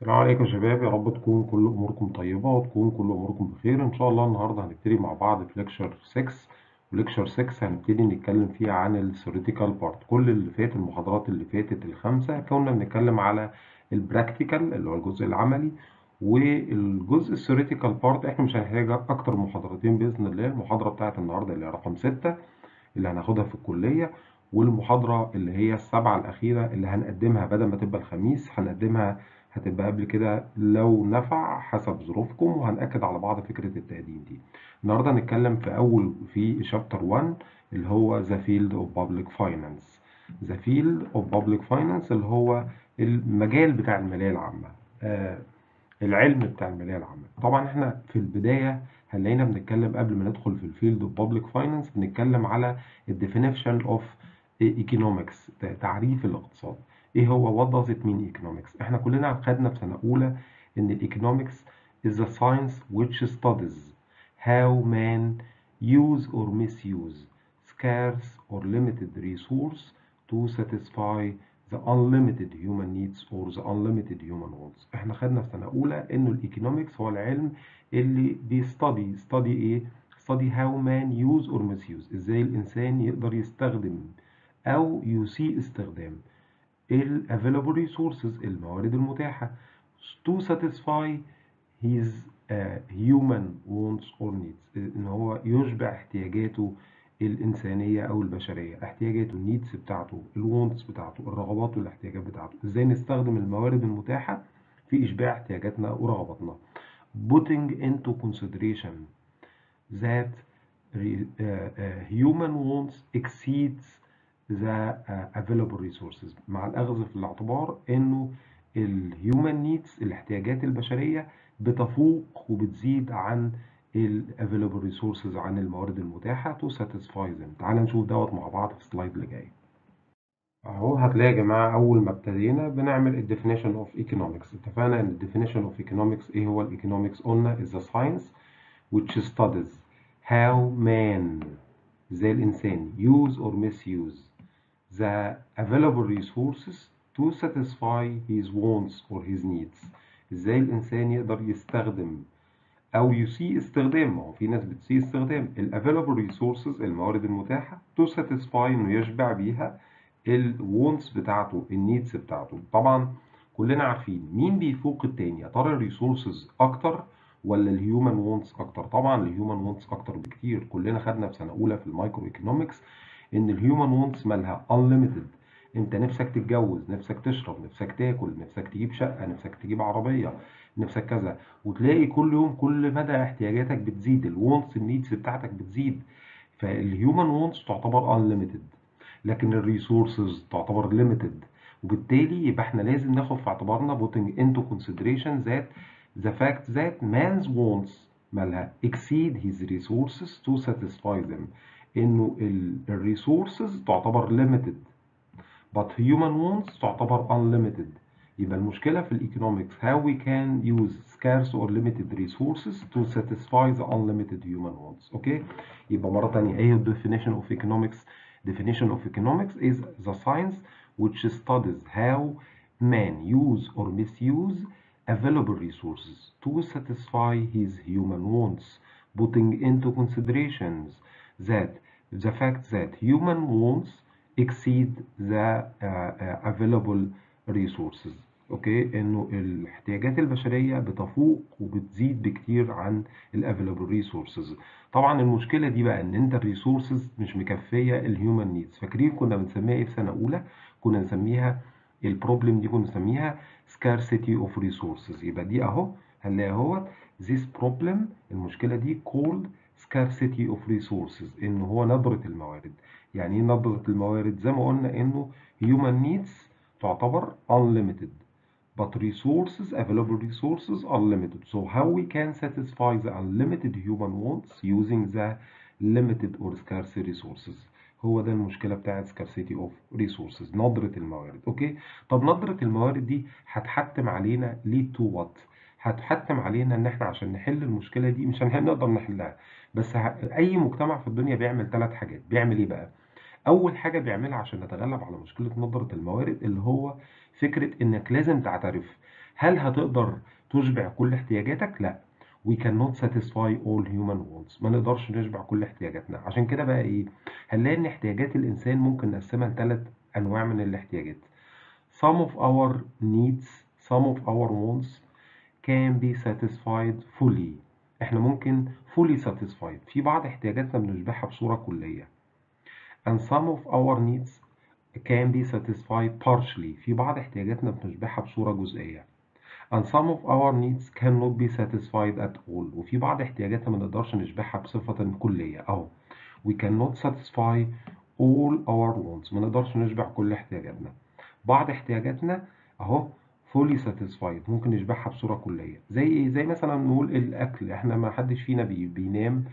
السلام عليكم يا شباب يا رب تكون كل اموركم طيبه وتكون كل اموركم بخير ان شاء الله النهارده هنبتدي مع بعض في ليكشر 6 وليكشر 6 هنبتدي نتكلم فيها عن الثيوريتيكال بارت كل اللي فات المحاضرات اللي فاتت الخمسه كنا بنتكلم على البراكتيكال اللي هو الجزء العملي والجزء الثيوريتيكال بارت احنا مش هنحتاج اكتر من محاضرتين باذن الله المحاضره بتاعت النهارده اللي هي رقم 6 اللي هناخدها في الكليه والمحاضره اللي هي السبعه الاخيره اللي هنقدمها بدل ما تبقى الخميس هنقدمها هتبقى قبل كده لو نفع حسب ظروفكم وهنأكد على بعض فكرة التقديم دي النهاردة هنتكلم في أول في شابتر 1 اللي هو The Field of Public Finance The Field of Public Finance اللي هو المجال بتاع المالية العامة آه العلم بتاع المالية العامة طبعا احنا في البداية هنلاقينا بنتكلم قبل ما ندخل في الفيلد اوف بابليك فاينانس بنتكلم على الديفينيشن اوف ايكونومكس تعريف الاقتصاد ايه هو what does it mean economics احنا كلنا خدنا في سنة اولى ان economics is a science which studies how man use or misuse scarce or limited resource to satisfy the unlimited human needs or the unlimited human wants احنا خدنا في سنة اولى انه الايكونومكس هو العلم اللي بيستدي study ايه study how man use or misuse ازاي الانسان يقدر يستخدم او يسيء استخدام ال available resources الموارد المتاحة to satisfy his uh, human wants or needs ان هو يشبع احتياجاته الإنسانية أو البشرية احتياجاته النيدز بتاعته الوونتس بتاعته الرغبات والاحتياجات بتاعته ازاي نستخدم الموارد المتاحة في إشباع احتياجاتنا ورغباتنا putting into consideration that uh, uh, human wants exceeds the available resources مع الأخذ في الاعتبار إنه الهيومن نيدز الاحتياجات البشرية بتفوق وبتزيد عن ال available resources عن الموارد المتاحة to satisfy them تعال نشوف دوت مع بعض في السلايد اللي جاي اهو هتلاقي يا جماعة أول ما ابتدينا بنعمل ال definition of economics اتفقنا إن ال definition of economics إيه هو ال economics قلنا is a science which studies how man زي الإنسان use or misuse the available resources to satisfy his wants or his needs ازاي الانسان يقدر يستخدم او يسيء استخدام ما هو في ناس بتسيء استخدام ال available resources الموارد المتاحة to satisfy انه يشبع بيها ال wants بتاعته ال needs بتاعته طبعا كلنا عارفين مين بيفوق التاني يا ترى الريسورسز اكتر ولا الهيومن وونتس اكتر طبعا الهيومن وونتس اكتر بكتير كلنا خدنا في سنه اولى في المايكرو ايكونومكس ان الهيومن وونتس مالها unlimited انت نفسك تتجوز نفسك تشرب نفسك تاكل نفسك تجيب شقه نفسك تجيب عربيه نفسك كذا وتلاقي كل يوم كل مدى احتياجاتك بتزيد الوونتس النيدز بتاعتك بتزيد فالهيومن وونتس تعتبر unlimited لكن الريسورسز تعتبر limited وبالتالي يبقى احنا لازم ناخد في اعتبارنا putting into consideration that the fact that man's wants مالها exceed his resources to satisfy them انه الريسورسز تعتبر limited but human wants تعتبر unlimited يبقى المشكلة في الايكونومكس how we can use scarce or limited resources to satisfy the unlimited human wants اوكي يبقى مرة تانية ايه ال definition of economics definition of economics is the science which studies how man use or misuse available resources to satisfy his human wants putting into considerations that the fact that human wants exceed the uh, uh, available resources اوكي انه الاحتياجات البشريه بتفوق وبتزيد بكتير عن الافيلابل ريسورسز طبعا المشكله دي بقى ان انت الريسورسز مش مكفيه الهيومن نيدز فاكرين كنا بنسميها ايه في سنه اولى كنا نسميها البروبلم دي كنا نسميها scarcity of resources يبقى دي اهو هنلاقي اهو this problem المشكله دي called scarcity of resources ان هو ندرة الموارد يعني ايه ندرة الموارد زي ما قلنا انه human needs تعتبر unlimited but resources available resources are limited so how we can satisfy the unlimited human wants using the limited or scarce resources هو ده المشكله بتاعت scarcity of resources ندرة الموارد اوكي طب ندرة الموارد دي هتحتم علينا lead to what هتحتم علينا ان احنا عشان نحل المشكله دي مش هنقدر نحلها بس اي مجتمع في الدنيا بيعمل ثلاث حاجات بيعمل ايه بقى اول حاجه بيعملها عشان نتغلب على مشكله ندره الموارد اللي هو فكره انك لازم تعترف هل هتقدر تشبع كل احتياجاتك؟ لا we cannot satisfy all human wants ما نقدرش نشبع كل احتياجاتنا عشان كده بقى ايه هنلاقي ان احتياجات الانسان ممكن نقسمها لثلاث انواع من الاحتياجات some of our needs some of our wants can be satisfied fully احنا ممكن fully satisfied في بعض احتياجاتنا بنشبعها بصورة كلية and some of our needs can be satisfied partially في بعض احتياجاتنا بنشبعها بصورة جزئية and some of our needs cannot be satisfied at all وفي بعض احتياجاتنا ما نقدرش نشبعها بصفة كلية أو we cannot satisfy all our wants ما نقدرش نشبع كل احتياجاتنا بعض احتياجاتنا أهو fully satisfied ممكن نشبعها بصورة كلية زي ايه زي مثلا نقول الأكل احنا ما حدش فينا بي بينام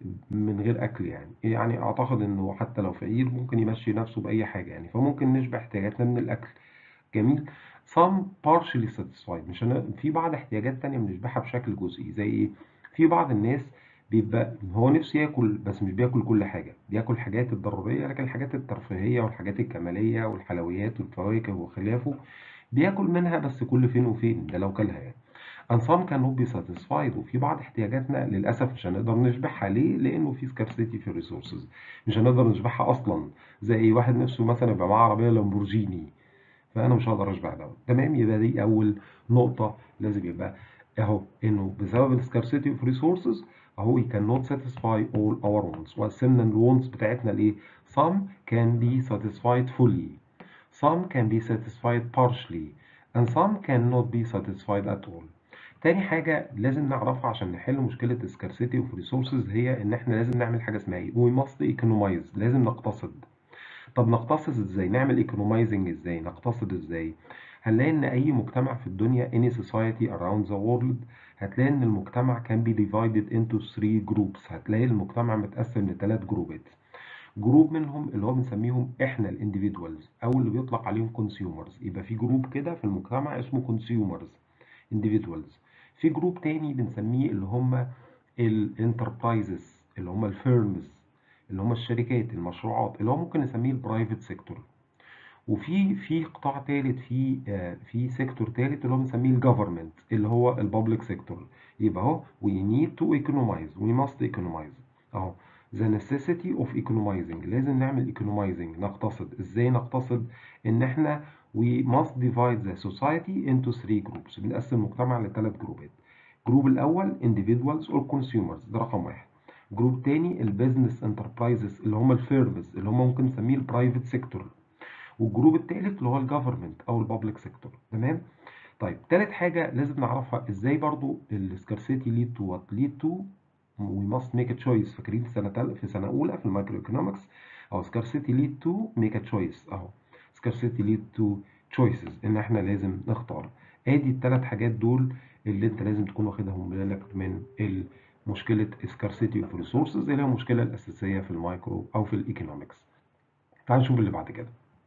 من غير أكل يعني يعني أعتقد إنه حتى لو فقير ممكن يمشي نفسه بأي حاجة يعني فممكن نشبع احتياجاتنا من الأكل جميل some partially satisfied مش هن... في بعض احتياجات تانية بنشبعها بشكل جزئي زي ايه في بعض الناس بيبقى هو نفسه ياكل بس مش بياكل كل حاجة بياكل الحاجات الضرورية لكن الحاجات الترفيهية والحاجات الكمالية والحلويات والفواكه وخلافه بياكل منها بس كل فين وفين ده لو كلها يعني and some cannot be satisfied وفي بعض احتياجاتنا للأسف مش هنقدر نشبعها ليه؟ لأنه في scarcity في الريسورسز مش هنقدر نشبعها أصلا زي واحد نفسه مثلا يبقى معاه عربية لامبورجيني فانا مش هقدر اشبع دوت تمام يبقى دي اول نقطه لازم يبقى اهو انه بسبب السكارسيتي اوف ريسورسز اهو we cannot satisfy all our wants وقسمنا الوونتس بتاعتنا لايه some can be satisfied fully some can be satisfied partially and some cannot be satisfied at all تاني حاجة لازم نعرفها عشان نحل مشكلة scarcity of resources هي إن إحنا لازم نعمل حاجة اسمها إيه؟ we must economize لازم نقتصد طب نقتصد ازاي نعمل ايكونومايزنج ازاي نقتصد ازاي هنلاقي ان اي مجتمع في الدنيا any society around the world هتلاقي ان المجتمع can be divided into three groups هتلاقي المجتمع متقسم لثلاث جروبات جروب منهم اللي هو بنسميهم احنا الانديفيدوالز او اللي بيطلق عليهم consumers يبقى في جروب كده في المجتمع اسمه consumers individuals في جروب تاني بنسميه اللي هم الانتربرايزز اللي هم الفيرمز اللي هم الشركات المشروعات اللي هو ممكن نسميه البرايفت سيكتور وفي في قطاع ثالث في آه في سيكتور ثالث اللي هو بنسميه الجفرمنت اللي هو البابليك سيكتور يبقى اهو we need to economize we must economize اهو the necessity of economizing لازم نعمل economizing نقتصد ازاي نقتصد ان احنا we must divide the society into three groups بنقسم المجتمع لثلاث جروبات الجروب الاول individuals or consumers ده رقم واحد جروب تاني البيزنس انتربرايزز اللي هم الفيرمز اللي هم ممكن نسميه البرايفت سيكتور والجروب التالت اللي هو الجفرمنت او البابليك سيكتور تمام طيب تالت حاجه لازم نعرفها ازاي برضو السكارسيتي ليد تو وات ليد تو وي ماست ميك ا تشويس فاكرين في سنه تل... في سنه اولى في المايكرو ايكونومكس او سكارسيتي ليد تو ميك ا تشويس اهو سكارسيتي ليد تو تشويسز ان احنا لازم نختار ادي الثلاث حاجات دول اللي انت لازم تكون واخدهم بالك من ال مشكلة scarcity of resources اللي هي المشكلة الأساسية في المايكرو أو في الإيكونومكس. تعال نشوف اللي بعد كده.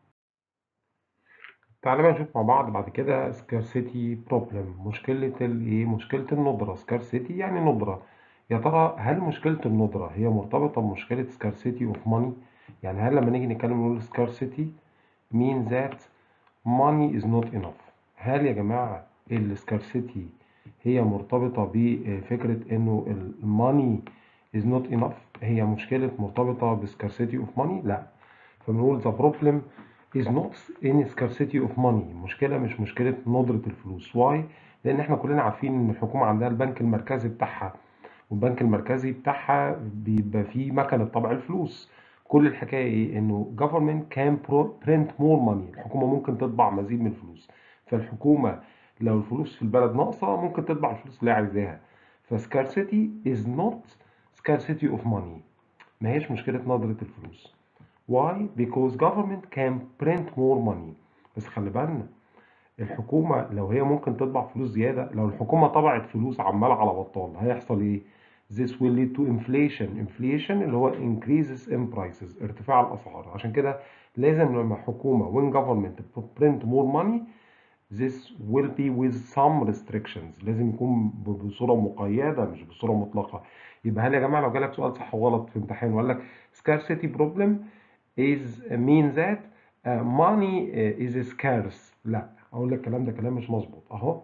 تعال بقى نشوف مع بعض بعد كده scarcity problem مشكلة الإيه؟ مشكلة الندرة scarcity يعني ندرة. يا ترى هل مشكلة الندرة هي مرتبطة بمشكلة scarcity of money؟ يعني هل لما نيجي نتكلم نقول scarcity means that money is not enough. هل يا جماعة السكارسيتي هي مرتبطة بفكرة إنه الماني is not enough هي مشكلة مرتبطة بسكارسيتي اوف ماني لا فبنقول the problem is not in scarcity of money المشكلة مش مشكلة ندرة الفلوس why؟ لأن احنا كلنا عارفين إن الحكومة عندها البنك المركزي بتاعها والبنك المركزي بتاعها بيبقى فيه مكنة طبع الفلوس كل الحكاية إيه؟ إنه government can print more money الحكومة ممكن تطبع مزيد من الفلوس فالحكومة لو الفلوس في البلد ناقصة ممكن تطبع الفلوس اللي هي عايزاها فسكارسيتي is not scarcity of money ما هيش مشكلة ندرة الفلوس why because government can print more money بس خلي بالنا الحكومة لو هي ممكن تطبع فلوس زيادة لو الحكومة طبعت فلوس عمال على بطال هيحصل ايه this will lead to inflation inflation اللي هو increases in prices ارتفاع الأسعار عشان كده لازم لما الحكومة when government print more money this will be with some restrictions لازم يكون بصورة مقيدة مش بصورة مطلقة يبقى هل يا جماعة لو جالك سؤال صح وغلط في امتحان وقال لك scarcity problem is mean that uh, money is scarce لا اقول لك الكلام ده كلام مش مظبوط اهو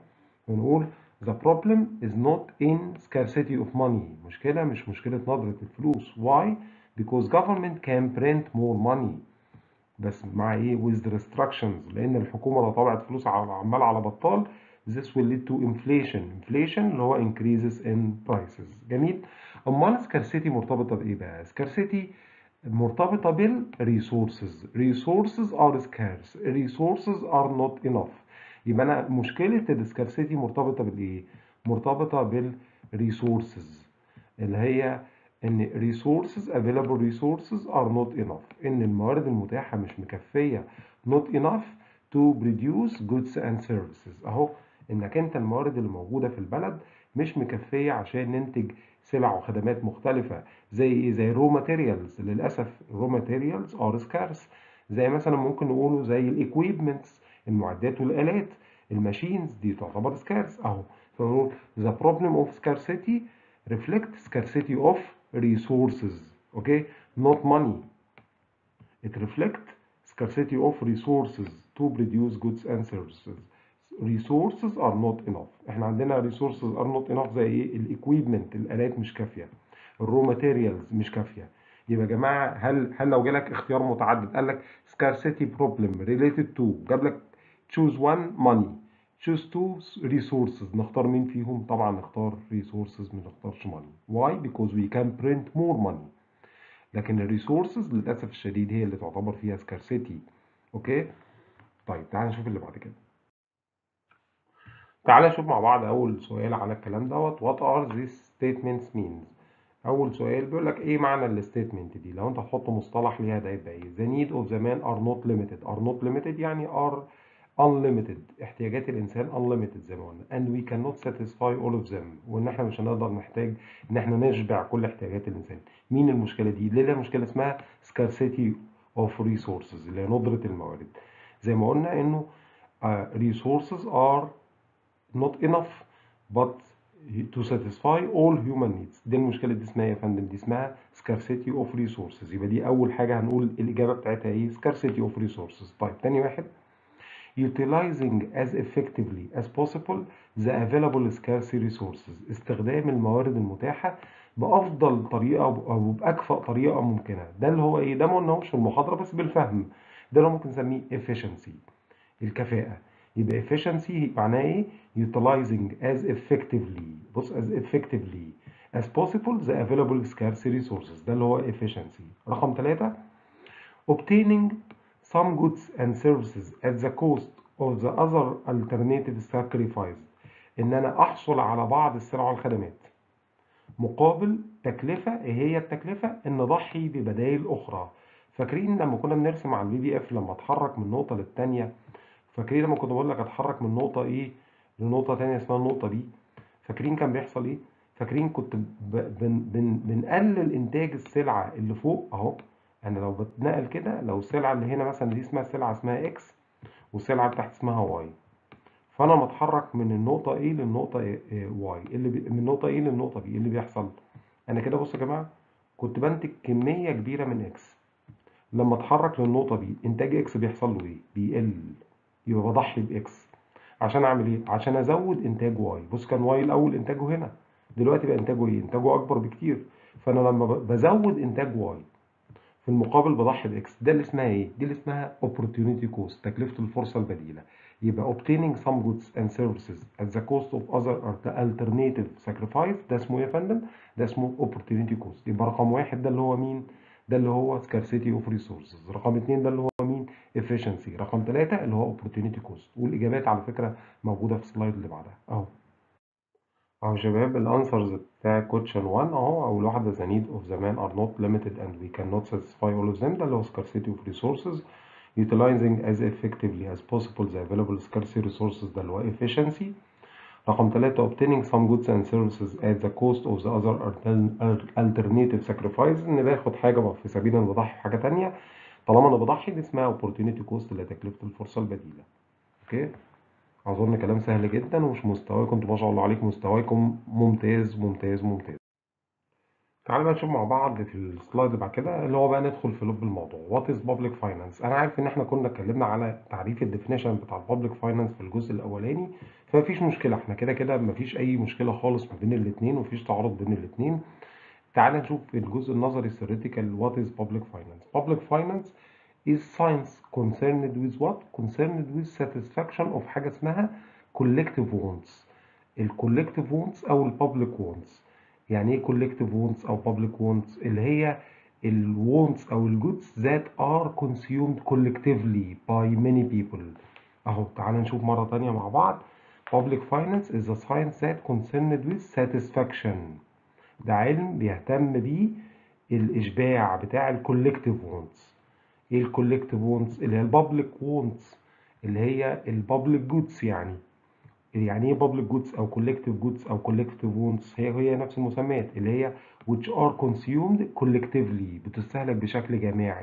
بنقول the problem is not in scarcity of money مشكلة مش مشكلة ندرة الفلوس why because government can print more money بس مع ايه with restrictions لان الحكومة لو طبعت فلوس عمال على بطال this will lead to inflation inflation اللي هو increases in prices جميل امال scarcity مرتبطة بايه بقى scarcity مرتبطة بال resources resources are scarce resources are not enough يبقى انا مشكلة السكارسيتي مرتبطة بالايه مرتبطة بال resources اللي هي ان resources available resources are not enough ان الموارد المتاحة مش مكفية not enough to produce goods and services اهو انك انت الموارد اللي موجودة في البلد مش مكفية عشان ننتج سلع وخدمات مختلفة زي ايه زي رو ماتيريالز للأسف رو ماتيريالز ار سكارس زي مثلا ممكن نقوله زي الايكويبمنتس المعدات والآلات الماشينز دي تعتبر سكارس اهو فنقول the problem of scarcity reflect scarcity of resources okay not money it reflect scarcity of resources to produce goods and services resources are not enough احنا عندنا resources are not enough زي ايه الايكويبمنت الالات مش كافيه الرو ماتيريالز مش كافيه يبقى يا جماعه هل هل لو جالك اختيار متعدد قال لك scarcity problem related to جاب لك choose one money choose two resources نختار مين فيهم طبعا نختار resources ما نختارش money why because we can print more money لكن الريسورسز للاسف الشديد هي اللي تعتبر فيها scarcity اوكي طيب تعال نشوف اللي بعد كده تعال نشوف مع بعض أول سؤال على الكلام دوت what are these statements means أول سؤال بيقول لك إيه معنى الستيتمنت دي لو أنت هتحط مصطلح ليها ده يبقى إيه the need of the man are not limited are not limited يعني are unlimited احتياجات الإنسان unlimited زي ما قلنا and we cannot satisfy all of them وإن إحنا مش هنقدر نحتاج إن إحنا نشبع كل احتياجات الإنسان مين المشكلة دي؟ ليه مشكلة اسمها scarcity of resources اللي هي ندرة الموارد زي ما قلنا إنه uh, resources are not enough but to satisfy all human needs دي المشكلة دي اسمها ايه يا فندم دي اسمها scarcity of resources يبقى دي أول حاجة هنقول الإجابة بتاعتها ايه scarcity of resources طيب تاني واحد utilizing as effectively as possible the available scarce resources استخدام الموارد المتاحة بأفضل طريقة أو بأكفأ طريقة ممكنة ده اللي هو ايه ده ما قلناهوش في المحاضرة بس بالفهم ده اللي ممكن نسميه efficiency الكفاءة يبقى efficiency معناه ايه utilizing as effectively بص as effectively as possible the available scarce resources ده اللي هو efficiency رقم ثلاثة obtaining some goods and services at the cost of the other alternative sacrifice ان انا احصل على بعض السلع والخدمات مقابل تكلفة ايه هي التكلفة ان نضحي ببدائل اخرى فاكرين لما كنا بنرسم على البي دي اف لما اتحرك من نقطة للتانية فاكرين لما كنت بقول لك اتحرك من نقطة ايه لنقطة تانية اسمها النقطة بي فاكرين كان بيحصل ايه فاكرين كنت بن بن بنقلل انتاج السلعة اللي فوق اهو انا لو بتنقل كده لو السلعة اللي هنا مثلا دي اسمها سلعة اسمها اكس والسلعة اللي تحت اسمها واي فانا متحرك من النقطة ايه للنقطة إيه واي اللي بي من النقطة ايه للنقطة بي اللي بيحصل انا كده بصوا يا جماعة كنت بنتج كمية كبيرة من اكس لما اتحرك للنقطة بي انتاج اكس بيحصل له ايه بيقل يبقى بضحي باكس عشان اعمل ايه عشان ازود انتاج واي بص كان واي الاول انتاجه هنا دلوقتي بقى انتاجه ايه انتاجه اكبر بكتير فانا لما بزود انتاج واي في المقابل بضحي باكس ده اللي اسمها ايه دي اللي اسمها opportunity cost تكلفه الفرصه البديله يبقى obtaining some goods and services at the cost of other alternative sacrifice ده اسمه ايه يا فندم ده اسمه opportunity cost يبقى رقم واحد ده اللي هو مين ده اللي هو scarcity of resources رقم اتنين ده اللي هو مين efficiency رقم ثلاثة اللي هو opportunity cost والإجابات على فكرة موجودة في السلايد اللي بعدها أهو أهو يا شباب الأنسرز بتاع question 1 أهو أول واحدة the need of the man are not limited and we cannot satisfy all of them ده اللي هو scarcity of resources utilizing as effectively as possible the available scarce resources ده اللي هو efficiency رقم ثلاثة obtaining some goods and services at the cost of the other alternative sacrifice إن باخد حاجة في سبيل إن بضحي بحاجة تانية طالما أنا بضحي دي اسمها opportunity cost اللي هي تكلفة الفرصة البديلة أوكي أظن كلام سهل جدا ومش مستواكم انتوا ما شاء الله عليكم مستواكم ممتاز ممتاز ممتاز تعالوا بقى نشوف مع بعض في السلايد اللي بعد كده اللي هو بقى ندخل في لب الموضوع وات از بابليك فاينانس انا عارف ان احنا كنا اتكلمنا على تعريف الديفينيشن بتاع البابليك فاينانس في الجزء الاولاني فمفيش مشكله احنا كده كده مفيش اي مشكله خالص ما بين الاثنين ومفيش تعارض بين الاثنين تعال نشوف الجزء النظري theoretical what is public finance public finance is science concerned with what concerned with satisfaction of حاجه اسمها collective wants الكولكتيف wants او البابليك wants يعني ايه collective wants او public wants اللي هي ال wants او ال goods that are consumed collectively by many people اهو تعال نشوف مرة تانية مع بعض public finance is a science that concerned with satisfaction ده علم بيهتم بيه الإشباع بتاع ال collective wants ايه ال collective wants اللي هي ال public wants اللي هي ال public goods يعني يعني ايه public goods او collective goods او collective wants هي هي نفس المسميات اللي هي which are consumed collectively بتستهلك بشكل جماعي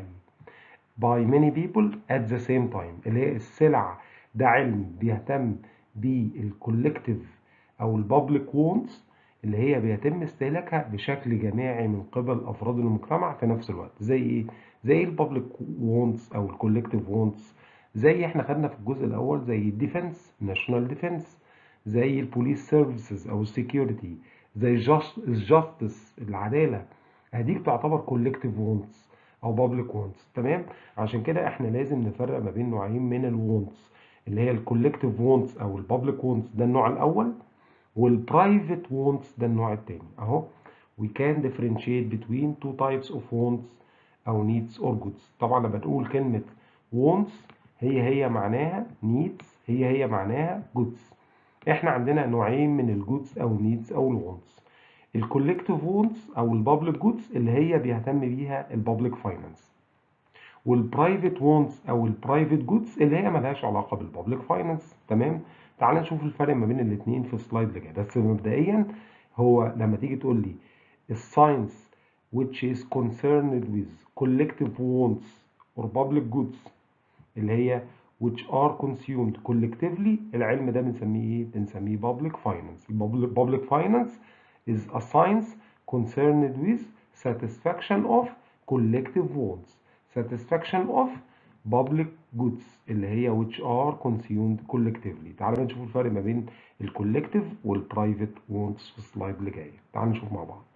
by many people at the same time اللي هي السلع ده علم بيهتم بالcollective او البابليك wants اللي هي بيتم استهلاكها بشكل جماعي من قبل افراد المجتمع في نفس الوقت زي ايه زي البابليك وونتس او الكولكتيف وونتس زي احنا خدنا في الجزء الاول زي الديفنس ناشونال ديفنس زي البوليس سيرفيسز او السكيورتي زي الجاستس العداله هذه بتعتبر كولكتيف وونتس او بابليك وونتس تمام عشان كده احنا لازم نفرق ما بين نوعين من الوونتس اللي هي الكولكتيف وونتس او البابليك وونتس ده النوع الاول والبرايفت وونتس ده النوع الثاني اهو we can differentiate between two types of wants او needs or goods طبعا لما تقول كلمة wants هي هي معناها needs هي هي معناها goods احنا عندنا نوعين من الجودز او needs او الwants الكولكتيف wants او البابليك جودز اللي هي بيهتم بيها البابليك فاينانس والبرايفت وونتس او البرايفت جودز اللي هي ملهاش علاقه بالبابليك فاينانس تمام تعال نشوف الفرق ما بين الاثنين في السلايد اللي جاي بس مبدئيا هو لما تيجي تقول لي الساينس which is concerned with collective wants or public goods اللي هي which are consumed collectively العلم ده بنسميه ايه؟ بنسميه public finance. public finance is a science concerned with satisfaction of collective wants. satisfaction of public goods اللي هي which are consumed collectively. تعالوا نشوف الفرق ما بين الكولكتيف والبرايفت wants في السلايد اللي جاي. تعالوا نشوف مع بعض.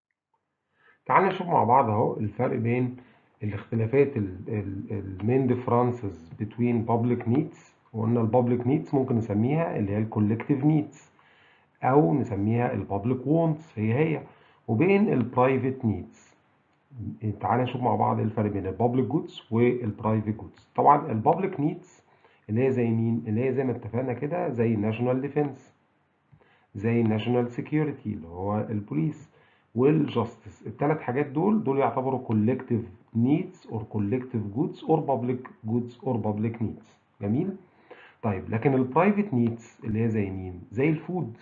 تعالوا نشوف مع بعض اهو الفرق بين الاختلافات المين ديفرنسز بين public needs وقلنا البابليك نيدز ممكن نسميها اللي هي الكولكتيف نيدز او نسميها البابليك وونتس هي هي وبين البرايفت نيدز تعالى نشوف مع بعض الفرق بين البابليك جودز والبرايفت جودز طبعا البابليك نيدز اللي هي زي مين اللي هي زي ما اتفقنا كده زي الناشونال ديفense زي الناشونال سيكيورتي اللي هو البوليس والجاستس الثلاث حاجات دول دول يعتبروا collective needs or collective goods or public goods or public needs جميل طيب لكن البرايفت نيدز اللي هي زي مين زي الفود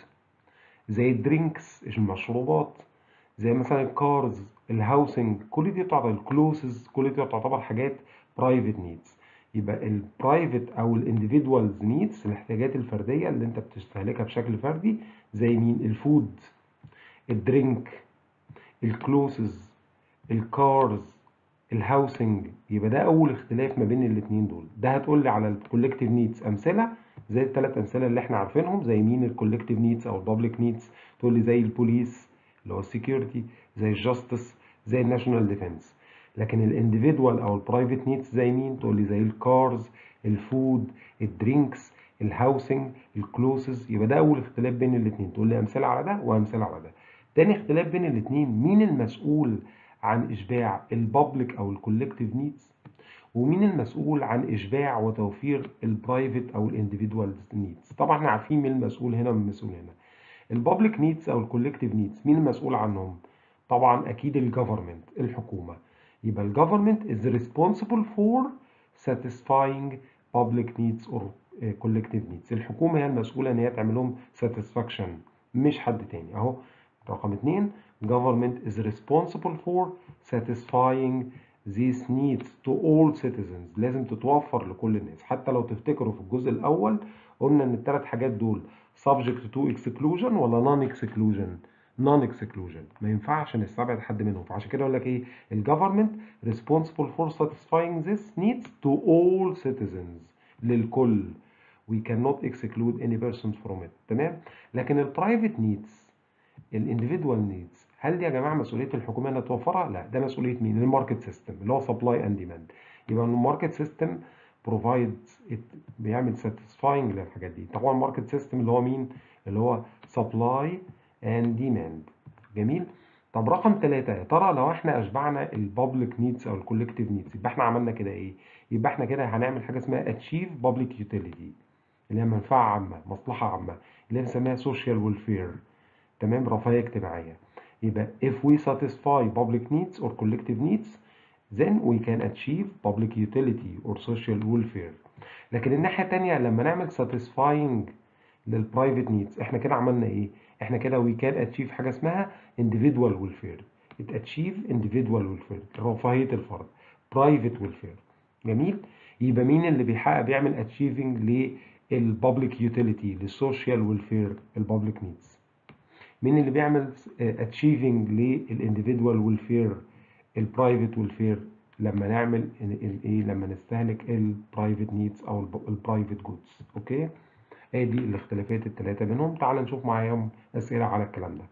زي الدرينكس المشروبات زي مثلا الكارز الهاوسنج كل دي تعتبر الكلوسز كل دي تعتبر حاجات برايفت نيدز يبقى البرايفت او الانديفيدوالز نيدز الاحتياجات الفرديه اللي انت بتستهلكها بشكل فردي زي مين الفود الدرينك الكلوسز الكارز الهاوسنج يبقى ده اول اختلاف ما بين الاثنين دول ده هتقول لي على الكولكتيف نيدز امثله زي الثلاث امثله اللي احنا عارفينهم زي مين الكولكتيف نيدز او البابليك نيدز تقول لي زي البوليس اللي هو السكيورتي زي الجاستس زي الناشونال ديفense لكن الانديفيدوال او البرايفت نيدز زي مين تقول لي زي الكارز الفود الدرينكس الهاوسنج الكلوسز يبقى ده اول اختلاف بين الاثنين تقول لي امثله على ده وامثله على ده تاني اختلاف بين الاثنين مين المسؤول عن اشباع البابليك او الكولكتيف نيدز ومين المسؤول عن اشباع وتوفير البرايفت او الانديفيدوال نيدز طبعا احنا عارفين مين المسؤول هنا ومين المسؤول هنا البابليك نيدز او الكولكتيف نيدز مين المسؤول عنهم طبعا اكيد الجفرمنت الحكومه يبقى الجفرمنت is responsible for satisfying public needs or collective needs الحكومه هي المسؤوله ان هي تعمل لهم satisfaction مش حد تاني اهو رقم اتنين government is responsible for satisfying these needs to all citizens لازم تتوفر لكل الناس حتى لو تفتكروا في الجزء الأول قلنا إن الثلاث حاجات دول subject to exclusion ولا non exclusion non exclusion ما ينفعش نستبعد حد منهم فعشان كده أقول لك إيه ال government responsible for satisfying these needs to all citizens للكل we cannot exclude any person from it تمام لكن البرايفت نيدز الانديفيدوال نيدز هل دي يا جماعه مسؤوليه الحكومه انها توفرها؟ لا ده مسؤوليه مين؟ الماركت سيستم اللي هو سبلاي اند ديماند يبقى الماركت سيستم بروفايدز بيعمل ساتيسفاينج للحاجات دي طبعا الماركت سيستم اللي هو مين؟ اللي هو سبلاي اند ديماند جميل؟ طب رقم ثلاثة يا ترى لو احنا اشبعنا البابليك نيدز او الكولكتيف نيدز يبقى احنا عملنا كده ايه؟ يبقى احنا كده هنعمل حاجه اسمها اتشيف بابليك يوتيليتي اللي هي منفعه عامه مصلحه عامه اللي هي بنسميها سوشيال ويلفير تمام رفاهيه اجتماعيه يبقى if we satisfy public needs or collective needs then we can achieve public utility or social welfare لكن الناحيه الثانيه لما نعمل satisfying للبرايفت نيدز احنا كده عملنا ايه احنا كده we can achieve حاجه اسمها individual welfare it achieve individual welfare رفاهيه الفرد private welfare جميل يبقى مين اللي بيحقق بيعمل achieving للبابليك يوتيليتي للسوشيال ويلفير البابليك نيدز مين اللي بيعمل achieving للانديفيدوال ويلفير البرايفت ويلفير لما نعمل الايه لما نستهلك البرايفت نيدز او البرايفت جودز اوكي ادي الاختلافات الثلاثه بينهم تعال نشوف معاهم اسئله على الكلام ده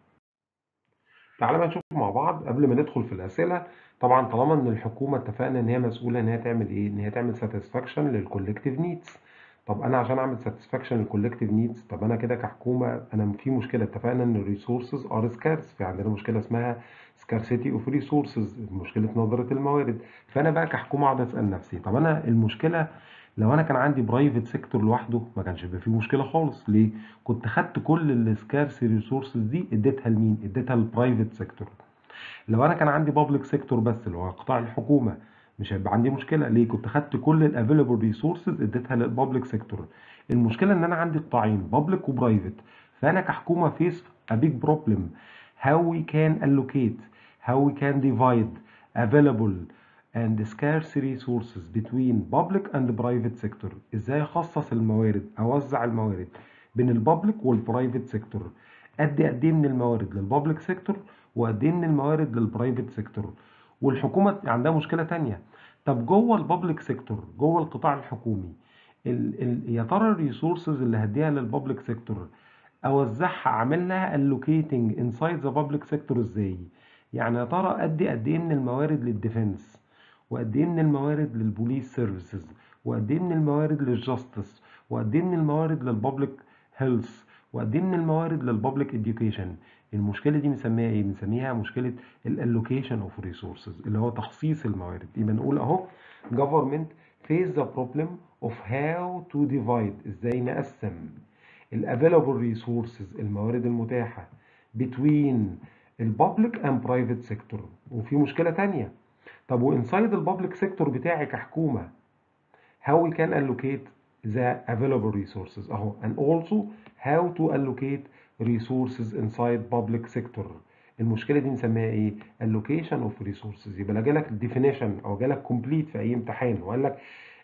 تعالى بقى نشوف مع بعض قبل ما ندخل في الاسئله طبعا طالما ان الحكومه اتفقنا ان هي مسؤوله ان هي تعمل ايه ان هي تعمل ساتسفاكشن للكولكتيف نيدز طب انا عشان اعمل ساتسفاكشن للكولكتيف نيدز طب انا كده كحكومه انا في مشكله اتفقنا ان الريسورسز ار سكارس في عندنا مشكله اسمها سكارسيتي اوف ريسورسز مشكله نظره الموارد فانا بقى كحكومه اقعد اسال نفسي طب انا المشكله لو انا كان عندي برايفت سيكتور لوحده ما كانش يبقى فيه مشكله خالص ليه كنت خدت كل السكارس ريسورسز دي اديتها لمين اديتها للبرايفت سيكتور لو انا كان عندي بابليك سيكتور بس اللي هو قطاع الحكومه مش هيبقى عندي مشكله ليه كنت خدت كل الافيلبل ريسورسز اديتها للبابليك سيكتور المشكله ان انا عندي قطاعين بابليك وبرايفت فانا كحكومه فيس ا بيج بروبلم how we can allocate how we can divide available and scarce resources between public and private sector ازاي اخصص الموارد اوزع الموارد بين البابليك والبرايفت سيكتور ادي قد ايه من الموارد للبابليك سيكتور وقد ايه من الموارد للبرايفت سيكتور والحكومه عندها مشكله تانية طب جوه البابليك سيكتور جوه القطاع الحكومي ال ال يا ترى الريسورسز اللي هديها للبابليك سيكتور اوزعها اعمل لها allocating inside the public sector ازاي يعني يا ترى ادي قد ايه من الموارد للديفنس وقد ايه من الموارد للبوليس سيرفيسز وقد ايه من الموارد للجاستس وقد ايه من الموارد للبابليك هيلث وقد ايه من الموارد للبابليك اديوكيشن المشكله دي بنسميها ايه بنسميها مشكله الالوكيشن اوف ريسورسز اللي هو تخصيص الموارد يبقى نقول اهو government face the problem of how to divide ازاي نقسم الافيلابل ريسورسز الموارد المتاحه between البابليك اند برايفت سيكتور وفي مشكله تانية طب وانسايد البابليك سيكتور بتاعي كحكومه how we can allocate the available resources اهو and also how to allocate resources inside public sector المشكله دي نسميها ايه allocation of resources يبقى لا جالك definition او جالك complete في اي امتحان وقال لك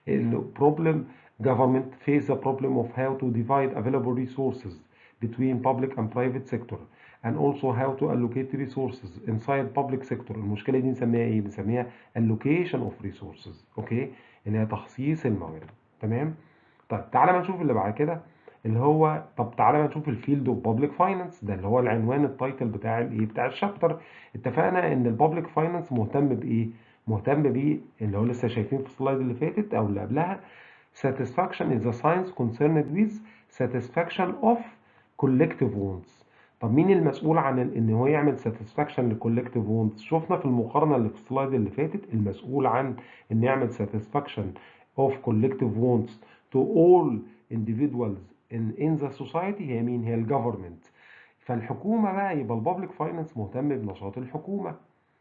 problem government face the problem of how to divide available resources between public and private sector and also how to allocate resources inside public sector المشكله دي نسميها ايه بنسميها allocation of resources اوكي اللي هي تخصيص الموارد تمام طيب تعالى بقى نشوف اللي بعد كده اللي هو طب تعالى بقى نشوف الفيلد اوف بابليك فاينانس ده اللي هو العنوان التايتل بتاع الايه بتاع الشابتر اتفقنا ان البابليك فاينانس مهتم بايه مهتم بيه اللي هو لسه شايفين في السلايد اللي فاتت او اللي قبلها satisfaction is a science concerned with satisfaction of collective wants طب مين المسؤول عن ان هو يعمل satisfaction للcollective wants شفنا في المقارنه اللي في السلايد اللي فاتت المسؤول عن ان يعمل satisfaction of collective wants to all individuals in, in the society هي مين هي الجفرمنت فالحكومه بقى يبقى البابليك فاينانس مهتم بنشاط الحكومه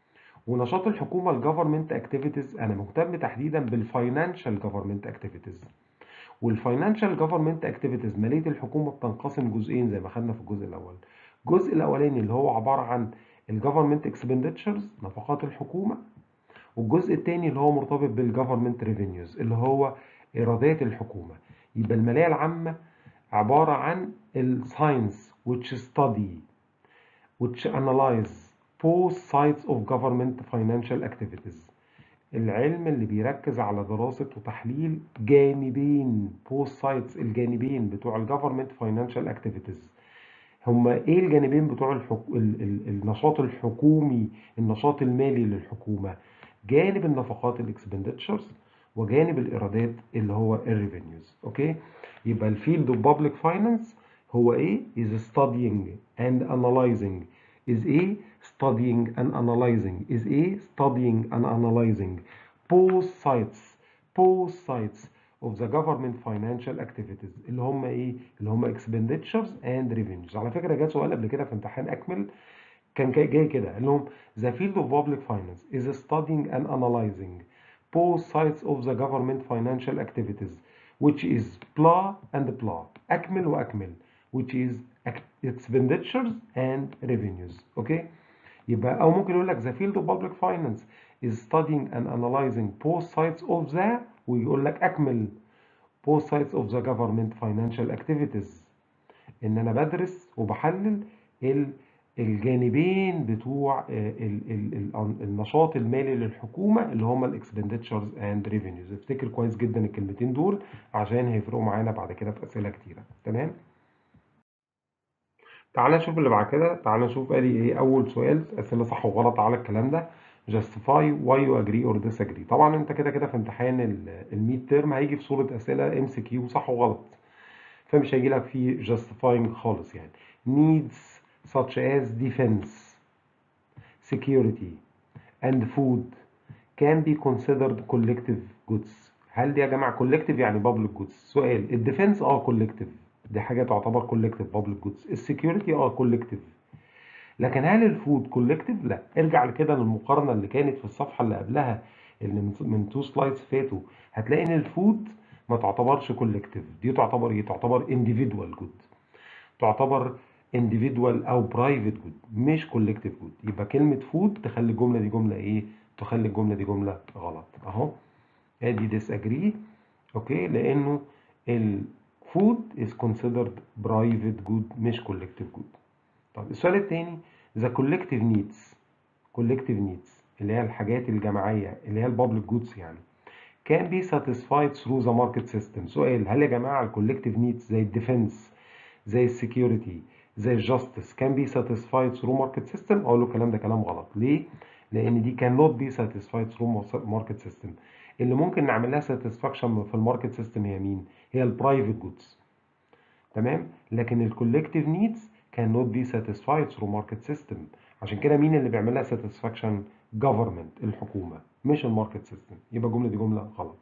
ونشاط الحكومه الجفرمنت اكتيفيتيز انا مهتم تحديدا بالفاينانشال جفرمنت اكتيفيتيز والفاينانشال جفرمنت اكتيفيتيز ماليه الحكومه بتنقسم جزئين زي ما خدنا في الجزء الاول الجزء الاولاني اللي هو عباره عن الجفرمنت اكسبندتشرز نفقات الحكومه والجزء الثاني اللي هو مرتبط بالجفرمنت ريفينيوز اللي هو ايرادات الحكومه يبقى الماليه العامه عباره عن الساينس which study which analyze both sides of government financial activities العلم اللي بيركز على دراسة وتحليل جانبين both sides الجانبين بتوع ال government financial activities هما ايه الجانبين بتوع الحك... ال... ال... النشاط الحكومي النشاط المالي للحكومة جانب النفقات الاكسبندتشرز وجانب الايرادات اللي هو الريفينيوز اوكي يبقى الفيلد اوف بابليك فاينانس هو ايه is studying and analyzing is ايه studying and analyzing is ايه studying and analyzing both sides both sides of the government financial activities اللي هم ايه اللي هم expenditures and revenues على فكره جه سؤال قبل كده في امتحان اكمل كان جاي جاي كده قال لهم the field of public finance is studying and analyzing both sides of the government financial activities which is blah and blah اكمل واكمل which is expenditures and revenues اوكي يبقى او ممكن يقول لك the field of public finance is studying and analyzing both sides of the ويقول لك اكمل both sides of the government financial activities ان انا بدرس وبحلل الجانبين بتوع ال ال ال النشاط المالي للحكومه اللي هم الاكسبندتشرز اند ريفينيوز افتكر كويس جدا الكلمتين دول عشان هيفرقوا معانا بعد كده في اسئله كتيره تمام تعال نشوف اللي بعد كده تعال نشوف ادي ايه اول سؤال اسئله صح وغلط على الكلام ده justify why you agree or disagree طبعا انت كده كده في امتحان الميد تيرم هيجي في صوره اسئله ام سي كيو صح وغلط فمش هيجي لك فيه justifying خالص يعني needs such as defense security and food can be considered collective goods هل دي يا جماعه collective يعني public goods سؤال الديفنس اه collective دي حاجه تعتبر collective public goods السكيورتي اه collective لكن هل الفود كولكتيف؟ لا ارجع لكده للمقارنه اللي كانت في الصفحه اللي قبلها اللي من تو سلايدز فاتوا هتلاقي ان الفود ما تعتبرش كولكتيف دي تعتبر ايه؟ تعتبر انديفيدوال جود تعتبر انديفيدوال او برايفت جود مش كولكتيف جود يبقى كلمه فود تخلي الجمله دي جمله ايه؟ تخلي الجمله دي جمله غلط اهو ادي ديس اجري اوكي لانه الفود از كونسيدرد برايفت جود مش كولكتيف جود طب السؤال الثاني ذا كولكتيف نيدز كولكتيف نيدز اللي هي الحاجات الجماعيه اللي هي البابليك جودز يعني can be satisfied through the market system سؤال هل يا جماعه الكولكتيف نيدز زي الديفنس زي السكيورتي زي الجاستس can be satisfied through market system اقول له الكلام ده كلام غلط ليه لان دي cannot be satisfied through market system اللي ممكن نعمل لها satisfaction في الماركت سيستم هي مين هي البرايفت جودز تمام لكن الكولكتيف نيدز cannot be satisfied through market system عشان كده مين اللي بيعمل لها satisfaction government الحكومة مش الماركت سيستم يبقى الجملة دي جملة غلط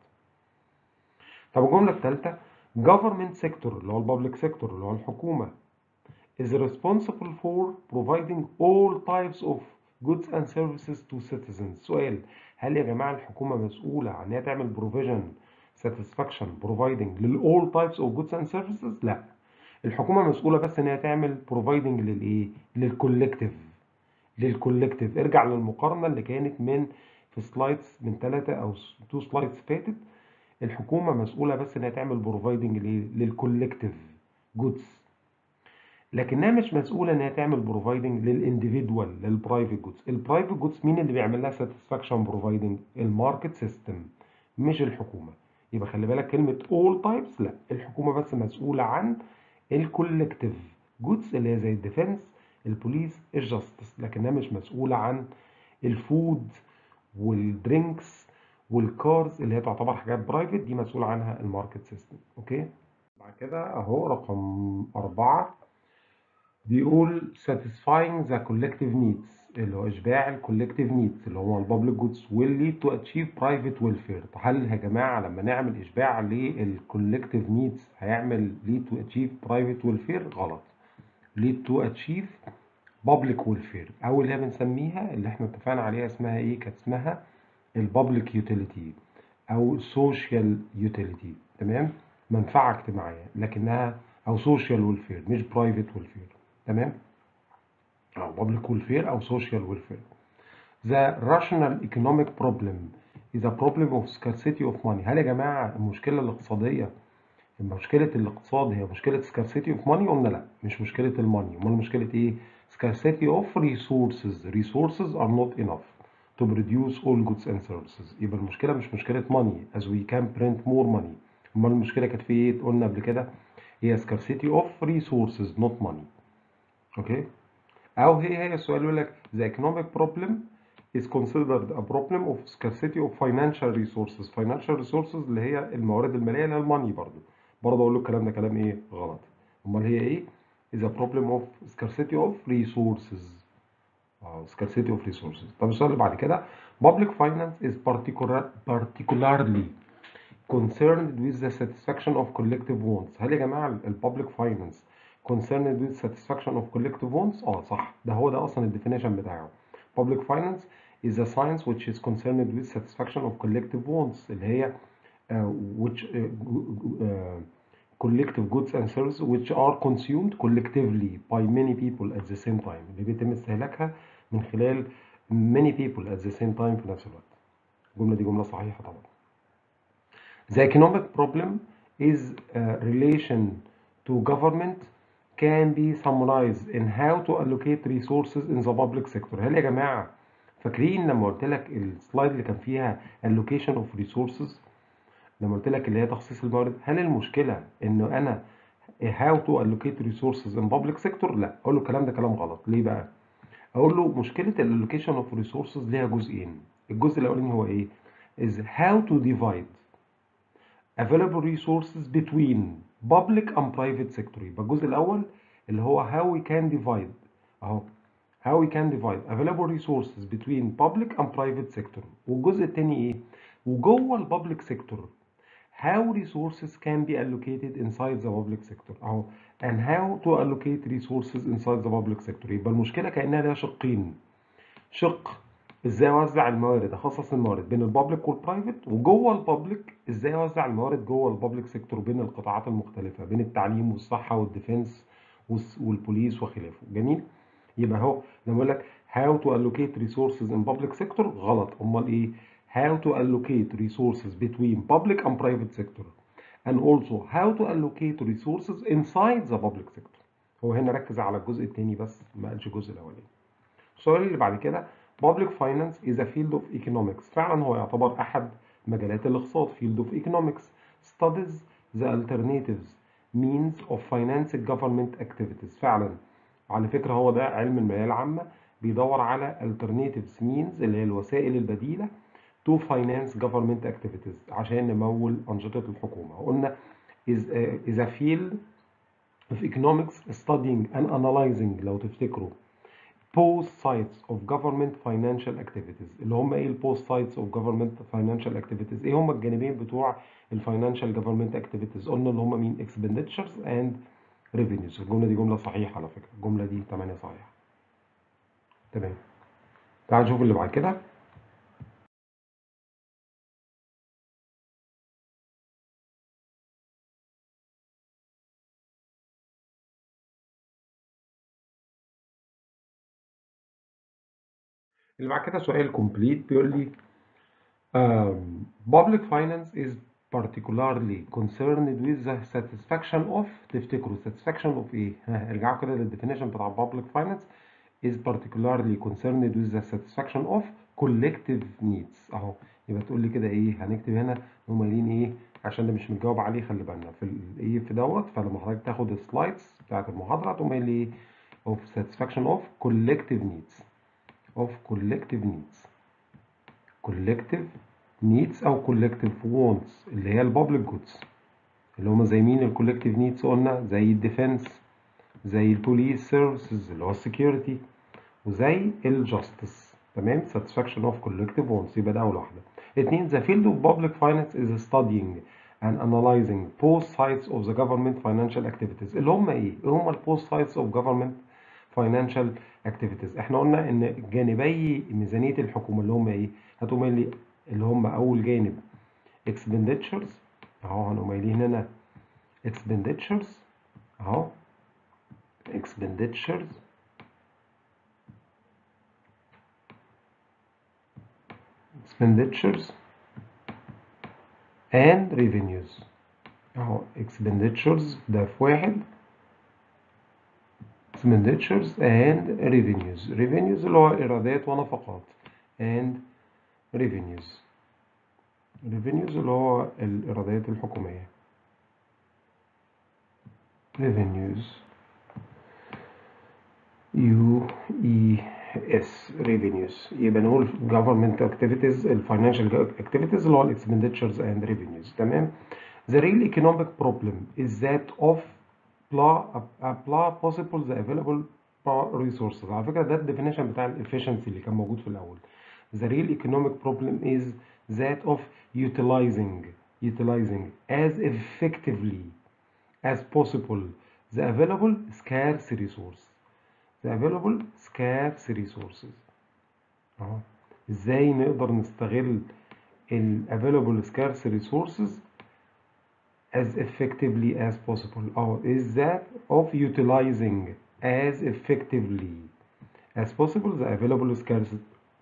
طب الجملة الثالثة government sector اللي هو البابليك sector اللي هو الحكومة is responsible for providing all types of goods and services to citizens سؤال هل يا جماعة الحكومة مسؤولة عن انها تعمل provision satisfaction providing لل all types of goods and services لا الحكومه مسؤوله بس ان هي تعمل بروفايدنج للايه للكولكتيف للكولكتيف ارجع للمقارنه اللي كانت من في سلايدز من ثلاثه او تو سلايدز فاتت الحكومه مسؤوله بس ان هي تعمل بروفايدنج للكولكتيف جودز لكنها مش مسؤوله ان هي تعمل بروفايدنج للانديفيدوال للبرايفت جودز البرايفت جودز مين اللي بيعمل لها ساتسفاكشن بروفايدنج الماركت سيستم مش الحكومه يبقى خلي بالك كلمه all types لا الحكومه بس مسؤوله عن الكولكتيف جودز اللي هي زي الديفنس البوليس الجاستس لكنها مش مسؤوله عن الفود والدرينكس والكارز اللي هي تعتبر حاجات برايفت دي مسؤول عنها الماركت سيستم اوكي بعد كده اهو رقم أربعة بيقول satisfying the collective needs اللي هو اشباع الكولكتيف نيدز اللي هو البابليك جودز will lead to achieve private welfare هل يا جماعه لما نعمل اشباع للكولكتيف نيدز هيعمل lead to achieve private welfare غلط lead to achieve public welfare او اللي هي بنسميها اللي احنا اتفقنا عليها اسمها ايه كانت اسمها البابليك يوتيليتي او سوشيال يوتيليتي تمام منفعه اجتماعيه لكنها او سوشيال ويلفير مش برايفت ويلفير تمام أو public welfare أو social welfare. The rational economic problem is a problem of scarcity of money. هل يا جماعة المشكلة الاقتصادية مشكلة الاقتصاد هي مشكلة scarcity of money؟ قلنا لا مش مشكلة الماني، أمال مشكلة إيه؟ scarcity of resources. resources are not enough to produce all goods and services يبقى المشكله مش مشكله money as we can print more money امال المشكله كانت في ايه قلنا قبل كده هي scarcity of resources not money اوكي او هي هي السؤال يقول لك the economic problem is considered a problem of scarcity of financial resources financial resources اللي هي الموارد الماليه اللي هي الماني برضه برضه اقول له الكلام ده كلام ايه غلط امال هي ايه is a problem of scarcity of resources اه scarcity of resources طب السؤال اللي بعد كده public finance is particular particularly concerned with the satisfaction of collective wants هل يا جماعه ال public finance concerned with satisfaction of collective wants اه صح ده هو ده اصلا الديفينيشن بتاعه public finance is a science which is concerned with satisfaction of collective wants اللي هي uh, which uh, uh, collective goods and services which are consumed collectively by many people at the same time اللي بيتم استهلاكها من خلال many people at the same time في نفس الوقت الجملة دي جملة صحيحة طبعا The economic problem is a relation to government can be summarized in how to allocate resources in the public sector هل يا جماعة فاكرين لما قلت لك السلايد اللي كان فيها allocation of resources لما قلت لك اللي هي تخصيص الموارد هل المشكلة انه انا how to allocate resources in public sector لا اقول له الكلام ده كلام غلط ليه بقى اقول له مشكلة allocation of resources ليها جزئين الجزء الاولاني هو ايه is how to divide available resources between public and private sector يبقى الجزء الاول اللي هو how we can divide اهو how we can divide available resources between public and private sector والجزء الثاني ايه وجوه البابليك سيكتور how resources can be allocated inside the public sector اهو and how to allocate resources inside the public sector يبقى المشكله كانها لها شقين شق ازاي اوزع الموارد اخصص الموارد بين البابليك والبرايفت وجوه البابليك ازاي اوزع الموارد جوه البابليك سيكتور بين القطاعات المختلفه بين التعليم والصحه والديفنس والبوليس وخلافه جميل يبقى اهو لما اقول لك how to allocate resources in public sector غلط امال ايه how to allocate resources between public and private sector and also how to allocate resources inside the public sector هو هنا ركز على الجزء الثاني بس ما قالش الجزء الاولاني السؤال اللي بعد كده public finance is a field of economics فعلا هو يعتبر احد مجالات الاقتصاد field of economics studies the alternatives means of financing government activities فعلا على فكرة هو ده علم المالية العامة بيدور على alternatives means اللي هي الوسائل البديلة to finance government activities عشان نمول أنشطة الحكومة قلنا is a, is a field of economics studying and analyzing لو تفتكروا both sides of government financial activities اللي هم ايه both sides of government financial activities ايه هم الجانبين بتوع الفاينانشال government activities قلنا اللي هم مين expenditures and revenues الجملة دي جملة صحيحة على فكرة الجملة دي 8 صحيحة تمام تعال نشوف اللي بعد كده اللي بعد كده سؤال كومبليت بيقول لي um, public finance is particularly concerned with the satisfaction of تفتكروا satisfaction of ايه؟ ها ارجعوا كده للديفينيشن بتاع public finance is particularly concerned with the satisfaction of collective needs اهو يبقى تقول لي كده ايه هنكتب هنا هم قايلين ايه عشان ده مش متجاوب عليه خلي بالنا في ايه في دوت فلما حضرتك تاخد السلايدز بتاعت المحاضره تقوم قايل لي of satisfaction of collective needs of collective needs collective needs او collective wants اللي هي البابليك جودز اللي هم زي مين الكولكتيف نيدز قلنا زي الديفنس زي البوليس سيرفيسز اللي هو السكيورتي وزي الجاستس تمام satisfaction of collective wants يبقى ده اول واحده اتنين the field of public finance is studying and analyzing both sides of the government financial activities اللي هم ايه؟ ايه هم ال both sides of government financial activities احنا قلنا ان جانبي ميزانيه الحكومه اللي هم ايه؟ هتقوم قايل لي اللي هم اول جانب expenditures اهو هنقوم قايلين هنا expenditures اهو expenditures expenditures and revenues اهو expenditures ده في واحد expenditures and revenues revenues اللي هو ايرادات ونفقات and revenues revenues اللي هو الإيرادات الحكومية revenues U E S revenues يبقى نقول government activities ال financial activities اللي هو ال expenditures and revenues تمام the real economic problem is that of apply, apply possible the available resources على فكرة ده الديفينيشن بتاع ال efficiency اللي كان موجود في الأول the real economic problem is that of utilizing utilizing as effectively as possible the available scarce resource the available scarce resources اهو ازاي نقدر نستغل ال available scarce resources as effectively as possible or is that of utilizing as effectively as possible the available scarce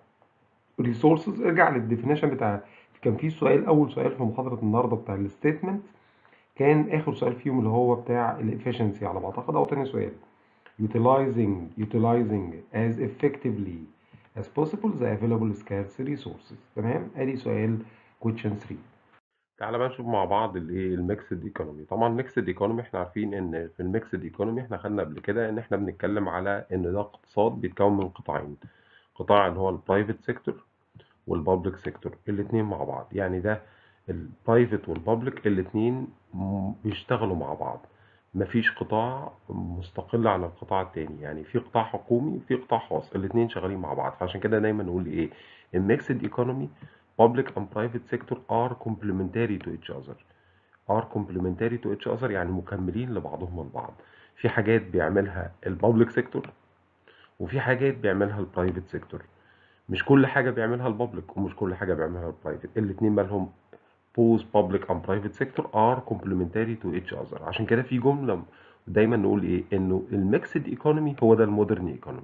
resources ارجع للديفينيشن بتاع كان في سؤال اول سؤال في محاضره النهارده بتاع الستيتمنت كان اخر سؤال فيهم اللي هو بتاع الافشنسي على ما اعتقد او تاني سؤال utilizing utilizing as effectively as possible the available scarce resources تمام ادي سؤال question 3 تعالى بقى نشوف مع بعض الايه الميكسد ايكونومي طبعا ميكسد ايكونومي احنا عارفين ان في الميكسد ايكونومي احنا خدنا قبل كده ان احنا بنتكلم على ان ده اقتصاد بيتكون من قطاعين قطاع اللي هو البرايفت سيكتور والبابليك سيكتور الاثنين مع بعض يعني ده البرايفت والبابليك الاثنين بيشتغلوا مع بعض مفيش قطاع مستقل عن القطاع التاني يعني في قطاع حكومي وفي قطاع خاص الاثنين شغالين مع بعض فعشان كده دايما نقول ايه الميكسد ايكونومي public and private sector are complementary to each other are complementary to each other يعني مكملين لبعضهم البعض في حاجات بيعملها البابليك سيكتور وفي حاجات بيعملها البرايفت سيكتور مش كل حاجة بيعملها البابليك ومش كل حاجة بيعملها البرايفت الاتنين مالهم both public and private sector are complementary to each other عشان كده في جملة دايما نقول ايه انه الميكسد ايكونومي هو ده المودرن ايكونومي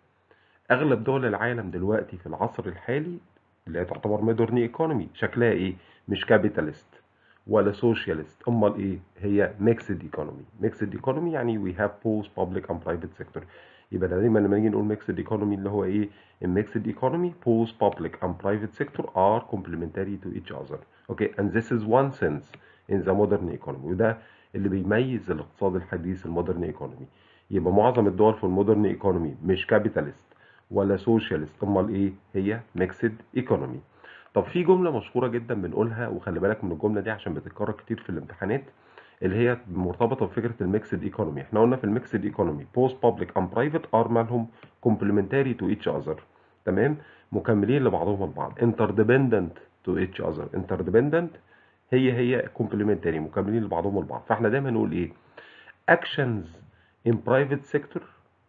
اغلب دول العالم دلوقتي في العصر الحالي اللي هي تعتبر مودرن ايكونومي شكلها ايه مش كابيتالست ولا سوشيالست امال ايه هي ميكسد ايكونومي ميكسد ايكونومي يعني وي هاف both public and private sector يبقى دايما لما نيجي نقول ميكسد ايكونومي اللي هو ايه الميكسد ايكونومي both public and private sector are complementary to each other okay and this is one sense in the modern economy وده اللي بيميز الاقتصاد الحديث المودرن ايكونومي يبقى معظم الدول في المودرن ايكونومي مش كابيتالست ولا سوشيالست امال ايه هي ميكسد ايكونومي طب في جمله مشهوره جدا بنقولها وخلي بالك من الجمله دي عشان بتتكرر كتير في الامتحانات اللي هي مرتبطه بفكره الميكسد ايكونومي احنا قلنا في الميكسد ايكونومي بوست بابليك اند برايفت ار مالهم كومبلمنتاري تو ايتش اذر تمام مكملين لبعضهم البعض interdependent to each other interdependent هي هي complementary مكملين لبعضهم البعض فاحنا دايما نقول ايه actions in private sector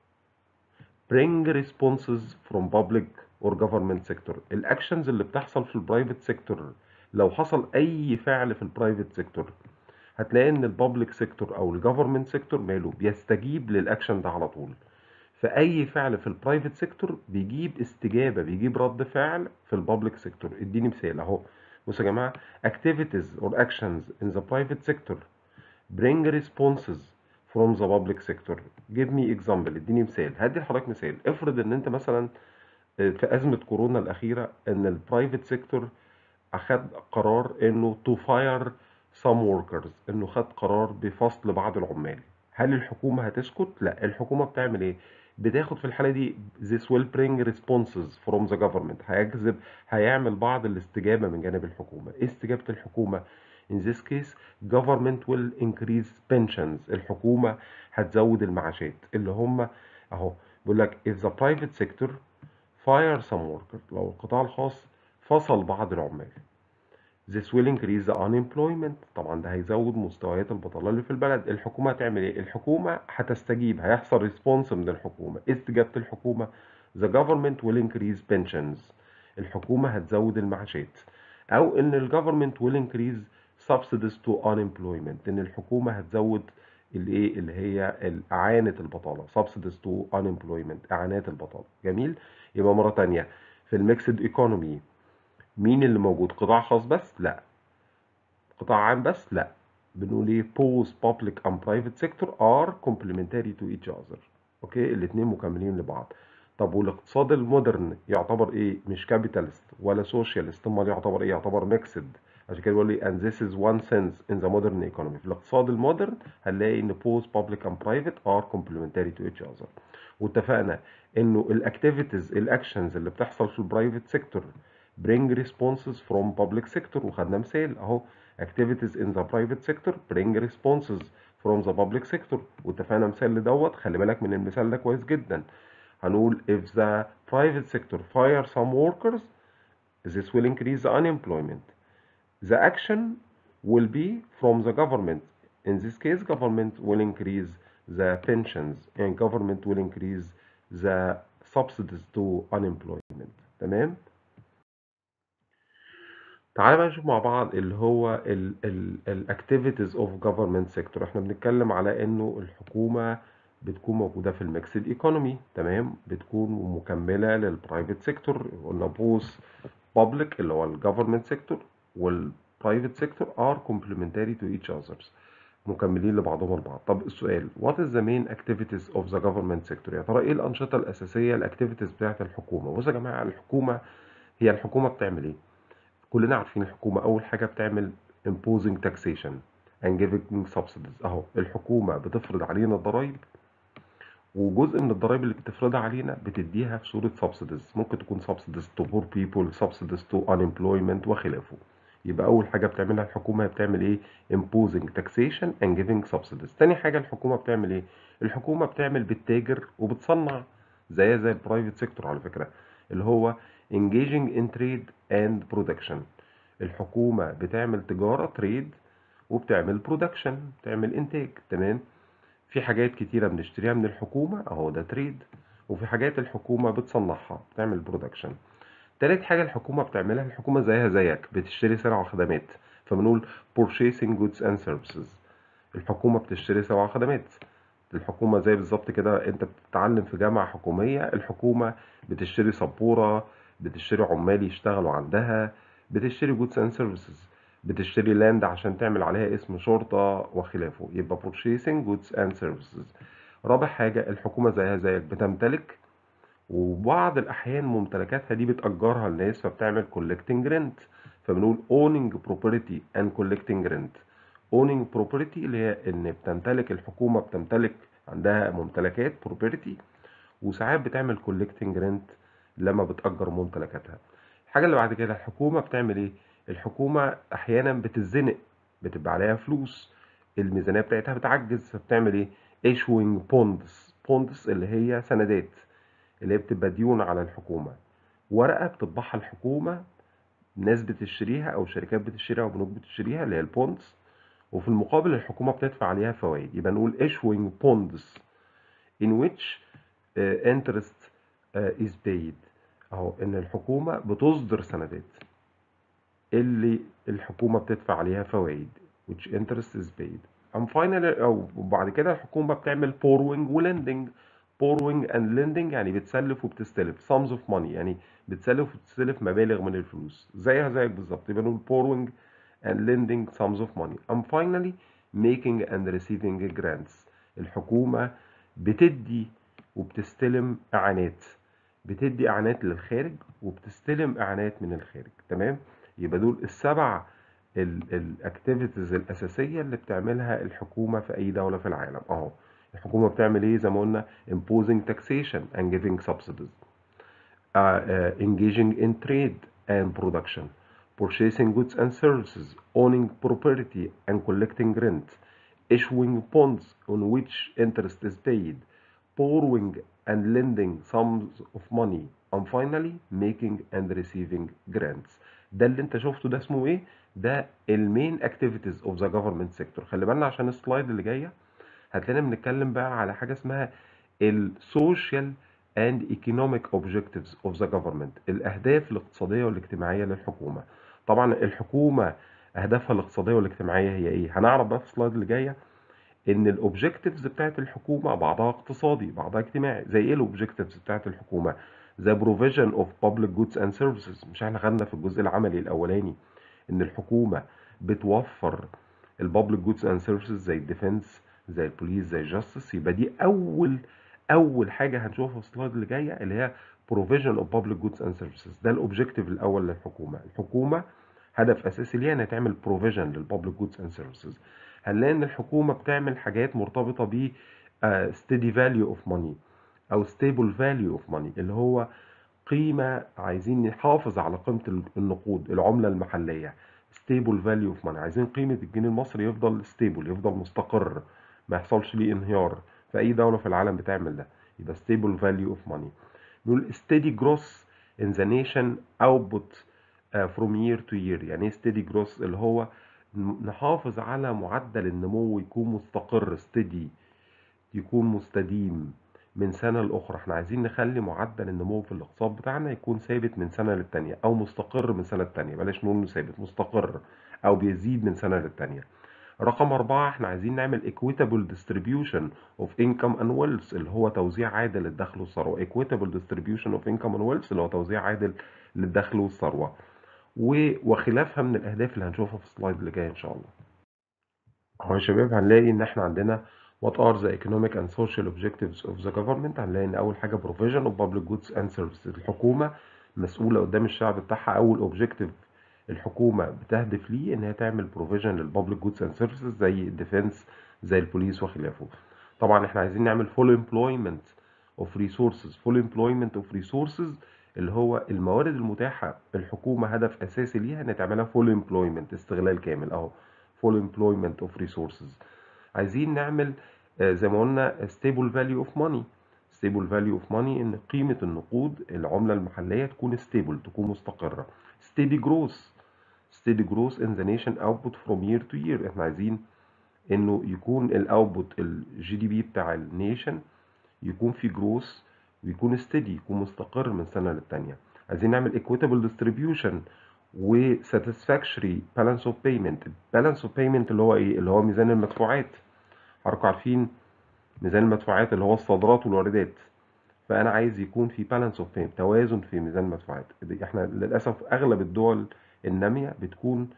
bring responses from public or government sector الاكشنز اللي بتحصل في البرايفت سيكتور لو حصل اي فعل في البرايفت سيكتور هتلاقي ان البابليك سيكتور او الجفرمنت سيكتور ماله بيستجيب للاكشن ده على طول فاي فعل في البرايفت سيكتور بيجيب استجابه بيجيب رد فعل في البابليك سيكتور اديني مثال اهو بصوا يا جماعه activities or actions in the private sector bring responses from the public sector give me example اديني مثال هدي لحضرتك مثال افرض ان انت مثلا في ازمه كورونا الاخيره ان البرايفت سيكتور اخد قرار انه to fire some workers انه خد قرار بفصل بعض العمال هل الحكومه هتسكت لا الحكومه بتعمل ايه بتاخد في الحاله دي this will bring responses from the government هيجذب هيعمل بعض الاستجابه من جانب الحكومه ايه استجابه الحكومه in this case government will increase pensions الحكومه هتزود المعاشات اللي هم اهو بيقول لك if the private sector fire some workers لو القطاع الخاص فصل بعض العمال This will increase the unemployment طبعا ده هيزود مستويات البطالة اللي في البلد الحكومة هتعمل ايه الحكومة هتستجيب هيحصل ريسبونس من الحكومة ايه استجابة الحكومة the government will increase pensions الحكومة هتزود المعاشات او ان ال government will increase subsidies to unemployment ان الحكومة هتزود الايه اللي هي اعانة البطالة subsidies to unemployment اعانات البطالة جميل يبقى مرة تانية في الميكسد ايكونومي مين اللي موجود قطاع خاص بس لا قطاع عام بس لا بنقول ايه both public and private sector are complementary to each other اوكي الاثنين مكملين لبعض طب والاقتصاد المودرن يعتبر ايه مش كابيتالست ولا سوشيالست امال يعتبر ايه يعتبر ميكسد عشان كده بيقول لي and this is one sense in the modern economy في الاقتصاد المودرن هنلاقي ان both public and private are complementary to each other واتفقنا انه الاكتيفيتيز الاكشنز اللي بتحصل في البرايفت سيكتور bring responses from public sector وخدنا مثال اهو activities in the private sector bring responses from the public sector واتفقنا مثال لدوت خلي بالك من المثال ده كويس جدا هنقول if the private sector fire some workers this will increase the unemployment the action will be from the government in this case government will increase the pensions and government will increase the subsidies to unemployment تمام تعالى بقى نشوف مع بعض اللي هو ال ال ال activities of government sector احنا بنتكلم على انه الحكومة بتكون موجودة في الميكسد ايكونومي تمام بتكون مكملة للبرايفت سيكتور قلنا بوث public اللي هو الجفرمنت سيكتور والبرايفت سيكتور are complementary to each others مكملين لبعضهم البعض طب السؤال what is the main activities of the government sector يا ترى ايه الانشطة الاساسية الاكتيفيتيز بتاعت الحكومة بصوا يا جماعة الحكومة هي الحكومة بتعمل ايه كلنا عارفين الحكومة أول حاجة بتعمل imposing taxation and giving subsidies أهو الحكومة بتفرض علينا الضرايب وجزء من الضرايب اللي بتفرضها علينا بتديها في صورة subsidies ممكن تكون subsidies to poor people subsidies to unemployment وخلافه يبقى أول حاجة بتعملها الحكومة هي بتعمل إيه imposing taxation and giving subsidies تاني حاجة الحكومة بتعمل إيه الحكومة بتعمل بتتاجر وبتصنع زيها زي البرايفت سيكتور على فكرة اللي هو engaging in trade and production الحكومة بتعمل تجارة تريد وبتعمل برودكشن بتعمل انتاج تمام في حاجات كتيرة بنشتريها من الحكومة اهو ده تريد وفي حاجات الحكومة بتصنعها بتعمل برودكشن تالت حاجة الحكومة بتعملها الحكومة زيها زيك بتشتري سلع وخدمات فبنقول purchasing goods and services الحكومة بتشتري سلع وخدمات الحكومة زي بالظبط كده انت بتتعلم في جامعة حكومية الحكومة بتشتري سبورة بتشتري عمال يشتغلوا عندها بتشتري جودز اند سيرفيسز بتشتري لاند عشان تعمل عليها اسم شرطة وخلافه يبقى purchasing goods and services رابع حاجة الحكومة زيها زيك بتمتلك وبعض الأحيان ممتلكاتها دي بتأجرها للناس فبتعمل collecting rent فبنقول owning property and collecting rent owning property اللي هي إن بتمتلك الحكومة بتمتلك عندها ممتلكات property وساعات بتعمل collecting rent لما بتأجر ممتلكاتها الحاجة اللي بعد كده الحكومة بتعمل ايه الحكومة احيانا بتتزنق بتبقى عليها فلوس الميزانية بتاعتها بتعجز فبتعمل ايه issuing bonds bonds اللي هي سندات اللي هي بتبقى ديون على الحكومة ورقة بتطبعها الحكومة ناس بتشتريها او شركات بتشتريها او بنوك بتشتريها اللي هي البوندز وفي المقابل الحكومة بتدفع عليها فوائد يبقى نقول issuing bonds in which uh, interest uh, is paid اهو ان الحكومة بتصدر سندات اللي الحكومة بتدفع عليها فوائد which interest is paid and finally او بعد كده الحكومة بتعمل borrowing و lending borrowing and lending يعني بتسلف وبتستلف sums of money يعني بتسلف وبتستلف مبالغ من الفلوس زيها زيك بالظبط يبقى نقول borrowing and lending sums of money and finally making and receiving grants الحكومة بتدي وبتستلم اعانات بتدي اعانات للخارج وبتستلم اعانات من الخارج تمام يبقى دول السبع الاكتيفيتيز الاساسيه اللي بتعملها الحكومه في اي دوله في العالم اهو الحكومه بتعمل ايه زي ما قلنا imposing taxation and giving subsidies uh, uh, engaging in trade and production purchasing goods and services owning property and collecting rent issuing bonds on which interest is paid borrowing and lending sums of money and finally making and receiving grants ده اللي انت شفته ده اسمه ايه ده المين اكتيفيتيز اوف ذا جفرمنت سيكتور خلي بالنا عشان السلايد اللي جايه هتلاقينا بنتكلم بقى على حاجه اسمها السوشيال اند ايكونوميك اوبجكتيفز اوف ذا جفرمنت الاهداف الاقتصاديه والاجتماعيه للحكومه طبعا الحكومه اهدافها الاقتصاديه والاجتماعيه هي ايه هنعرف بقى في السلايد اللي جايه ان الاوبجكتيفز بتاعت الحكومه بعضها اقتصادي بعضها اجتماعي زي ايه الاوبجكتيفز بتاعت الحكومه زي provision of public goods and services مش احنا خدنا في الجزء العملي الاولاني ان الحكومه بتوفر البابليك جودز اند سيرفيسز زي الديفنس زي البوليس زي الجاستس يبقى دي اول اول حاجه هنشوفها في السلايد اللي جايه اللي هي provision of public goods and services ده الاوبجيكتيف الاول للحكومه الحكومه هدف اساسي ليها انها تعمل provision للبابليك جودز اند سيرفيسز هنلاقي ان الحكومه بتعمل حاجات مرتبطه ب uh, steady value of money او stable value of money اللي هو قيمه عايزين نحافظ على قيمه النقود العمله المحليه stable value of money عايزين قيمه الجنيه المصري يفضل stable يفضل مستقر ما يحصلش ليه انهيار في اي دوله في العالم بتعمل ده يبقى stable value of money نقول steady growth in the nation output uh, from year to year يعني ايه steady growth اللي هو نحافظ على معدل النمو يكون مستقر steady يكون مستديم من سنة لأخرى احنا عايزين نخلي معدل النمو في الاقتصاد بتاعنا يكون ثابت من سنة للتانية أو مستقر من سنة للتانية بلاش نقول إنه ثابت مستقر أو بيزيد من سنة للتانية رقم أربعة احنا عايزين نعمل equitable distribution of income and wealth اللي هو توزيع عادل للدخل والثروة equitable distribution of income and wealth اللي هو توزيع عادل للدخل والثروة وخلافها من الأهداف اللي هنشوفها في السلايد اللي جاي إن شاء الله أهو يا شباب هنلاقي إن احنا عندنا What are the economic and social objectives of the government؟ هنلاقي إن أول حاجة provision of public goods and services الحكومة مسؤولة قدام الشعب بتاعها أول objective الحكومة بتهدف ليه إن هي تعمل provision للبابليك جودز اند سيرفيسز زي الديفنس زي البوليس وخلافه. طبعا إحنا عايزين نعمل full employment of resources full employment of resources اللي هو الموارد المتاحة الحكومة هدف أساسي ليها إن تعملها full employment استغلال كامل أهو full employment of resources. عايزين نعمل زي ما قلنا stable value of money stable value of money إن قيمة النقود العملة المحلية تكون stable تكون مستقرة. steady growth steady growth in the nation output from year to year احنا عايزين انه يكون الاوتبوت الجي دي بي بتاع النيشن يكون في جروث ويكون steady يكون مستقر من سنه للتانيه عايزين نعمل equitable distribution و satisfactory balance of payment balance of payment اللي هو ايه اللي هو ميزان المدفوعات حضراتكم عارفين ميزان المدفوعات اللي هو الصادرات والواردات فانا عايز يكون في بالانس اوف بيمنت توازن في ميزان المدفوعات احنا للاسف اغلب الدول الناميه بتكون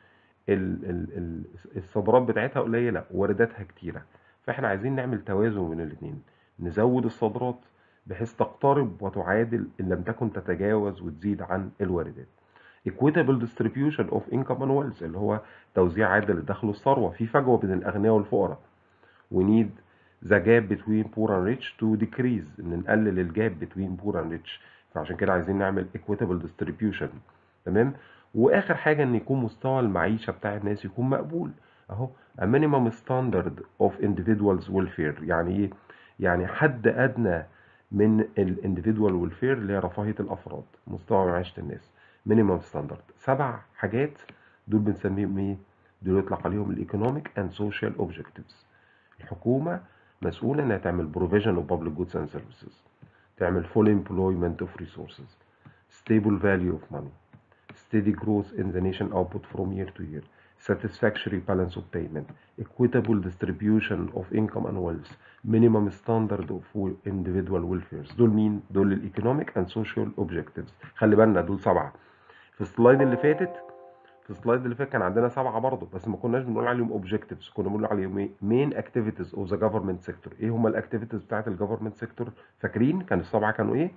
ال ال ال الصادرات بتاعتها قليله ووارداتها كتيره فاحنا عايزين نعمل توازن بين الاثنين نزود الصادرات بحيث تقترب وتعادل ان لم تكن تتجاوز وتزيد عن الواردات equitable distribution of income and wealth اللي هو توزيع عادل للدخل والثروه في فجوه بين الاغنياء والفقراء we need the gap between poor and rich to decrease ان نقلل الجاب between poor and rich فعشان كده عايزين نعمل equitable distribution تمام واخر حاجه ان يكون مستوى المعيشه بتاع الناس يكون مقبول اهو a minimum standard of individuals welfare يعني ايه يعني حد ادنى من الانديفيدوال ويلفير اللي هي رفاهيه الافراد مستوى معيشه الناس minimum standard سبع حاجات دول بنسميهم ايه دول يطلق عليهم الايكونوميك اند سوشيال اوبجكتيفز الحكومه مسؤولة إنها تعمل provision of public goods and services تعمل full employment of resources stable value of money steady growth in the nation output from year to year satisfactory balance of payment equitable distribution of income and wealth minimum standard of individual welfare دول مين؟ دول الايكونوميك and social objectives خلي بالنا دول سبعة في السلايد اللي فاتت في السلايد اللي فات كان عندنا سبعه برضه بس ما كناش بنقول عليهم اوبجكتيفز كنا بنقول عليهم ايه مين اكتيفيتيز اوف ذا جفرمنت سيكتور ايه هم الاكتيفيتيز بتاعت الجفرمنت سيكتور فاكرين كان السبعه كانوا ايه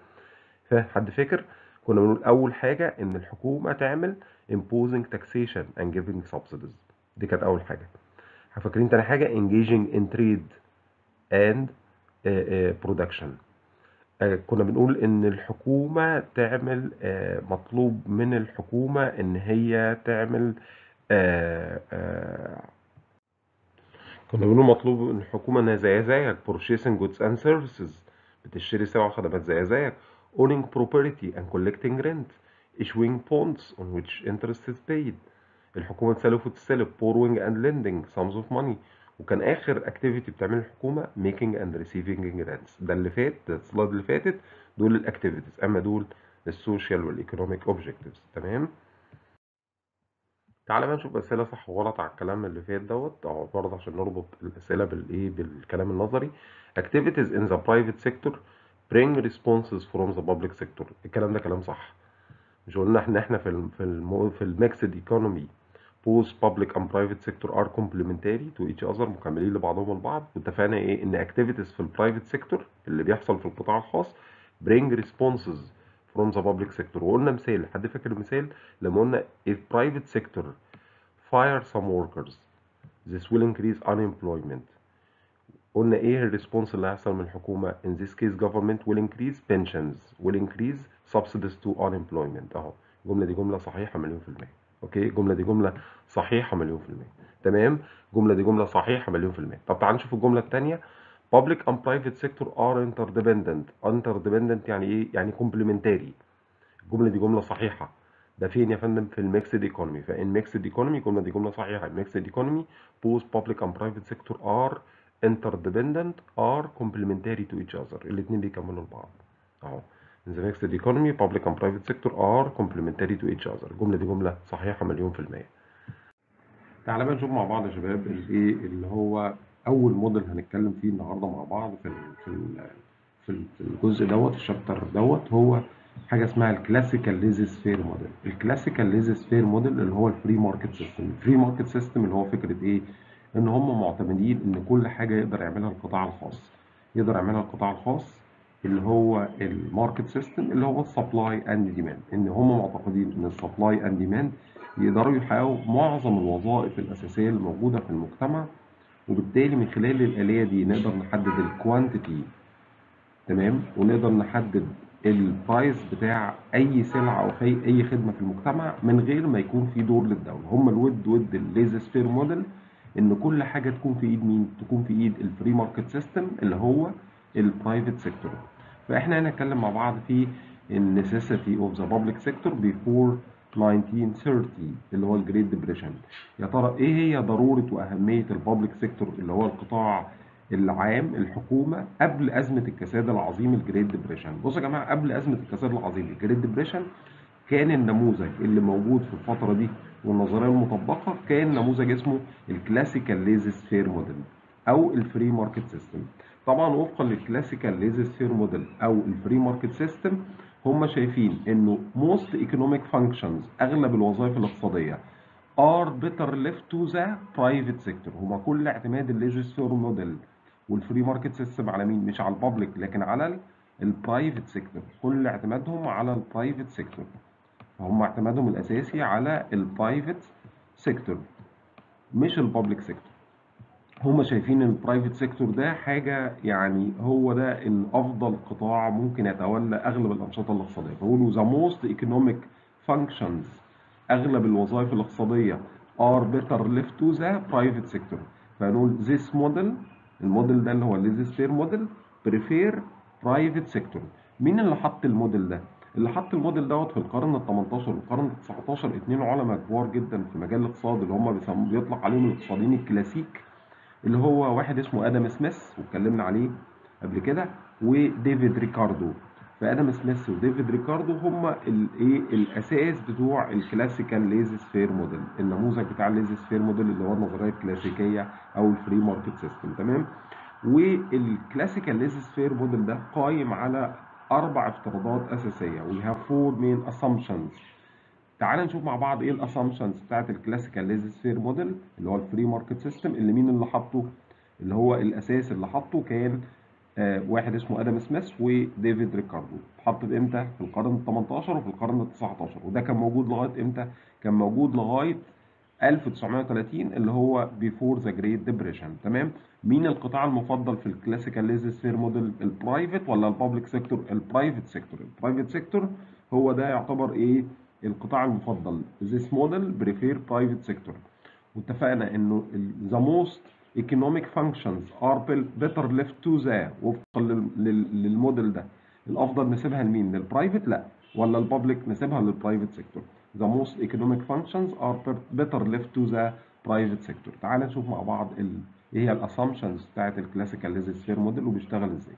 حد فاكر كنا بنقول اول حاجه ان الحكومه تعمل imposing taxation and giving subsidies دي كانت اول حاجه فاكرين تاني حاجه engaging in trade and uh, uh, production كنا بنقول ان الحكومة تعمل مطلوب من الحكومة ان هي تعمل كنا بنقول مطلوب من الحكومة انها زي زيك purchasing goods and services بتشتري سلع وخدمات زي زيك owning property and collecting rent issuing bonds on which interest is paid الحكومة تسلف وتستلف borrowing and lending sums of money وكان اخر اكتيفيتي بتعملها الحكومه ميكينج اند ريسيفنج جرانتس ده اللي فات ده السلايد اللي فاتت دول الاكتيفيتيز اما دول السوشيال والايكونوميك اوبجكتيفز تمام تعالى بقى نشوف اسئله صح وغلط على الكلام اللي فات دوت او برضه عشان نربط الاسئله بالايه بالكلام النظري activities in the private sector bring responses from the public sector الكلام ده كلام صح مش قلنا ان احنا في ال في ال في الميكسد ايكونومي both public and private sector are complementary to each other مكملين لبعضهم البعض واتفقنا ايه ان activities في البرايفت سيكتور اللي بيحصل في القطاع الخاص bring responses from the public sector وقلنا مثال حد فاكر المثال لما قلنا if private sector fire some workers this will increase unemployment قلنا ايه الريسبونس اللي هيحصل من الحكومه in this case government will increase pensions will increase subsidies to unemployment اهو الجمله دي جمله صحيحه مليون في الميه اوكي الجمله دي جمله صحيحه مليون في الميه تمام الجمله دي جمله صحيحه مليون في الميه طب تعال نشوف الجمله الثانيه public and private sector are interdependent interdependent يعني ايه يعني complementary الجمله دي جمله صحيحه ده فين يا فندم في الميكسد ايكونومي فان ميكسد ايكونومي الجمله دي جمله صحيحه الميكسد ايكونومي both public and private sector are interdependent are complementary to each other الاثنين بيكملوا لبعض اهو in the mixed economy public and private sector are complementary to each other الجمله دي جمله صحيحه مليون في الميه تعالى بقى نشوف مع بعض يا شباب الايه اللي هو اول موديل هنتكلم فيه النهارده مع بعض في ال في ال في ال- في الجزء دوت الشابتر دوت هو حاجه اسمها الكلاسيكال ليزيس فير موديل الكلاسيكال ليزيس فير موديل اللي هو الفري ماركت سيستم الفري ماركت سيستم اللي هو فكره ايه ان هم معتمدين ان كل حاجه يقدر يعملها القطاع الخاص يقدر يعملها القطاع الخاص اللي هو الماركت سيستم اللي هو السبلاي اند ديماند ان هم معتقدين ان السبلاي اند ديماند يقدروا يحققوا معظم الوظائف الاساسيه اللي موجوده في المجتمع وبالتالي من خلال الآلية دي نقدر نحدد الكوانتيتي تمام ونقدر نحدد البرايس بتاع أي سلعة أو أي أي خدمة في المجتمع من غير ما يكون في دور للدولة هم الود ود الليزي سفير موديل إن كل حاجة تكون في إيد مين؟ تكون في إيد الفري ماركت سيستم اللي هو البرايفت سيكتور فإحنا هنتكلم مع بعض في النسيسيتي اوف ذا بابليك سيكتور بيفور 1930 اللي هو الجريت ديبريشن يا ترى ايه هي ضروره واهميه البابليك سيكتور اللي هو القطاع العام الحكومه قبل ازمه الكساد العظيم الجريت ديبريشن بصوا يا جماعه قبل ازمه الكساد العظيم الجريت ديبريشن كان النموذج اللي موجود في الفتره دي والنظريه المطبقه كان نموذج اسمه الكلاسيكال ليزيس فير موديل او الفري ماركت سيستم طبعا وفقا للكلاسيكال ليزيس فير موديل او الفري ماركت سيستم هم شايفين انه most economic functions اغلب الوظائف الاقتصاديه are better left to the private sector هما كل اعتماد الليزيس فير موديل والفري ماركت سيستم على مين مش على البابليك لكن على البرايفت سيكتور كل اعتمادهم على البرايفت سيكتور فهم اعتمادهم الاساسي على البرايفت سيكتور مش البابليك سيكتور هم شايفين ان البرايفت سيكتور ده حاجه يعني هو ده الافضل قطاع ممكن يتولى اغلب الانشطه الاقتصاديه فيقولوا ذا موست ايكونوميك فانكشنز اغلب الوظائف الاقتصاديه are better left to the private sector فنقول this model الموديل ده اللي هو الليزيسفير موديل prefer private sector مين اللي حط الموديل ده؟ اللي حط الموديل دوت في القرن ال 18 والقرن ال 19 اثنين علماء كبار جدا في مجال الاقتصاد اللي هم بيسموا بيطلق عليهم الاقتصاديين الكلاسيك اللي هو واحد اسمه ادم سميث واتكلمنا عليه قبل كده وديفيد ريكاردو فادم سميث وديفيد ريكاردو هم الايه الاساس بتوع الكلاسيكال ليزيس فير موديل النموذج بتاع الليزيس فير موديل اللي هو النظريه الكلاسيكيه او الفري ماركت سيستم تمام والكلاسيكال ليزيس فير موديل ده قايم على اربع افتراضات اساسيه we have four main assumptions تعال نشوف مع بعض ايه الاسامبشنز بتاعت الكلاسيكال ليزيس فير موديل اللي هو الفري ماركت سيستم اللي مين اللي حطه اللي هو الاساس اللي حطه كان آه واحد اسمه ادم سميث وديفيد ريكاردو اتحطت امتى في القرن ال 18 وفي القرن ال 19 وده كان موجود لغايه امتى كان موجود لغايه 1930 اللي هو بيفور ذا جريت ديبريشن تمام مين القطاع المفضل في الكلاسيكال ليزيس فير موديل البرايفت ولا البابليك سيكتور البرايفت سيكتور البرايفت سيكتور هو ده يعتبر ايه القطاع المفضل this model prefer private sector واتفقنا انه the most economic functions are better left to the وفقا للموديل ده الافضل نسيبها لمين للبرايفت لا ولا البابليك نسيبها للبرايفت سيكتور the most economic functions are better left to the private sector تعال نشوف مع بعض ال... ايه هي الاسامبشنز بتاعت الكلاسيكال ليزيس فير موديل وبيشتغل ازاي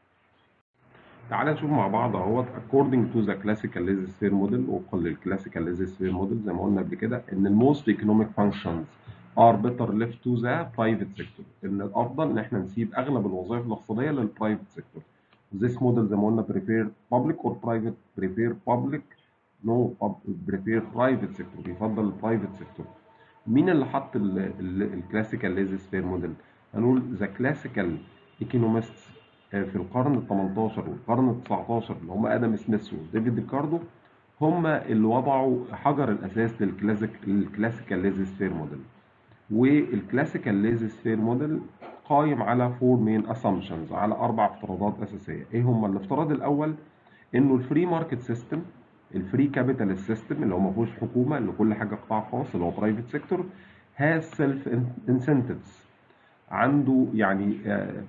تعال نشوف مع بعض اهوت according to the classical laissez-faire model وفقا للكلاسيكال laissez-faire model زي ما قلنا قبل كده ان ال most economic functions are better left to the private sector ان الافضل ان احنا نسيب اغلب الوظائف الاقتصاديه للبرايفت سيكتور this model زي ما قلنا prefer public or private prefer public no prefer private sector بيفضل البرايفت سيكتور مين اللي حط الكلاسيكال ليزي سفير موديل هنقول ذا كلاسيكال ايكونومستس في القرن ال 18 والقرن ال 19 اللي هم ادم سميث وديفيد ريكاردو هم اللي وضعوا حجر الاساس للكلاسيك الكلاسيكال ليزي سفير موديل والكلاسيكال ليزي سفير موديل قايم على فور مين اسامبشنز على اربع افتراضات اساسيه ايه هم الافتراض الاول انه الفري ماركت سيستم الفري كابيتال سيستم اللي هو ما فيهوش حكومه اللي كل حاجه قطاع خاص اللي هو برايفت سيكتور هاز سيلف انسنتفز عنده يعني آآ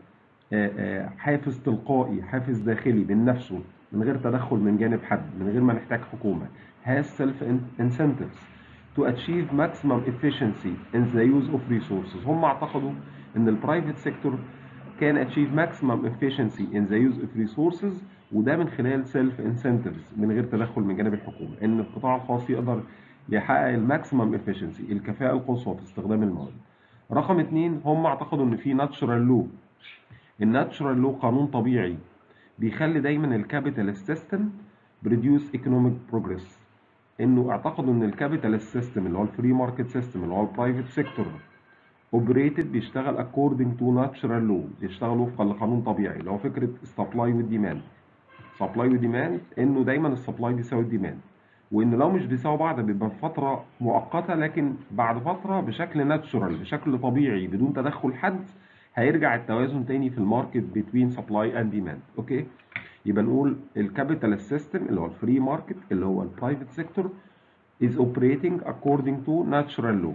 آآ حافز تلقائي حافز داخلي من نفسه من غير تدخل من جانب حد من غير ما نحتاج حكومه has self incentives to achieve maximum efficiency in the use of resources هم اعتقدوا ان البرايفت سيكتور can achieve maximum efficiency in the use of resources وده من خلال self incentives من غير تدخل من جانب الحكومه ان القطاع الخاص يقدر يحقق الماكسيمم efficiency الكفاءه القصوى في استخدام الموارد رقم اتنين هم اعتقدوا ان في ناتشرال لو الناتشرال لو قانون طبيعي بيخلي دايما الكابيتال سيستم بريديوس ايكونوميك بروجريس انه اعتقدوا ان الكابيتال سيستم اللي هو الفري ماركت سيستم اللي هو البرايفت سيكتور اوبريتد بيشتغل according to natural law بيشتغل وفقا لقانون طبيعي اللي هو فكره السبلاي والديماند سبلاي وديماند انه دايما السبلاي بيساوي الديماند وان لو مش بيساوي بعض بيبقى فتره مؤقته لكن بعد فتره بشكل ناتشورال بشكل طبيعي بدون تدخل حد هيرجع التوازن تاني في الماركت بين سبلاي اند ديماند اوكي يبقى نقول الكابيتال سيستم اللي هو الفري ماركت اللي هو البرايفت سيكتور is operating according to natural law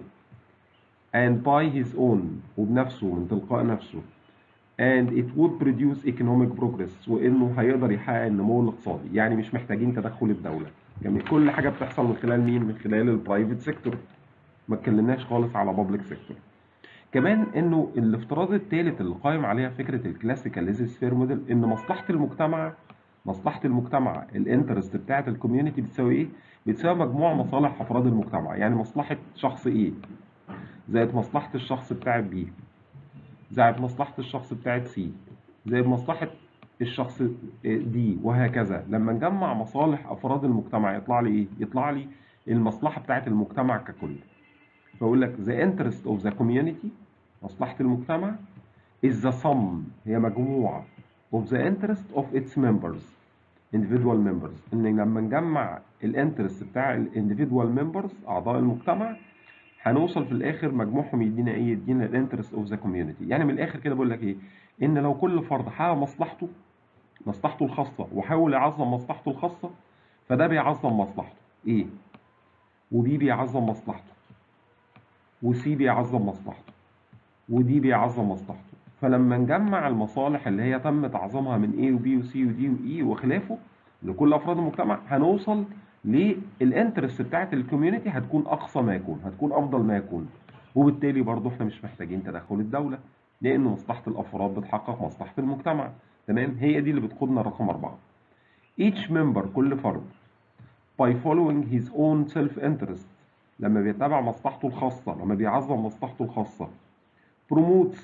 and by his own وبنفسه من تلقاء نفسه and it would produce economic progress وانه هيقدر يحقق النمو الاقتصادي يعني مش محتاجين تدخل الدوله يعني كل حاجه بتحصل من خلال مين من خلال البرايفت سيكتور ما اتكلمناش خالص على بابليك سيكتور كمان انه الافتراض الثالث اللي قائم عليها فكره الكلاسيكال ليزي سفير موديل ان مصلحه المجتمع مصلحه المجتمع الانترست بتاعه الكوميونتي بتساوي ايه؟ بتساوي مجموع مصالح افراد المجتمع يعني مصلحه شخص ايه زائد مصلحه الشخص بتاع بي زائد مصلحه الشخص بتاع سي زائد مصلحه الشخص دي وهكذا لما نجمع مصالح افراد المجتمع يطلع لي ايه؟ يطلع لي المصلحه بتاعه المجتمع ككل فاقول لك the interest of the community مصلحة المجتمع is the sum هي مجموعة of the interest of its members individual members ان لما نجمع الانترست بتاع الانديفيدوال members اعضاء المجتمع هنوصل في الاخر مجموعهم يدينا ايه يدينا الانترست اوف ذا كوميونتي يعني من الاخر كده بقول لك ايه ان لو كل فرد حقق مصلحته مصلحته الخاصه وحاول يعظم مصلحته الخاصه فده بيعظم مصلحته ايه وبي بيعظم مصلحته وسي بيعظم مصلحته ودي بيعظم مصلحته فلما نجمع المصالح اللي هي تم تعظيمها من A وB وC وD وE وخلافه لكل افراد المجتمع هنوصل للانترست بتاعت الكوميونتي هتكون اقصى ما يكون هتكون افضل ما يكون وبالتالي برضه احنا مش محتاجين تدخل الدوله لان مصلحه الافراد بتحقق مصلحه المجتمع تمام هي دي اللي بتقودنا رقم أربعة each member كل فرد by following his own self interest لما بيتبع مصلحته الخاصة لما بيعظم مصلحته الخاصة promotes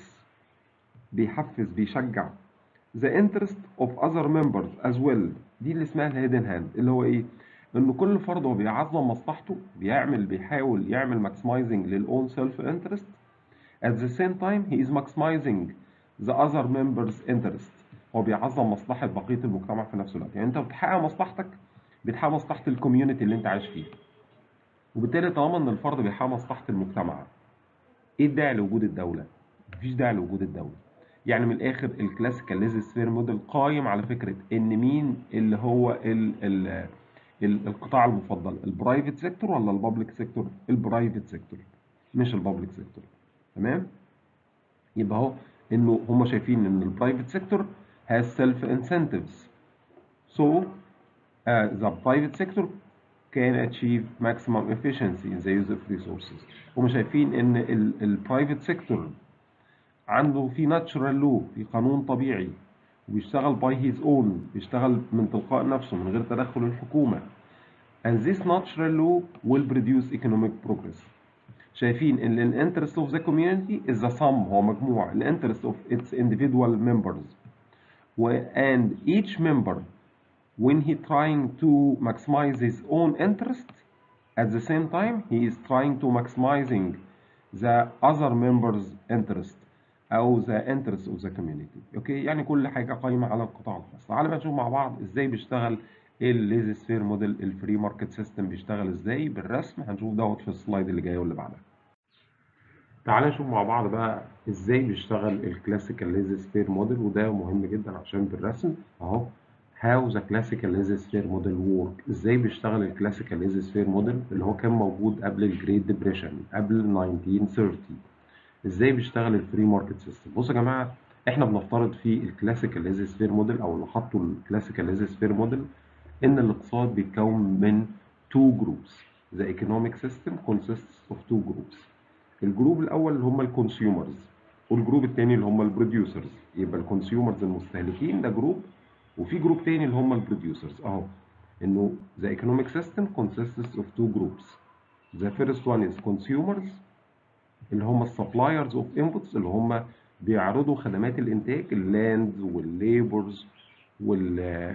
بيحفز بيشجع the interest of other members as well دي اللي اسمها الهيدن هاند اللي هو ايه ان كل فرد هو بيعظم مصلحته بيعمل بيحاول يعمل maximizing للأون self interest at the same time he is maximizing the other members interest هو بيعظم مصلحة بقية المجتمع في نفس الوقت يعني انت بتحقق مصلحتك بتحقق مصلحة الكوميونتي اللي انت عايش فيه وبالتالي طالما ان الفرد بيحقق مصلحة المجتمع ايه الداعي لوجود الدولة؟ مفيش داعي لوجود الدولة يعني من الاخر الكلاسيكال ليزي سفير موديل قايم على فكرة ان مين اللي هو ال ال ال القطاع المفضل البرايفت سيكتور ولا البابليك سيكتور؟ البرايفت سيكتور مش البابليك سيكتور تمام؟ يبقى اهو انه هم شايفين ان البرايفت سيكتور has self incentives so uh, the private sector can achieve maximum efficiency in the use of resources هم شايفين ان البرايفت سيكتور عنده في natural law في قانون طبيعي وبيشتغل by his own بيشتغل من تلقاء نفسه من غير تدخل الحكومة and this natural law will produce economic progress شايفين ان ال interest of the community is the sum هو مجموع ال interest of its individual members و and each member when he trying to maximize his own interest at the same time he is trying to maximizing the other members interest او the interest of the community اوكي يعني كل حاجه قايمه على القطاع الخاص تعالى بقى نشوف مع بعض ازاي بيشتغل الليزي سفير موديل الفري ماركت سيستم بيشتغل ازاي بالرسم هنشوف دوت في السلايد اللي جاي واللي بعدها تعالى نشوف مع بعض بقى ازاي بيشتغل الكلاسيكال ليزي سفير موديل وده مهم جدا عشان بالرسم اهو how the classical lazy sphere model work ازاي بيشتغل الكلاسيكال lazy sphere موديل اللي هو كان موجود قبل الجريت ديبريشن قبل 1930 ازاي بيشتغل الفري ماركت سيستم بصوا يا جماعه احنا بنفترض في الكلاسيكال ليزي سفير موديل او اللي حطوا الكلاسيكال ليزي سفير موديل ان الاقتصاد بيتكون من two groups the economic system consists of two groups الجروب الاول اللي هم الكونسيومرز والجروب الثاني اللي هم البروديوسرز يبقى الكونسيومرز المستهلكين ده جروب وفي جروب تاني اللي هم البروديوسرز اهو انه the economic system consists of two groups the first one is consumers اللي هم السبلايرز اوف انبوتس اللي هم بيعرضوا خدمات الانتاج اللاند والليبرز وال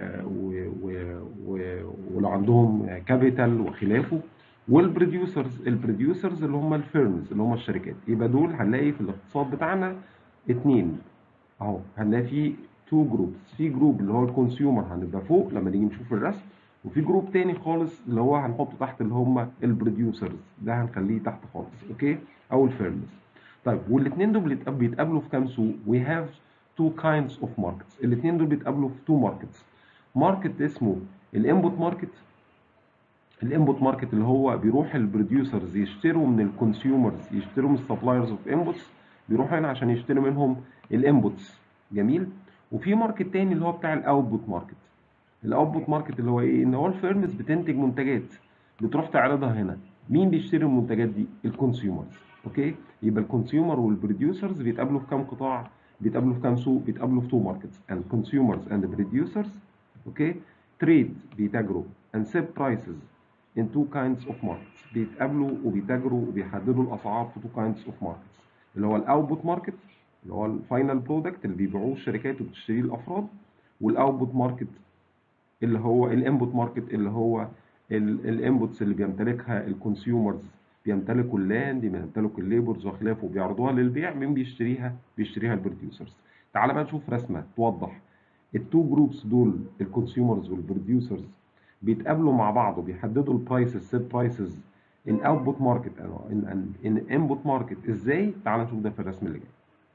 ولو عندهم كابيتال وخلافه والبروديوسرز البروديوسرز اللي هم الفيرمز اللي هم الشركات يبقى دول هنلاقي في الاقتصاد بتاعنا اتنين اهو هنلاقي في تو جروبس في جروب اللي هو الكونسيومر هنبقى فوق لما نيجي نشوف الرسم وفي جروب تاني خالص اللي هو هنحطه تحت اللي هم البروديوسرز ده هنخليه تحت خالص اوكي او الفيرمز طيب والاثنين دول بيتقابلوا في كام سوق we have two kinds of markets الاثنين دول بيتقابلوا في two markets ماركت اسمه الانبوت ماركت الانبوت ماركت اللي هو بيروح البروديوسرز يشتروا من الكونسيومرز يشتروا من السبلايرز اوف انبوتس بيروحوا هنا عشان يشتروا منهم الانبوتس جميل وفي ماركت تاني اللي هو بتاع الاوتبوت ماركت الاوتبوت ماركت اللي هو ايه ان هو الفيرمز بتنتج منتجات بتروح تعرضها هنا مين بيشتري المنتجات دي الكونسيومرز اوكي يبقى الكونسيومر والبروديوسرز بيتقابلوا في كام قطاع بيتقابلوا في كام سوق بيتقابلوا في تو ماركتس and consumers and producers اوكي تريد بيتاجروا and set prices in two kinds of markets بيتقابلوا وبيتاجروا وبيحددوا الاسعار في two kinds of markets اللي هو الاوتبوت ماركت اللي هو الفاينل برودكت اللي بيبيعوه الشركات وبتشتريه الافراد والاوتبوت ماركت اللي هو الانبوت ماركت اللي هو الانبوتس اللي بيمتلكها الكونسيومرز بيمتلكوا اللاند بيمتلكوا الليبرز وخلافه بيعرضوها للبيع مين بيشتريها بيشتريها البروديوسرز تعال بقى نشوف رسمه توضح التو جروبس دول الكونسيومرز والبروديوسرز بيتقابلوا مع بعض وبيحددوا البرايسز سيت برايسز ان اوتبوت ماركت ان ان انبوت ماركت ازاي تعال نشوف ده في الرسم اللي جاي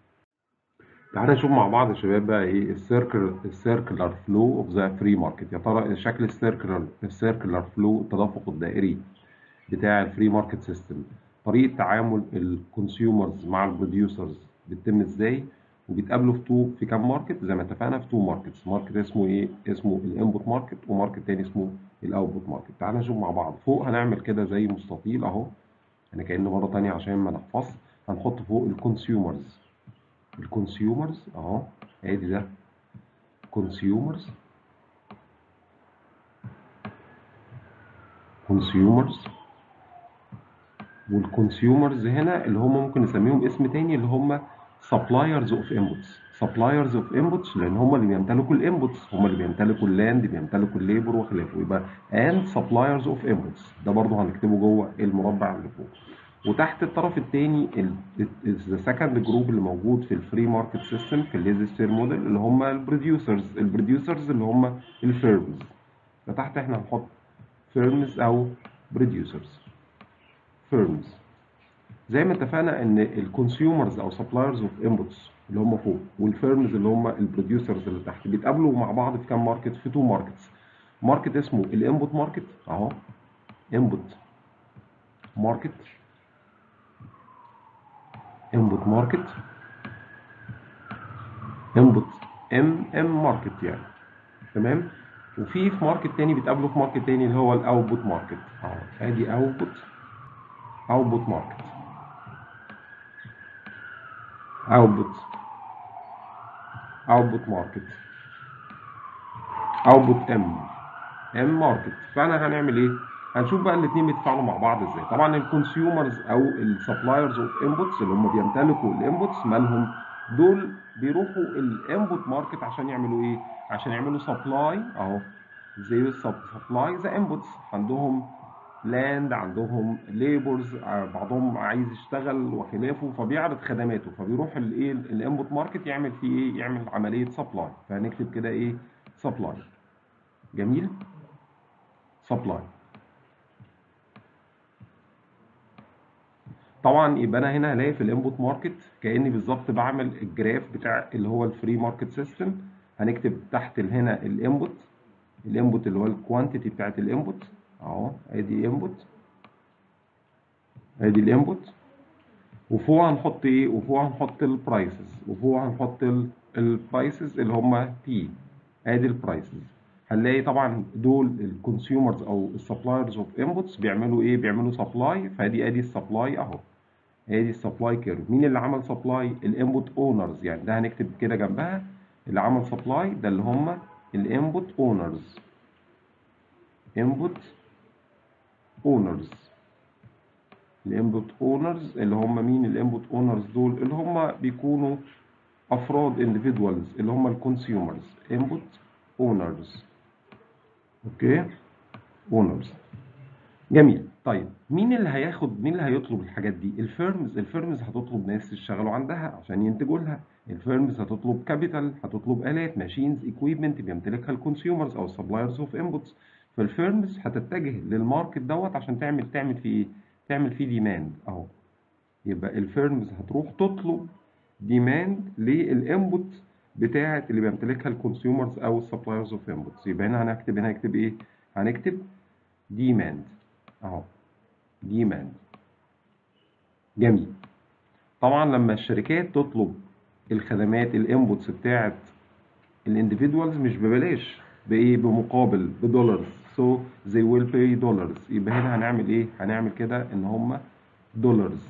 تعالى نشوف مع بعض يا شباب بقى ايه السيركل السيركلر فلو اوف ذا فري ماركت يا ترى شكل السيركلر السيركلر فلو التدفق الدائري بتاع الفري ماركت سيستم طريقه تعامل الكونسيومرز مع البروديوسرز بتتم ازاي وبيتقابلوا في تو في كام ماركت زي ما اتفقنا في تو ماركتس ماركت اسمه ايه اسمه الانبوت ماركت وماركت تاني اسمه الاوتبوت ماركت تعالى نشوف مع بعض فوق هنعمل كده زي مستطيل اهو انا كأنه مره تانية عشان ما نحفظ هنحط فوق الكونسيومرز الكونسيومرز اهو ادي ده كونسيومرز كونسيومرز والكونسيومرز هنا اللي هم ممكن نسميهم اسم تاني اللي هم سبلايرز اوف انبوتس سبلايرز اوف انبوتس لان هم اللي بيمتلكوا الانبوتس هم اللي بيمتلكوا اللاند بيمتلكوا الليبر وخلافه يبقى اند سبلايرز اوف انبوتس ده برضه هنكتبه جوه المربع اللي فوق وتحت الطرف الثاني ذا سكند جروب اللي موجود في الفري ماركت سيستم في الليزي ستير موديل اللي هم البروديوسرز البروديوسرز اللي هم الفيرمز فتحت احنا هنحط فيرمز او بروديوسرز فيرمز زي ما اتفقنا ان الكونسيومرز او سبلايرز اوف انبوتس اللي هم فوق والفيرمز اللي هم البروديوسرز اللي تحت بيتقابلوا مع بعض في كام ماركت في تو ماركتس ماركت اسمه الانبوت ماركت اهو انبوت ماركت انبوت ماركت انبوت ام ام ماركت يعني تمام وفي في ماركت تاني بيتقابلوا في ماركت تاني اللي هو الاوتبوت ماركت اهو ادي اوتبوت اوتبوت ماركت اوتبوت اوتبوت ماركت اوتبوت ام ام ماركت فانا هنعمل ايه هنشوف بقى الاثنين بيتفاعلوا مع بعض ازاي طبعا الكونسيومرز او السبلايرز اوف انبوتس اللي هم بيمتلكوا الانبوتس مالهم دول بيروحوا الانبوت ماركت عشان يعملوا ايه عشان يعملوا سبلاي اهو زي سبلاي ذا انبوتس عندهم لاند عندهم ليبرز بعضهم عايز يشتغل وخلافه فبيعرض خدماته فبيروح الايه الانبوت ماركت يعمل فيه ايه يعمل عمليه سبلاي فهنكتب كده ايه سبلاي جميل سبلاي طبعا يبقى انا هنا هلاقي في الانبوت ماركت كاني بالظبط بعمل الجراف بتاع اللي هو الفري ماركت سيستم هنكتب تحت هنا الانبوت الانبوت اللي هو الكوانتيتي بتاعت الانبوت اهو ادي انبوت ادي الانبوت وفوق هنحط ايه وفوق هنحط البرايسز وفوق هنحط البرايسز اللي هم بي ادي البرايسز هنلاقي طبعا دول الكونسيومرز او السبلايرز اوف انبوتس بيعملوا ايه بيعملوا سبلاي فادي ادي السبلاي اهو ادي السبلاي كيرف مين اللي عمل سبلاي الانبوت اونرز يعني ده هنكتب كده جنبها اللي عمل سبلاي ده اللي هم الانبوت اونرز انبوت اونرز الانبوت اونرز اللي هم مين الانبوت اونرز دول اللي هم بيكونوا افراد individuals اللي هم الكونسيومرز انبوت اونرز اوكي اونرز جميل طيب مين اللي هياخد مين اللي هيطلب الحاجات دي الفيرمز الفيرمز هتطلب ناس يشتغلوا عندها عشان ينتجوا لها الفيرمز هتطلب كابيتال هتطلب الات ماشينز ايكويبمنت بيمتلكها الكونسيومرز او السبلايرز اوف انبوتس فالفيرمز هتتجه للماركت دوت عشان تعمل تعمل فيه ايه تعمل فيه ديماند اهو يبقى الفيرمز هتروح تطلب ديماند للانبوت بتاعه اللي بيمتلكها الكونسيومرز او السبلايرز اوف انبوتس يبقى هنا هنكتب هنا هنكتب ايه هنكتب ديماند اهو ديماند جميل طبعا لما الشركات تطلب الخدمات الانبوتس بتاعه الانديفيدوالز مش ببلاش بايه بمقابل بدولارز سو they will pay dollars يبقى هنا هنعمل ايه هنعمل كده ان هم دولارز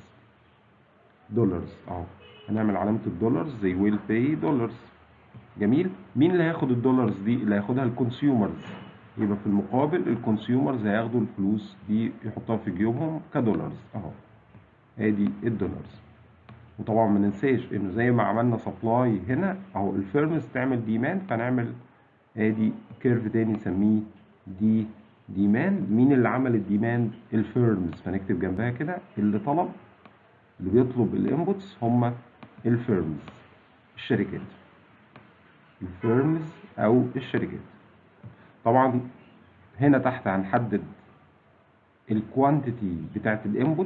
دولارز اهو هنعمل علامه الدولارز they will pay dollars جميل مين اللي هياخد الدولارز دي اللي هياخدها الكونسيومرز يبقى في المقابل الكونسيومرز هياخدوا الفلوس دي يحطوها في جيوبهم كدولارز اهو ادي الدولارز وطبعا ما ننساش انه زي ما عملنا سبلاي هنا اهو الفيرمز تعمل ديماند فنعمل ادي كيرف تاني نسميه دي ديماند مين اللي عمل الديماند الفيرمز فنكتب جنبها كده اللي طلب اللي بيطلب الانبوتس هم الفيرمز الشركات الفيرمز او الشركات طبعا هنا تحت هنحدد الكوانتيتي بتاعت الانبوت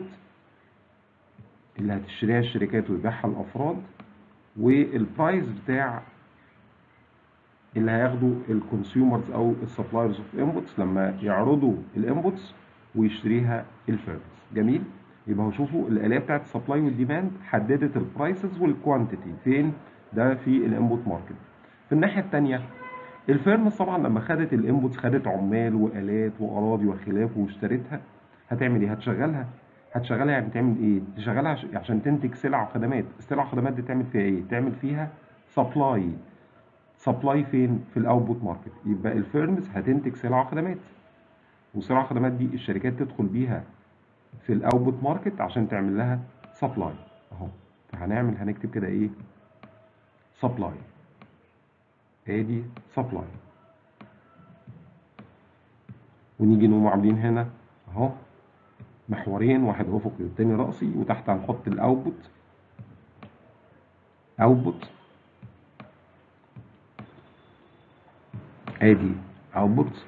اللي هتشتريها الشركات ويبيعها الافراد والبرايس بتاع اللي هياخده الكونسيومرز او السبلايرز اوف انبوتس لما يعرضوا الانبوتس ويشتريها الفيرمز جميل يبقى شوفوا الآلية بتاعت السبلاي والديماند حددت البرايسز والكوانتيتي فين ده في الانبوت ماركت في الناحية التانية الفيرمز طبعا لما خدت الانبوتس خدت عمال والات واراضي وخلافه واشترتها هتعمل ايه هتشغلها هتشغلها يعني تعمل ايه تشغلها عشان تنتج سلع وخدمات السلع والخدمات دي تعمل فيها ايه تعمل فيها سبلاي سبلاي فين في الاوتبوت ماركت يبقى الفيرمز هتنتج سلع وخدمات والسلع والخدمات دي الشركات تدخل بيها في الاوتبوت ماركت عشان تعمل لها سبلاي اهو فهنعمل هنكتب كده ايه سبلاي ادي سبلاي ونيجي نقوم عاملين هنا اهو محورين واحد افقي والتاني رأسي وتحت هنحط الاوتبوت اوتبوت ادي اوتبوت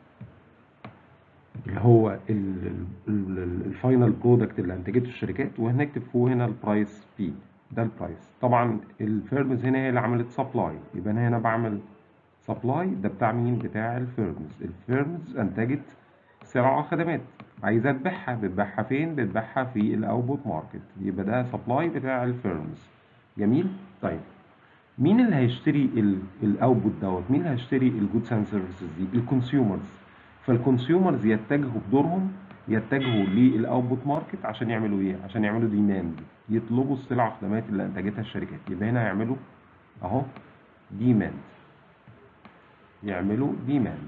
اللي هو الفاينل برودكت اللي انتجته الشركات وهنكتب فوق هنا البرايس بي ده البرايس طبعا الفيرمز هنا هي اللي عملت سبلاي يبقى انا هنا بعمل سبلاي ده بتاع مين بتاع الفيرمز الفيرمز انتجت سلع وخدمات عايزه تبيعها بتبيعها فين بتبيعها في الاوتبوت ماركت يبقى ده سبلاي بتاع الفيرمز جميل طيب مين اللي هيشتري الاوتبوت دوت مين اللي هيشتري الجودز اند سيرفيسز دي الكونسيومرز فالكونسيومرز يتجهوا بدورهم يتجهوا للاوتبوت ماركت عشان يعملوا ايه عشان يعملوا ديماند يطلبوا السلع والخدمات اللي انتجتها الشركات يبقى هنا هيعملوا اهو ديماند يعملوا ديماند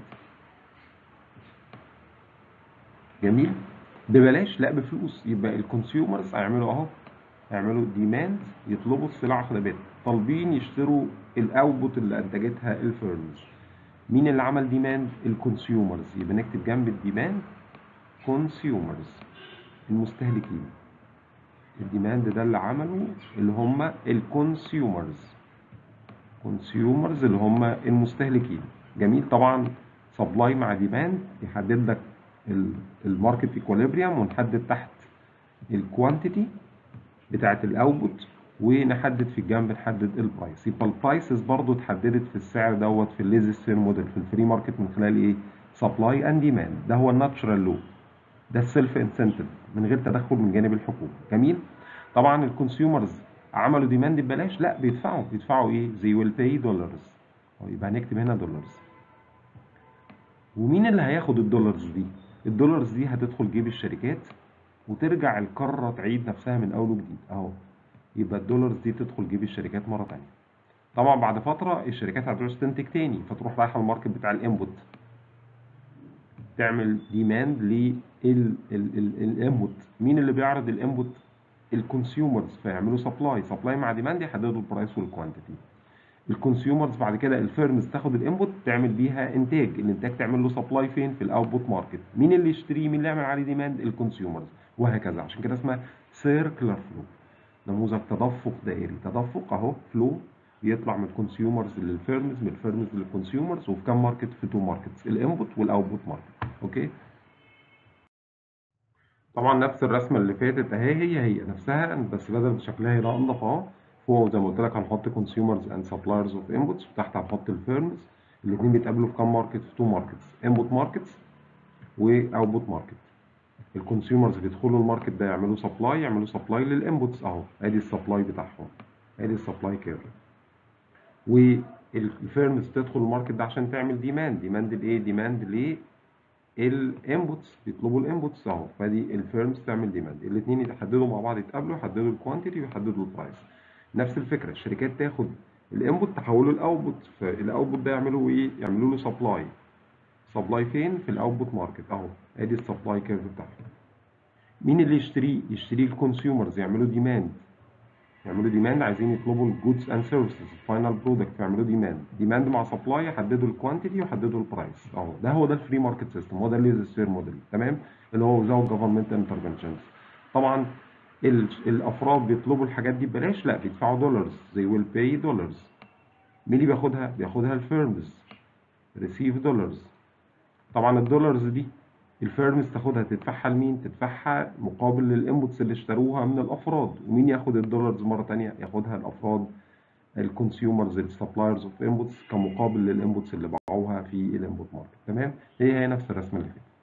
جميل ببلاش لا بفلوس يبقى الكونسيومرز هيعملوا اهو هيعملوا ديماند يطلبوا السلع والخدمات طالبين يشتروا الاوتبوت اللي انتجتها الفيرمز مين اللي عمل ديماند الكونسيومرز يبقى نكتب جنب الديماند consumers المستهلكين الديماند ده اللي عمله اللي هم الكونسيومرز كونسيومرز اللي هم المستهلكين جميل طبعا سبلاي مع ديماند يحدد لك الماركت ايكوليبريم ونحدد تحت الكوانتيتي بتاعه الاوتبوت ونحدد في الجنب نحدد البرايس يبقى البرايسز برضو اتحددت في السعر دوت في الليزستير موديل في الفري ماركت من خلال ايه سبلاي اند ديماند ده هو الناتشرال لو ده السيلف انسنتيف من غير تدخل من جانب الحكومه جميل طبعا الكونسيومرز عملوا ديماند ببلاش لا بيدفعوا بيدفعوا ايه زي ويل باي دولارز يبقى هنكتب هنا دولارز ومين اللي هياخد الدولارز دي الدولارز دي هتدخل جيب الشركات وترجع القاره تعيد نفسها من اول وجديد اهو يبقى الدولارز دي تدخل جيب الشركات مره ثانيه طبعا بعد فتره الشركات هتعوز تنتج تاني فتروح رايحه الماركت بتاع الانبوت تعمل ديماند للانبوت مين اللي بيعرض الانبوت الكونسيومرز فيعملوا سبلاي سبلاي مع ديماند يحددوا البرايس والكوانتيتي الكونسيومرز بعد كده الفيرمز تاخد الانبوت تعمل بيها انتاج الانتاج تعمل له سبلاي فين في الاوتبوت ماركت مين اللي يشتريه مين اللي يعمل عليه ديماند الكونسيومرز وهكذا عشان كده اسمها سيركلر فلو نموذج تدفق دائري تدفق اهو فلو بيطلع من الكونسيومرز للفيرمز من الفيرمز للكونسيومرز وفي كام ماركت في تو ماركتس الانبوت والاوتبوت ماركت اوكي طبعا نفس الرسمه اللي فاتت اهي هي هي نفسها بس بدل شكلها هنا انضف اهو فوق زي ما قلت لك هنحط كونسيومرز اند سبلايرز اوف انبوتس وتحت هنحط الفيرمز الاثنين بيتقابلوا في كام ماركت في تو ماركتس انبوت ماركتس واوتبوت ماركت الكونسيومرز بيدخلوا الماركت ده يعملوا سبلاي يعملوا سبلاي للانبوتس اهو ادي السبلاي بتاعهم ادي السبلاي كيرف والفيرمز تدخل الماركت ده عشان تعمل ديماند ديماند لايه ديماند ليه الانبوتس بيطلبوا الانبوتس اهو فدي الفيرمز تعمل ديماند الاثنين يتحددوا مع بعض يتقابلوا يحددوا الكوانتيتي ويحددوا البرايس نفس الفكره الشركات تاخد الانبوت تحوله لاوتبوت فالاوتبوت ده يعملوا ايه يعملوا له سبلاي سبلاي فين في الاوتبوت ماركت اهو ادي السبلاي كيرف بتاعهم مين اللي يشتريه يشتريه الكونسيومرز يعملوا ديماند يعملوا ديماند عايزين يطلبوا الجودز اند سيرفيسز الفاينل برودكت يعملوا ديماند ديماند مع سبلاي يحددوا الكوانتيتي ويحددوا البرايس اهو ده هو ده الفري ماركت سيستم هو ده الليزر موديل تمام اللي هو وزاوت جفرمنت انترفنشنز طبعا الافراد بيطلبوا الحاجات دي ببلاش لا بيدفعوا دولارز زي ويل باي دولارز مين اللي بياخدها بياخدها الفيرمز ريسيف دولارز طبعا الدولارز دي الفيرمز تاخدها تدفعها لمين؟ تدفعها مقابل للانبوتس اللي اشتروها من الافراد، ومين ياخد الدولارز مره ثانيه؟ ياخدها الافراد الكونسيومرز السبلايرز اوف انبوتس كمقابل للانبوتس اللي باعوها في الانبوت ماركت، تمام؟ هي هي نفس الرسمه اللي فاتت.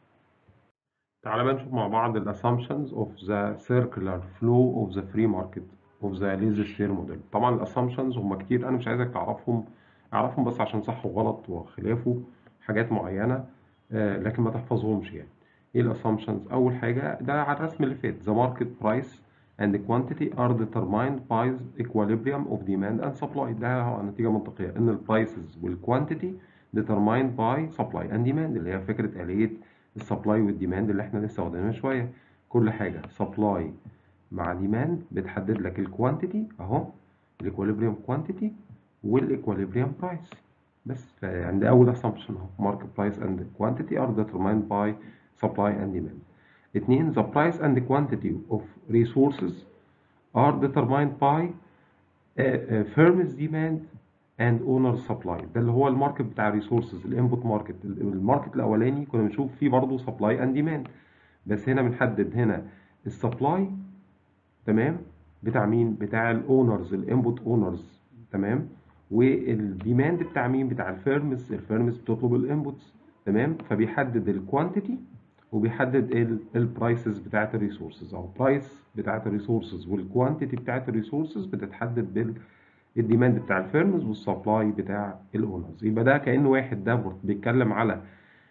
تعالى بقى نشوف مع بعض الاسامبشنز اوف ذا circular flow اوف ذا فري ماركت اوف ذا ليزر شير موديل. طبعا الاسامبشنز هم كتير انا مش عايزك تعرفهم اعرفهم بس عشان صح وغلط وخلافه حاجات معينه لكن ما تحفظهمش يعني ايه الاسامبشنز اول حاجه ده على الرسم اللي فات the market price and quantity are determined by the equilibrium of demand and supply ده نتيجه منطقيه ان البرايسز والكوانتيتي determined by supply and demand اللي هي فكره آلية السبلاي والديماند اللي احنا لسه واخدينها شويه كل حاجه سبلاي مع ديماند بتحدد لك الكوانتيتي اهو الايكويليبريم كوانتيتي والايكويليبريم برايس بس يعني ده أول assumption اهو market price and quantity are determined by supply and demand. اتنين the price and quantity of resources are determined by uh, uh, firm's demand and owner's supply ده اللي هو الماركت بتاع resources الانبوت ماركت الماركت الأولاني كنا بنشوف فيه برضه supply and demand بس هنا بنحدد هنا السبلاي تمام بتاع مين؟ بتاع الاونرز الانبوت اونرز تمام والديماند بتاع مين بتاع الفيرمز الفيرمز بتطلب الانبوتس تمام فبيحدد الكوانتيتي وبيحدد البرايسز بتاعت الريسورسز او برايس بتاعت الريسورسز والكوانتيتي بتاعت الريسورسز بتتحدد بالديماند بتاع الفيرمز والسبلاي بتاع الاونرز يبقى ده كانه واحد ده بيتكلم على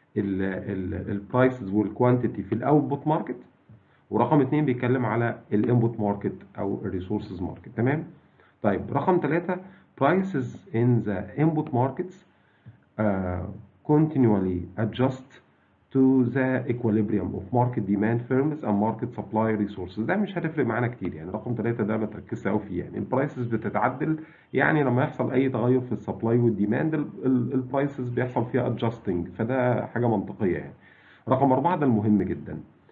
البرايسز والكوانتيتي في الاوتبوت ماركت ورقم اتنين بيتكلم على الانبوت ماركت او الريسورسز ماركت تمام طيب رقم ثلاثة prices in the input markets uh, continually adjust to the equilibrium of market demand firms and market supply resources ده مش هتفرق معانا كتير يعني رقم ثلاثة ده ما تركزش قوي فيه يعني البرايسز بتتعدل يعني لما يحصل اي تغير في السبلاي والديماند البرايسز بيحصل فيها adjusting فده حاجة منطقية يعني رقم أربعة ده المهم جدا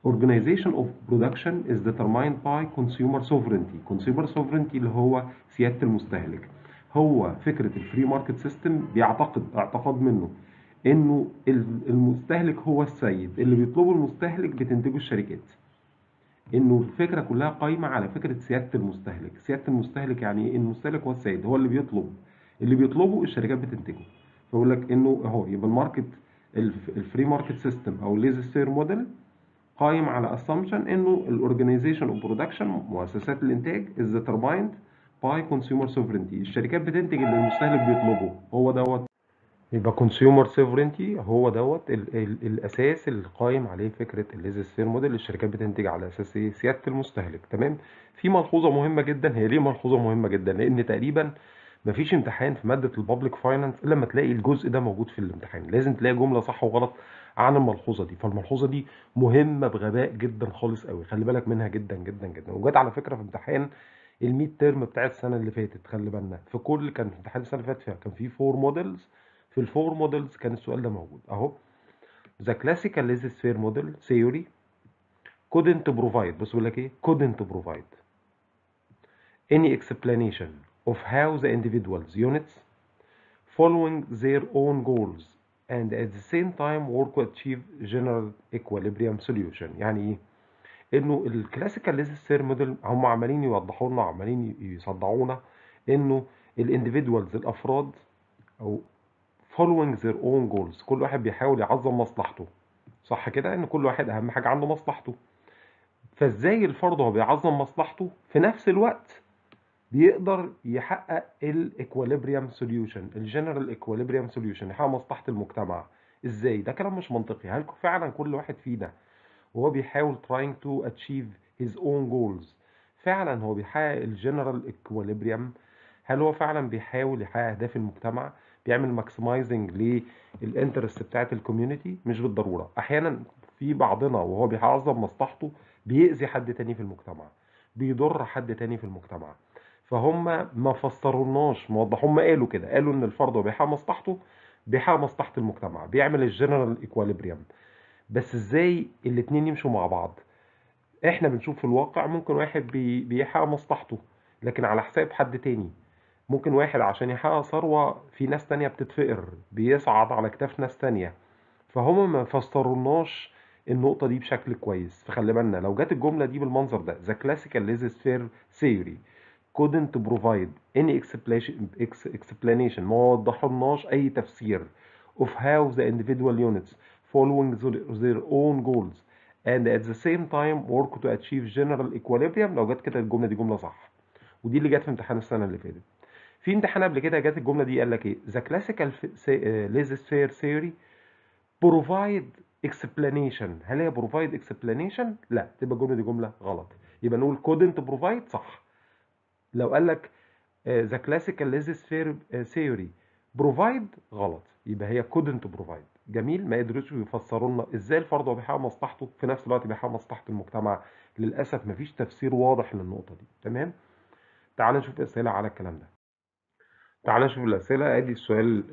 organization of production is determined by consumer sovereignty consumer sovereignty اللي هو سيادة المستهلك هو فكرة الفري ماركت سيستم بيعتقد اعتقاد منه انه المستهلك هو السيد اللي بيطلبه المستهلك بتنتجه الشركات انه الفكره كلها قايمه على فكره سياده المستهلك سياده المستهلك يعني ايه المستهلك هو السيد هو اللي بيطلب اللي بيطلبه الشركات بتنتجه فيقول لك انه اهو يبقى الماركت الفري ماركت سيستم او الليزي سير موديل قايم على اسامبشن انه الاورجنايزيشن اوف برودكشن مؤسسات الانتاج از determined باي كونسيومر سوفرينتي الشركات بتنتج اللي المستهلك بيطلبه هو دوت يبقى كونسيومر سوفرينتي هو دوت ال ال الاساس اللي قايم عليه فكره الليزي سفير موديل الشركات بتنتج على اساس ايه سياده المستهلك تمام في ملحوظه مهمه جدا هي ليه ملحوظه مهمه جدا لان تقريبا مفيش امتحان في ماده البابليك فاينانس الا لما تلاقي الجزء ده موجود في الامتحان لازم تلاقي جمله صح وغلط عن الملحوظه دي فالملحوظه دي مهمه بغباء جدا خالص قوي خلي بالك منها جدا جدا جدا وجت على فكره في امتحان الميد ترم بتاع السنه اللي فاتت خلي بالنا في كل كان في امتحان السنه اللي فاتت فيها كان في فور موديلز في الفور موديلز كان السؤال ده موجود اهو the classical laissez faire model theory couldn't provide بص بيقول لك ايه couldn't provide any explanation of how the individuals units following their own goals and at the same time work to achieve general equilibrium solution يعني ايه انه الكلاسيكال ليزي سير موديل هم عمالين يوضحوا لنا عمالين يصدعونا انه الانديفيدوالز الافراد او following their own goals كل واحد بيحاول يعظم مصلحته صح كده ان كل واحد اهم حاجه عنده مصلحته فازاي الفرد هو بيعظم مصلحته في نفس الوقت بيقدر يحقق الايكواليبريم سوليوشن الجنرال ايكواليبريم سوليوشن يحقق مصلحه المجتمع ازاي ده كلام مش منطقي هل فعلا كل واحد فينا وهو بيحاول trying to achieve his own goals فعلا هو بيحقق الجنرال ايكواليبريم هل هو فعلا بيحاول يحقق اهداف المجتمع بيعمل ماكسمايزنج للانترست بتاعت الكوميونتي مش بالضروره احيانا في بعضنا وهو بيعظم مصلحته بيأذي حد تاني في المجتمع بيضر حد تاني في المجتمع فهم ما فسرولناش ما وضحوا هم قالوا كده قالوا ان الفرد هو بيحقق مصلحته بيحقق مصلحه المجتمع بيعمل الجنرال ايكواليبريم بس ازاي الاتنين يمشوا مع بعض احنا بنشوف في الواقع ممكن واحد بي بيحقق مصلحته لكن على حساب حد تاني ممكن واحد عشان يحقق ثروة في ناس تانية بتتفقر بيصعد على كتاف ناس تانية فهم ما فسرولناش النقطة دي بشكل كويس فخلي بالنا لو جت الجملة دي بالمنظر ده the classical laissez faire theory couldn't provide any explanation ما وضحلناش أي تفسير of how the individual units following their own goals and at the same time work to achieve general equilibrium لو جت كده الجملة دي جملة صح ودي اللي جت في امتحان السنة اللي فاتت في امتحان قبل كده جت الجمله دي قال لك ايه the classical laissez faire theory provide explanation هل هي provide explanation لا تبقى الجمله دي جمله غلط يبقى نقول couldn't provide صح لو قال لك the classical laissez faire theory provide غلط يبقى هي couldn't provide جميل ما قدروش يفسروا لنا ازاي الفرد هو بيحقق مصلحته في نفس الوقت بيحقق مصلحه المجتمع للاسف مفيش تفسير واضح للنقطه دي تمام تعال نشوف اسئله على الكلام ده تعال نشوف الأسئلة أدي السؤال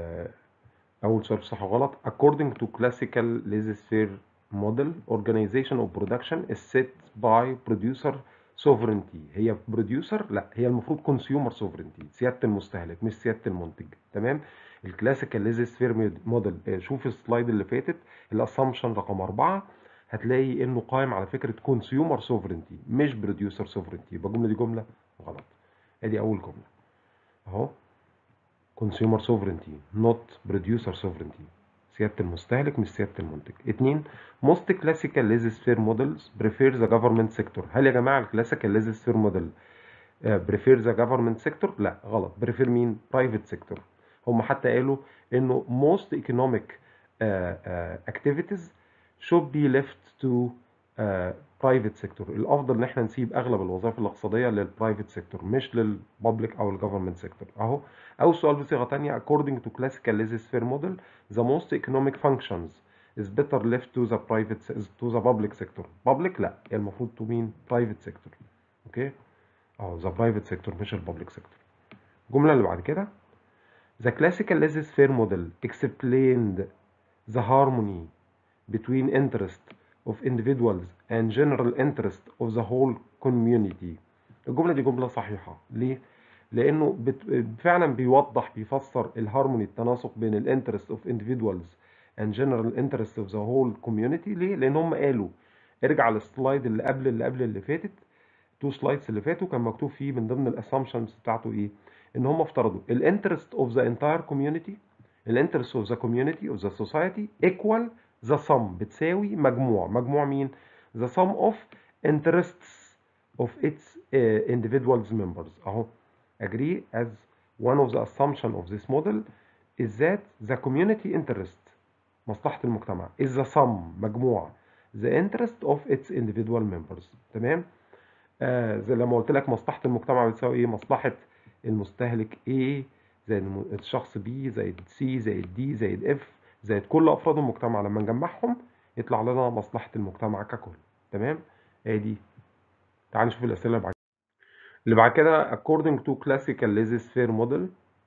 أول سؤال صح وغلط according to classical laissez-faire model organization of production is set by producer sovereignty هي producer لا هي المفروض consumer sovereignty سيادة المستهلك مش سيادة المنتج تمام الكلاسيكال laissez-faire موديل شوف السلايد اللي فاتت الاسامبشن رقم أربعة هتلاقي انه قائم على فكره consumer sovereignty مش producer sovereignty يبقى الجمله دي جمله غلط ادي اول جمله اهو consumer sovereignty not producer sovereignty سيادة المستهلك مش سيادة المنتج اتنين most classical laissez-faire models prefer the government sector هل يا جماعة الكلاسيكال laissez-faire model prefer the government sector لا غلط prefer مين private sector هم حتى قالوا انه most economic uh, uh, activities should be left to uh, private sector الافضل ان احنا نسيب اغلب الوظائف الاقتصاديه للبرايفت سيكتور مش للبابليك او الجفرمنت سيكتور اهو او سؤال بصيغه ثانيه according to classical laissez-faire model the most economic functions is better left to the private to the public sector public لا المفروض to مين private sector اوكي اهو the private sector مش البابليك سيكتور الجمله اللي بعد كده the classical laissez-faire model explained the harmony between interest of individuals and general interest of the whole community الجملة دي جملة صحيحة ليه؟ لأنه بت... فعلا بيوضح بيفسر الهارموني التناسق بين ال interest of individuals and general interest of the whole community ليه؟ لأن هم قالوا ارجع للسلايد اللي قبل اللي قبل اللي فاتت تو سلايدز اللي فاتوا كان مكتوب فيه من ضمن الاسامبشنز بتاعته ايه؟ ان هم افترضوا الانترست اوف ذا انتاير كوميونتي الانترست اوف ذا كوميونتي اوف ذا سوسايتي ايكوال ذا sum بتساوي مجموع مجموع مين؟ the sum of interests of its uh, individuals members اهو agree as one of the assumption of this model is that the community interest مصلحة المجتمع is the sum مجموع the interest of its individual members تمام آه زي لما قلت لك مصلحة المجتمع بتساوي ايه مصلحة المستهلك A زائد الم- الشخص B زائد C زائد D زائد F زائد كل افراد المجتمع لما نجمعهم يطلع لنا مصلحة المجتمع ككل تمام ادي تعال نشوف الاسئله اللي بعد اللي بعد كده according to classical laissez-faire model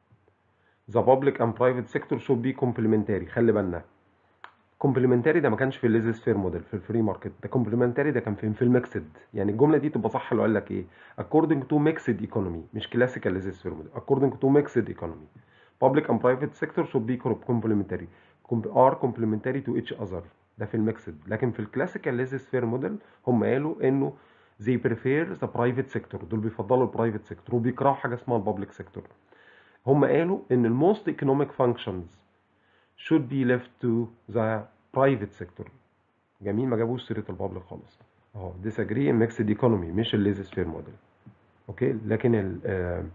the public and private sector should be complementary خلي بالنا كومبلمنتاري ده ما كانش في الليزس فير موديل في الفري ماركت ده كومبلمنتاري ده كان في في الميكسد يعني الجمله دي تبقى صح لو قال لك ايه according to mixed economy مش كلاسيكال ليزس فير موديل according to mixed economy public and private sector should be complementary Com- are complementary to each other ده في الميكسد لكن في الكلاسيكال ليزس فير موديل هم قالوا انه they prefer the private sector دول بيفضلوا البرايفت سيكتور وبيكرهوا حاجه اسمها البابليك سيكتور هم قالوا ان الموست economic functions should be left to the private sector جميل ما جابوش سيره البابليك خالص اهو disagree in mixed economy مش الليزس فير موديل اوكي لكن ال آه،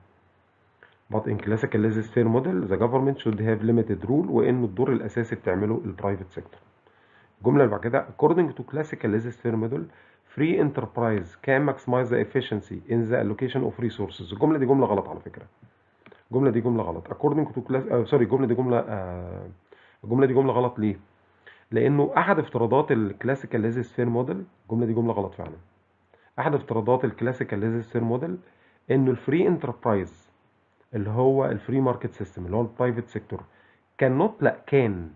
but in classical laissez-faire model the government should have limited rule وانه الدور الاساسي بتعمله البرايفت سيكتور الجمله اللي بعد كده according to classical laissez-faire model free enterprise can maximize the efficiency in the allocation of resources الجمله دي جمله غلط على فكره الجمله دي جمله غلط according to class آه سوري الجمله دي جمله آه الجمله دي جمله غلط ليه لانه احد افتراضات الكلاسيكال ليزيس فير موديل الجمله دي جمله غلط فعلا احد افتراضات الكلاسيكال ليزيس فير موديل انه الفري انتربرايز اللي هو الفري ماركت سيستم اللي هو البرايفت سيكتور كان نوت لا كان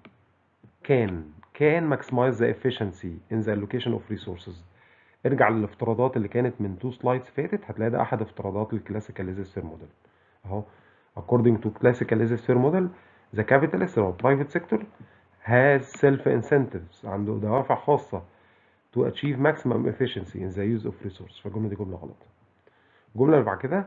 كان كان ماكسمايز ذا efficiency in the allocation of resources ارجع للافتراضات اللي كانت من تو سلايدز فاتت هتلاقي ده احد افتراضات الكلاسيكال ليزيس فير موديل اهو according to classical laissez-faire model the capitalist or private sector has self incentives عنده دوافع خاصة to achieve maximum efficiency in the use of resource فالجملة دي جملة غلط الجملة اللي بعد كده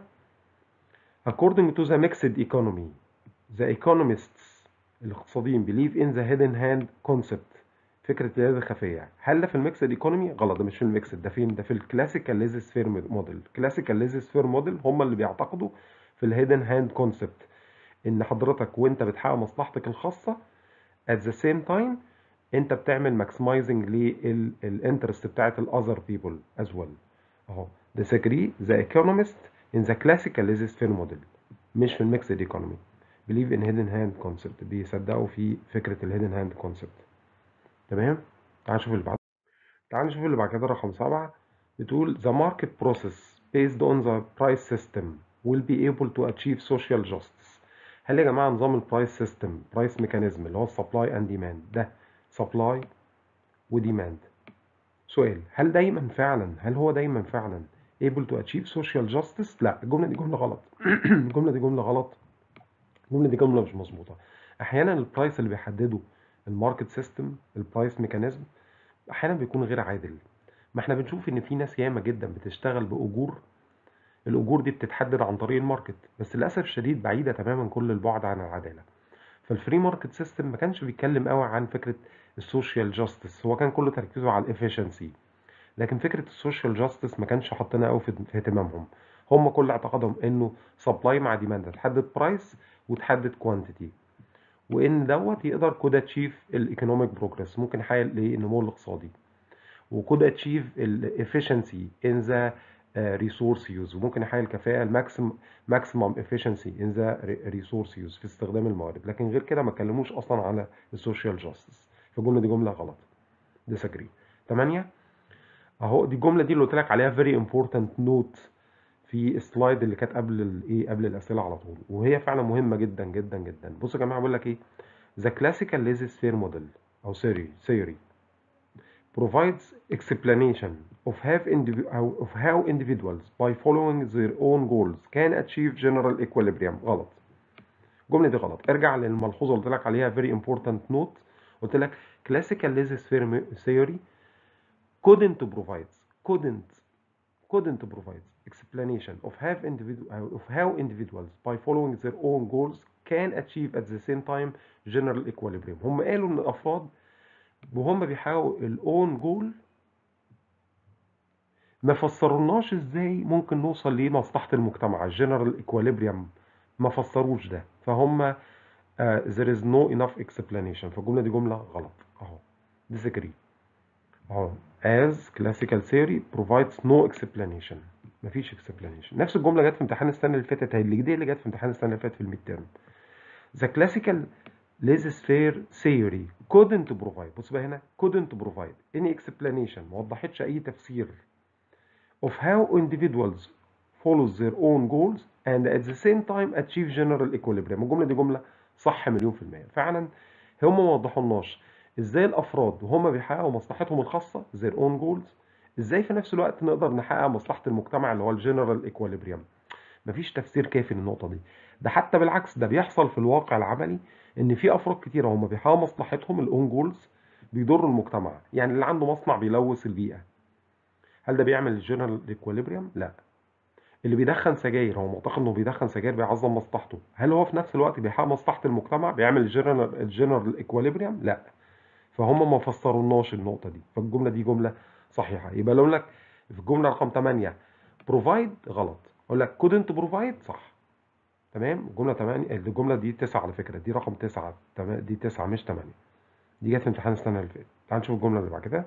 according to the mixed economy the economists الاقتصاديين believe in the hidden hand concept فكرة اليد الخفية هل ده في الميكسد ايكونومي؟ غلط ده مش في الميكسد ده فين؟ ده في الكلاسيكال ليزيس فير موديل الكلاسيكال ليزيس فير موديل هم اللي بيعتقدوا في الهيدن هاند كونسبت ان حضرتك وانت بتحقق مصلحتك الخاصة at the same time انت بتعمل ماكسمايزنج للانترست بتاعت الاذر بيبل as well اهو disagree the economist in the classical laissez-faire model مش في الميكسد ايكونومي believe in hidden hand concept بيصدقوا في فكرة الهيدن هاند concept تمام تعال نشوف اللي بعد تعال نشوف اللي بعد كده رقم سبعة بتقول the market process based on the price system will be able to achieve social justice هل يا جماعة نظام البرايس سيستم برايس ميكانيزم اللي هو السبلاي اند ديماند ده سبلاي وديماند سؤال هل دايما فعلا هل هو دايما فعلا able to achieve social justice لا الجملة دي جملة غلط الجملة دي جملة غلط الجملة دي جملة مش مظبوطة احيانا البرايس اللي بيحدده الماركت سيستم البرايس ميكانيزم احيانا بيكون غير عادل ما احنا بنشوف ان في ناس ياما جدا بتشتغل باجور الاجور دي بتتحدد عن طريق الماركت بس للاسف الشديد بعيده تماما كل البعد عن العداله فالفري ماركت سيستم ما كانش بيتكلم قوي عن فكره السوشيال جاستس هو كان كله تركيزه على الافيشنسي لكن فكره السوشيال جاستس ما كانش حاطينها قوي في في اهتمامهم هم كل اعتقادهم انه سبلاي مع ديماند تحدد برايس وتحدد كوانتيتي وان دوت يقدر كود اتشيف الايكونوميك بروجرس ممكن يحقق النمو الاقتصادي وكود اتشيف الافيشنسي ان ذا ريسورس يوز وممكن يحقق الكفاءه الماكسيم ماكسيمم افيشنسي ان ذا ريسورس يوز في استخدام الموارد لكن غير كده ما اتكلموش اصلا على السوشيال جاستس فالجمله دي جمله غلط ديساجري 8 اهو دي الجمله دي اللي قلت لك عليها فيري امبورتنت نوت في السلايد اللي كانت قبل الايه قبل الاسئله على طول وهي فعلا مهمه جدا جدا جدا بصوا يا جماعه بقول لك ايه ذا كلاسيكال laissez-faire موديل او سيري theory provides explanation of, have indiv- of how individuals by following their own goals can achieve general equilibrium غلط الجملة دي غلط ارجع للملحوظة اللي قلت لك عليها very important note قلت لك classical laissez-faire theory couldn't provide couldn't couldn't provide explanation of have individual of how individuals by following their own goals can achieve at the same time general equilibrium هم قالوا ان الافراد وهم بيحققوا الاون جول ما فسرولناش ازاي ممكن نوصل لمصلحة المجتمع الجنرال ايكواليبريم ما فسروش ده فهم uh, there is no enough explanation فالجملة دي جملة غلط اهو disagree اهو as classical theory provides no explanation مفيش explanation نفس الجملة جت في امتحان السنة اللي فاتت هي اللي دي اللي جت في امتحان السنة اللي فاتت في الميد تيرم the classical laissez-faire theory couldn't provide بص بقى هنا couldn't provide any explanation ما وضحتش اي تفسير of how individuals follow their own goals and at the same time achieve general equilibrium الجملة دي جملة صح مليون في المية فعلا هم ما وضحولناش ازاي الافراد وهم بيحققوا مصلحتهم الخاصة their own goals ازاي في نفس الوقت نقدر نحقق مصلحة المجتمع اللي هو الجنرال ايكواليبريم مفيش تفسير كافي للنقطة دي ده حتى بالعكس ده بيحصل في الواقع العملي ان في افراد كتيرة هم بيحققوا مصلحتهم الاون جولز بيضروا المجتمع يعني اللي عنده مصنع بيلوث البيئة هل ده بيعمل الجنرال ايكواليبريم لا اللي بيدخن سجاير هو معتقد انه بيدخن سجاير بيعظم مصلحته هل هو في نفس الوقت بيحقق مصلحة المجتمع بيعمل الجنرال الجنرال ايكواليبريم لا فهم ما فسرولناش النقطة دي فالجملة دي جملة صحيحة يبقى لو لك في الجملة رقم 8 بروفايد غلط اقول لك couldn't بروفايد صح تمام الجملة 8 الجملة دي 9 على فكرة دي رقم 9 تمام دي 9 مش 8 دي جت في امتحان السنة اللي فاتت تعال نشوف الجملة اللي بعد كده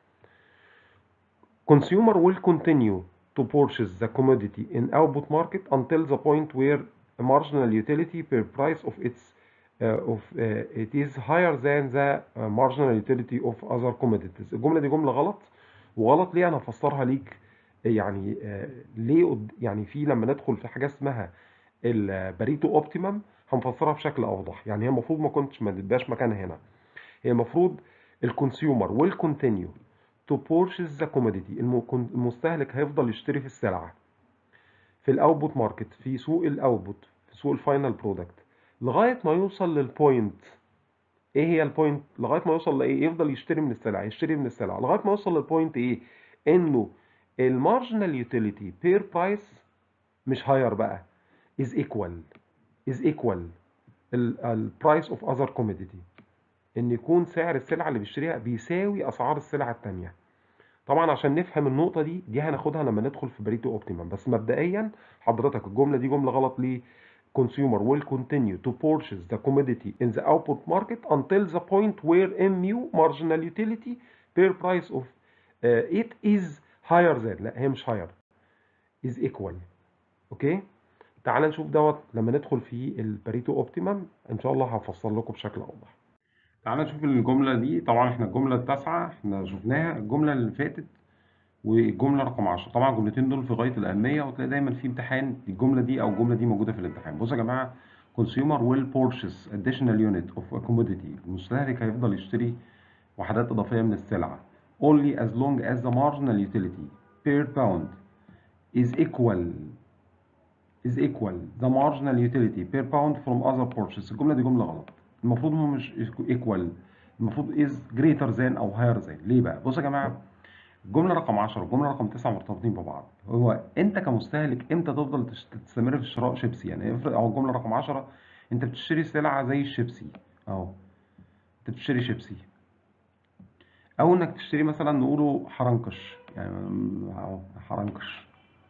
Consumer will continue to purchase the commodity in output market until the point where a marginal utility per price of its uh, of uh, it is higher than the uh, marginal utility of other commodities الجملة دي جملة غلط وغلط ليه انا هفسرها ليك يعني آه ليه قد- يعني في لما ندخل في حاجة اسمها الباريتو اوبتيمم هنفسرها بشكل اوضح يعني هي المفروض ما كنتش ما تبقاش مكانها هنا هي المفروض الكونسيومر will continue to purchase the commodity الم- المستهلك هيفضل يشتري في السلعة في الاوتبوت ماركت في سوق الاوتبوت في سوق الفاينل برودكت لغايه ما يوصل للبوينت ايه هي البوينت لغايه ما يوصل لايه يفضل يشتري من السلعه يشتري من السلعه لغايه ما يوصل للبوينت ايه انه المارجنال يوتيليتي بير برايس مش هاير بقى is equal is equal البرايس اوف اذر كوموديتي ان يكون سعر السلعه اللي بيشتريها بيساوي اسعار السلعه التانيه طبعا عشان نفهم النقطه دي دي هناخدها لما ندخل في بريتو اوبتيمم بس مبدئيا حضرتك الجمله دي جمله غلط ليه consumer will continue to purchase the commodity in the output market until the point where MU marginal utility per price of uh, it is higher than لا هي مش higher is equal اوكي تعال نشوف دوت لما ندخل في الباريتو اوبتيمم ان شاء الله هفصل لكم بشكل اوضح تعال نشوف الجملة دي طبعا احنا الجملة التاسعة احنا شفناها الجملة اللي فاتت والجملة رقم 10 طبعا الجملتين دول في غاية الأهمية وتلاقي دايما في امتحان الجملة دي أو الجملة دي موجودة في الامتحان بصوا يا جماعة consumer will purchase additional unit of a commodity المستهلك هيفضل يشتري وحدات إضافية من السلعة only as long as the marginal utility per pound is equal is equal the marginal utility per pound from other purchase الجملة دي جملة غلط المفروض هو مش equal المفروض is greater than أو higher than ليه بقى؟ بصوا يا جماعة الجملة رقم 10 والجملة رقم 9 مرتبطين ببعض هو انت كمستهلك امتى تفضل تشت- تستمر في شراء شيبسي يعني افرض او الجملة رقم 10 انت بتشتري سلعة زي الشيبسي اهو انت بتشتري شيبسي او انك تشتري مثلا نقوله حرنكش يعني اهو حرنكش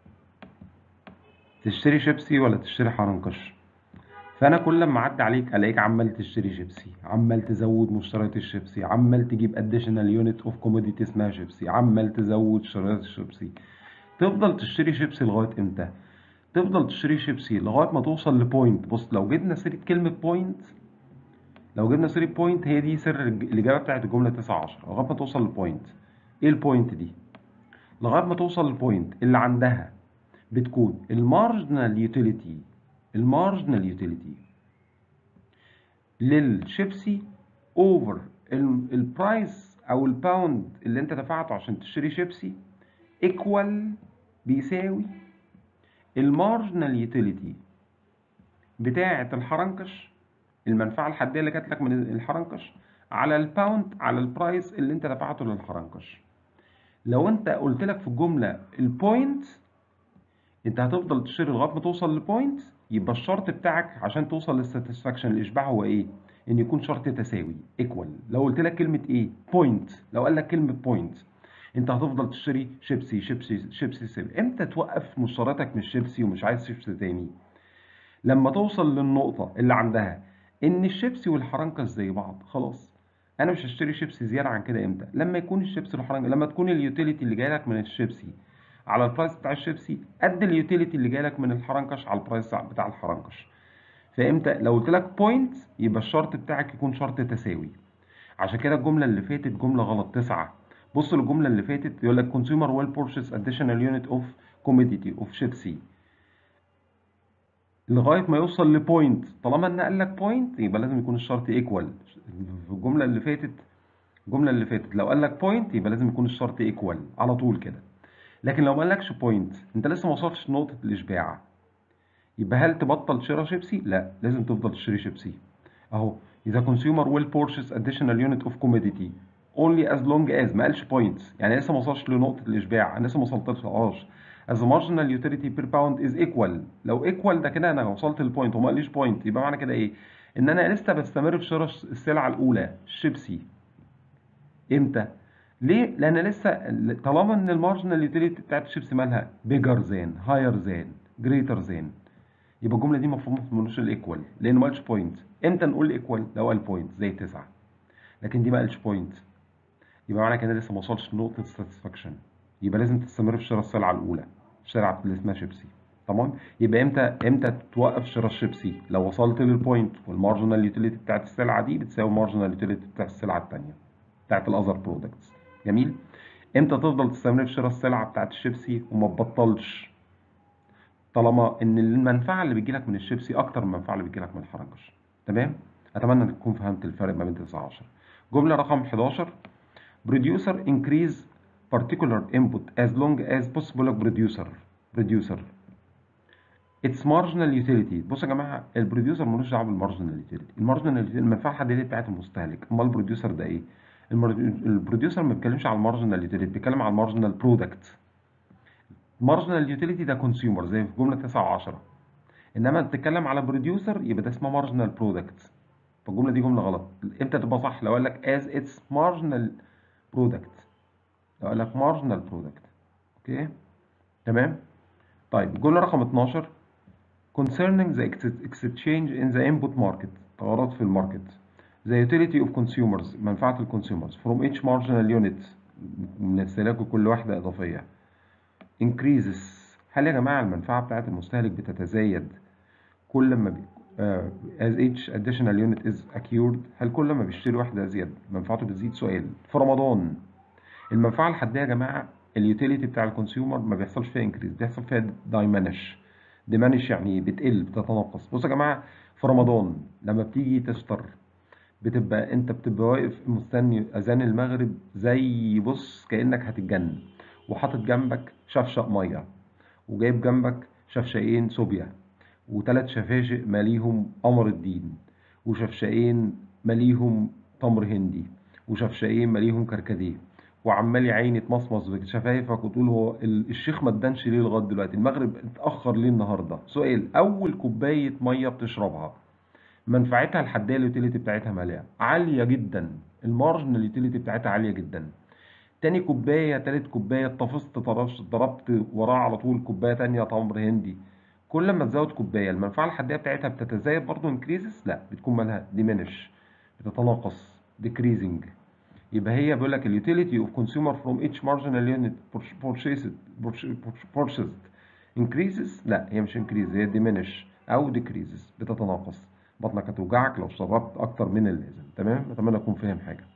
تشتري شيبسي ولا تشتري حرنكش فانا كل لما اعدي عليك الاقيك عمال تشتري شيبسي عمال تزود مشتريات الشيبسي عمال تجيب اديشنال يونت اوف كوموديتي اسمها شيبسي عمال تزود شرايط الشيبسي تفضل تشتري شيبسي لغايه امتى تفضل تشتري شيبسي لغايه ما توصل لبوينت بص لو جبنا سيره كلمه بوينت لو جبنا سيره بوينت هي دي سر الج- الاجابه بتاعت الجمله 9 10 لغايه ما توصل لبوينت ايه البوينت دي لغايه ما توصل للبوينت اللي عندها بتكون المارجنال يوتيليتي المارجنال يوتيليتي للشيبسي اوفر البرايس او الباوند اللي انت دفعته عشان تشتري شيبسي ايكوال بيساوي المارجنال يوتيليتي بتاعة الحرنكش المنفعة الحدية اللي جات لك من الحرنكش على الباوند على البرايس اللي انت دفعته للحرنكش لو انت قلت لك في الجملة البوينت انت هتفضل تشتري لغاية ما توصل للبوينت يبقى الشرط بتاعك عشان توصل للساتسفاكشن الاشباع هو ايه؟ ان يكون شرط تساوي ايكوال لو قلت لك كلمة ايه؟ بوينت لو قال لك كلمة بوينت انت هتفضل تشتري شيبسي شيبسي شيبسي سيب امتى توقف مشترياتك من الشيبسي ومش عايز شيبسي تاني؟ لما توصل للنقطة اللي عندها ان الشيبسي والحرنكش زي بعض خلاص انا مش هشتري شيبسي زياده عن كده امتى لما يكون الشيبسي والحرنكش لما تكون اليوتيليتي اللي جاي لك من الشيبسي على البرايس بتاع الشيبسي قد اليوتيليتي اللي جاي لك من الحرنكش على البرايس بتاع الحرنكش فامتى لو قلت لك بوينت يبقى الشرط بتاعك يكون شرط تساوي عشان كده الجمله اللي فاتت جمله غلط تسعة بص للجمله اللي فاتت يقول لك consumer will purchase additional unit of commodity of شيبسي لغايه ما يوصل لبوينت طالما ان قال لك بوينت يبقى لازم يكون الشرط ايكوال في الجمله اللي فاتت الجمله اللي فاتت لو قال لك بوينت يبقى لازم يكون الشرط ايكوال على طول كده لكن لو ما قالكش بوينت انت لسه ما وصلتش لنقطه الاشباع يبقى هل تبطل شراء شيبسي لا لازم تفضل تشتري شيبسي اهو اذا consumer will purchase additional unit of commodity only as long as ما قالش بوينت يعني لسه ما وصلش لنقطه الاشباع انا لسه ما وصلتلهاش as the marginal utility per pound is equal لو equal ده كده انا وصلت للبوينت وما قاليش بوينت يبقى معنى كده ايه ان انا لسه بستمر في شراء السلعه الاولى الشيبسي امتى ليه لان لسه طالما ان المارجنال يوتيليتي بتاعت الشيبسي مالها بيجر زين هاير زين جريتر زين يبقى الجمله دي المفروض ما تكونش الايكوال لان ما قالش بوينت امتى نقول ايكوال لو قال بوينت زي 9 لكن دي ما قالش بوينت يبقى معنى كده لسه ما وصلش لنقطه ساتسفاكشن يبقى لازم تستمر في شراء السلعه الاولى السلعه اللي اسمها شيبسي تمام يبقى امتى امتى توقف شراء الشيبسي لو وصلت للبوينت والمارجنال يوتيليتي بتاعت السلعه دي بتساوي المارجنال يوتيليتي بتاعت السلعه الثانيه بتاعت الاذر برودكتس جميل امتى تفضل تستمر في شراء السلعه بتاعت الشيبسي وما تبطلش طالما ان المنفعه اللي بتجيلك من الشيبسي اكتر من المنفعه اللي بتجيلك من الحرنكش تمام اتمنى انك تكون فهمت الفرق ما بين 9 10 جمله رقم 11 producer increase particular input as long as possible producer producer its marginal utility بص يا جماعه البروديوسر ملوش دعوه بالمارجنال يوتيليتي المارجنال يوتيليتي المنفعه الحديديه بتاعت المستهلك امال البروديوسر ده ايه البروديوسر ما بيتكلمش على المارجنال يوتيليتي بيتكلم على المارجنال برودكت مارجنال يوتيليتي ده كونسيومر زي في جمله 9 و10 انما بتتكلم على بروديوسر يبقى ده اسمه مارجنال برودكت فالجمله دي جمله غلط امتى تبقى صح لو قال لك as its marginal product لو قال لك marginal product اوكي تمام طيب الجمله رقم 12 concerning the exchange in the input market تغيرات في الماركت the utility of consumers منفعة الكونسيومرز from each marginal unit من استهلاك كل وحدة إضافية increases هل يا جماعة المنفعة بتاعت المستهلك بتتزايد كل ما بي... uh, as each additional unit is acquired هل كل ما بيشتري واحدة زيادة منفعته بتزيد سؤال في رمضان المنفعة الحدية يا جماعة اليوتيليتي بتاع الكونسيومر ما بيحصلش فيها انكريز بيحصل فيها دايمانش ديمانش يعني بتقل بتتناقص بصوا يا جماعة في رمضان لما بتيجي تفطر بتبقى انت بتبقى واقف مستني اذان المغرب زي بص كانك هتتجنن وحاطط جنبك شفشق ميه وجايب جنبك شفشقين صوبيا وثلاث شفاشق ماليهم قمر الدين وشفشقين ماليهم تمر هندي وشفشقين ماليهم كركديه وعمال يا عيني تمصمص بشفايفك وتقول هو الشيخ ما ادانش ليه لغايه دلوقتي المغرب اتاخر ليه النهارده سؤال اول كوبايه ميه بتشربها منفعتها الحديه اليوتيليتي بتاعتها ماليه عاليه جدا المارجنال اليوتيليتي بتاعتها عاليه جدا تاني كوبايه تالت كوبايه طفست ضربت وراه على طول كوبايه تانية تمر هندي كل ما تزود كوبايه المنفعه الحديه بتاعتها بتتزايد برضه انكريزز لا بتكون مالها ديمينش بتتناقص decreasing يبقى هي بيقول لك اليوتيليتي اوف كونسيومر فروم ايتش مارجنال يونت purchased purchased increases لا هي مش increase هي diminish او decreases بتتناقص بطنك هتوجعك لو شربت اكتر من اللازم تمام اتمنى اكون فاهم حاجه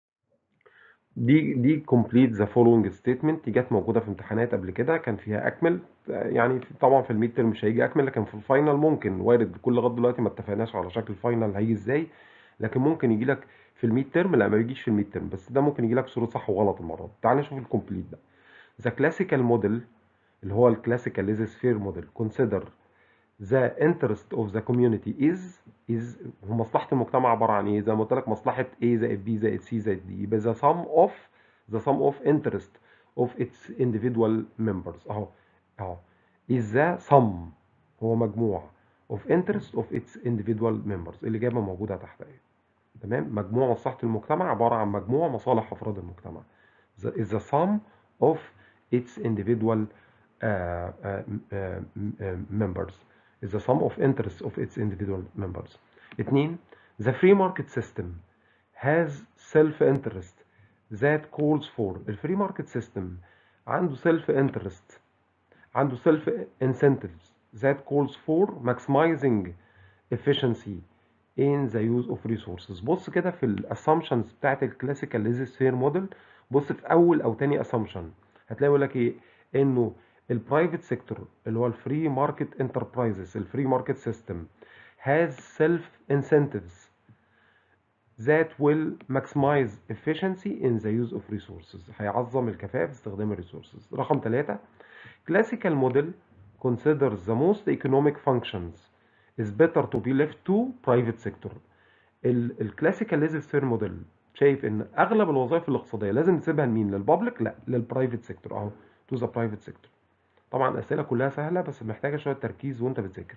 دي دي complete the following statement دي جت موجوده في امتحانات قبل كده كان فيها اكمل يعني طبعا في الميد ترم مش هيجي اكمل لكن في الفاينل ممكن وارد كل لغايه دلوقتي ما اتفقناش على شكل الفاينل هيجي ازاي لكن ممكن يجي لك في الميد ترم لا ما بيجيش في الميد ترم بس ده ممكن يجي لك صوره صح وغلط المره دي تعال نشوف الكومبليت ده ذا كلاسيكال موديل اللي هو الكلاسيكال ليز سفير موديل consider the interest of the community is is هو مصلحة المجتمع عبارة عن ايه؟ زي ما قلت لك مصلحة A زائد B زائد C زائد D يبقى the sum of the sum of interest of its individual members اهو اهو is the sum هو مجموع of interest of its individual members الإجابة موجودة تحت اهي تمام مجموع مصلحة المجتمع عبارة عن مجموع مصالح أفراد المجتمع the, is the sum of its individual uh, uh, uh, members is the sum of interests of its individual members. اتنين the free market system has self-interest that calls for الفري ماركت سيستم عنده self interest عنده self incentives that calls for maximizing efficiency in the use of resources بص كده في الاسامبشنز بتاعت الكلاسيكال ليزيس فير موديل بص في اول او تاني اسامبشن هتلاقي يقول لك ايه انه البرايفت سيكتور اللي هو الفري ماركت انتربرايزز الفري ماركت سيستم has self incentives that will maximize efficiency in the use of resources هيعظم الكفاءة في استخدام الريسورسز رقم ثلاثة classical model considers the most economic functions is better to be left to private sector الكلاسيكال ليزر موديل شايف ان اغلب الوظائف الاقتصاديه لازم نسيبها لمين للبابليك لا للبرايفت سيكتور اهو تو ذا برايفت سيكتور طبعا الاسئله كلها سهله بس محتاجه شويه تركيز وانت بتذاكر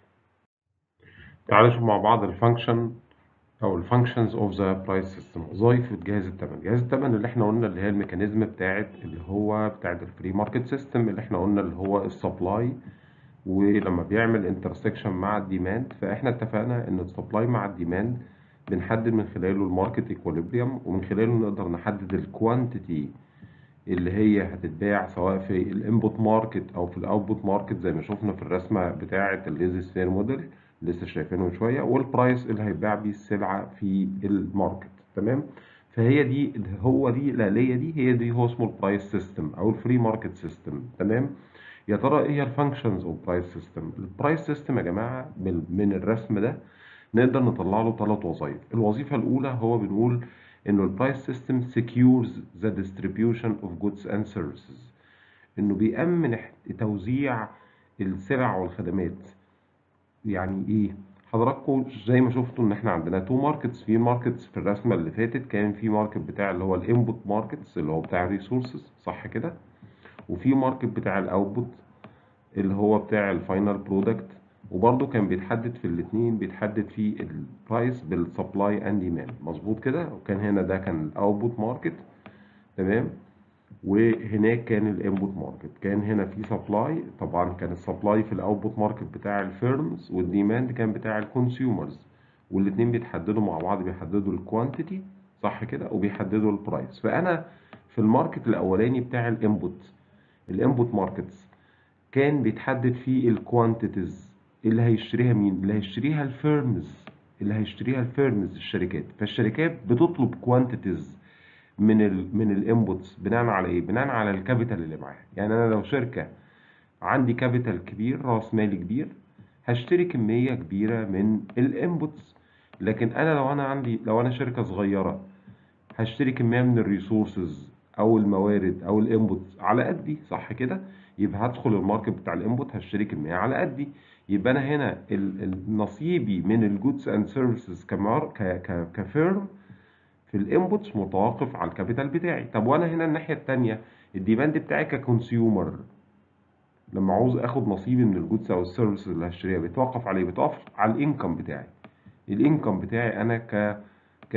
تعالوا نشوف مع بعض الفانكشن او الفانكشنز اوف ذا برايس سيستم وظائف جهاز الثمن جهاز الثمن اللي احنا قلنا اللي هي الميكانيزم بتاعت اللي هو بتاعت الفري ماركت سيستم اللي احنا قلنا اللي هو السبلاي ولما بيعمل انترسكشن مع الديماند فاحنا اتفقنا ان السبلاي مع الديماند بنحدد من خلاله الماركت ايكوليبريم ومن خلاله نقدر نحدد الكوانتيتي اللي هي هتتباع سواء في الانبوت ماركت او في الاوتبوت ماركت زي ما شفنا في الرسمه بتاعه الليزي سفير موديل لسه شايفينه من شويه والبرايس اللي هيتباع بيه السلعه في الماركت تمام فهي دي هو دي الآلية دي هي دي هو اسمه البرايس سيستم او الفري ماركت سيستم تمام يا ترى ايه هي الفانكشنز اوف برايس سيستم البرايس سيستم يا جماعه من الرسم ده نقدر نطلع له ثلاث وظائف الوظيفه الاولى هو بنقول انه البرايس سيستم secures the distribution of goods and services انه بيأمن توزيع السلع والخدمات يعني ايه حضراتكم زي ما شفتوا ان احنا عندنا تو ماركتس في ماركتس في الرسمه اللي فاتت كان في ماركت بتاع اللي هو الانبوت ماركتس اللي هو بتاع الريسورسز صح كده وفي ماركت بتاع الاوتبوت اللي هو بتاع الفاينل برودكت وبرضه كان بيتحدد في الاثنين بيتحدد في البرايس بالسبلاي اند ديماند مظبوط كده وكان هنا ده كان الاوتبوت ماركت تمام وهناك كان الانبوت ماركت كان هنا في سبلاي طبعا كان السبلاي في الاوتبوت ماركت بتاع الفيرمز والديماند كان بتاع الكونسيومرز والاثنين بيتحددوا مع بعض بيحددوا الكوانتيتي صح كده وبيحددوا البرايس فانا في الماركت الاولاني بتاع الانبوت الانبوت ماركتس كان بيتحدد فيه الكوانتيتيز اللي هيشتريها مين اللي هيشتريها الفيرمز اللي هيشتريها الفيرمز الشركات فالشركات بتطلب كوانتيتيز من ال من الانبوتس بناء على ايه بناء على الكابيتال اللي معاها يعني انا لو شركه عندي كابيتال كبير راس مالي كبير هشتري كميه كبيره من الانبوتس لكن انا لو انا عندي لو انا شركه صغيره هشتري كميه من الريسورسز او الموارد او الانبوتس على قدي صح كده يبقى هدخل الماركت بتاع الانبوت هشتري كميه على قدي يبقى انا هنا نصيبي من الجودز اند سيرفيسز كفيرم في الانبوتس متوقف على الكابيتال بتاعي طب وانا هنا الناحيه الثانيه الديماند بتاعي ككونسيومر لما عاوز اخد نصيبي من الجودز او السيرفيسز اللي هشتريها بيتوقف على ايه بيتوقف على الانكم بتاعي الانكم بتاعي انا ك ك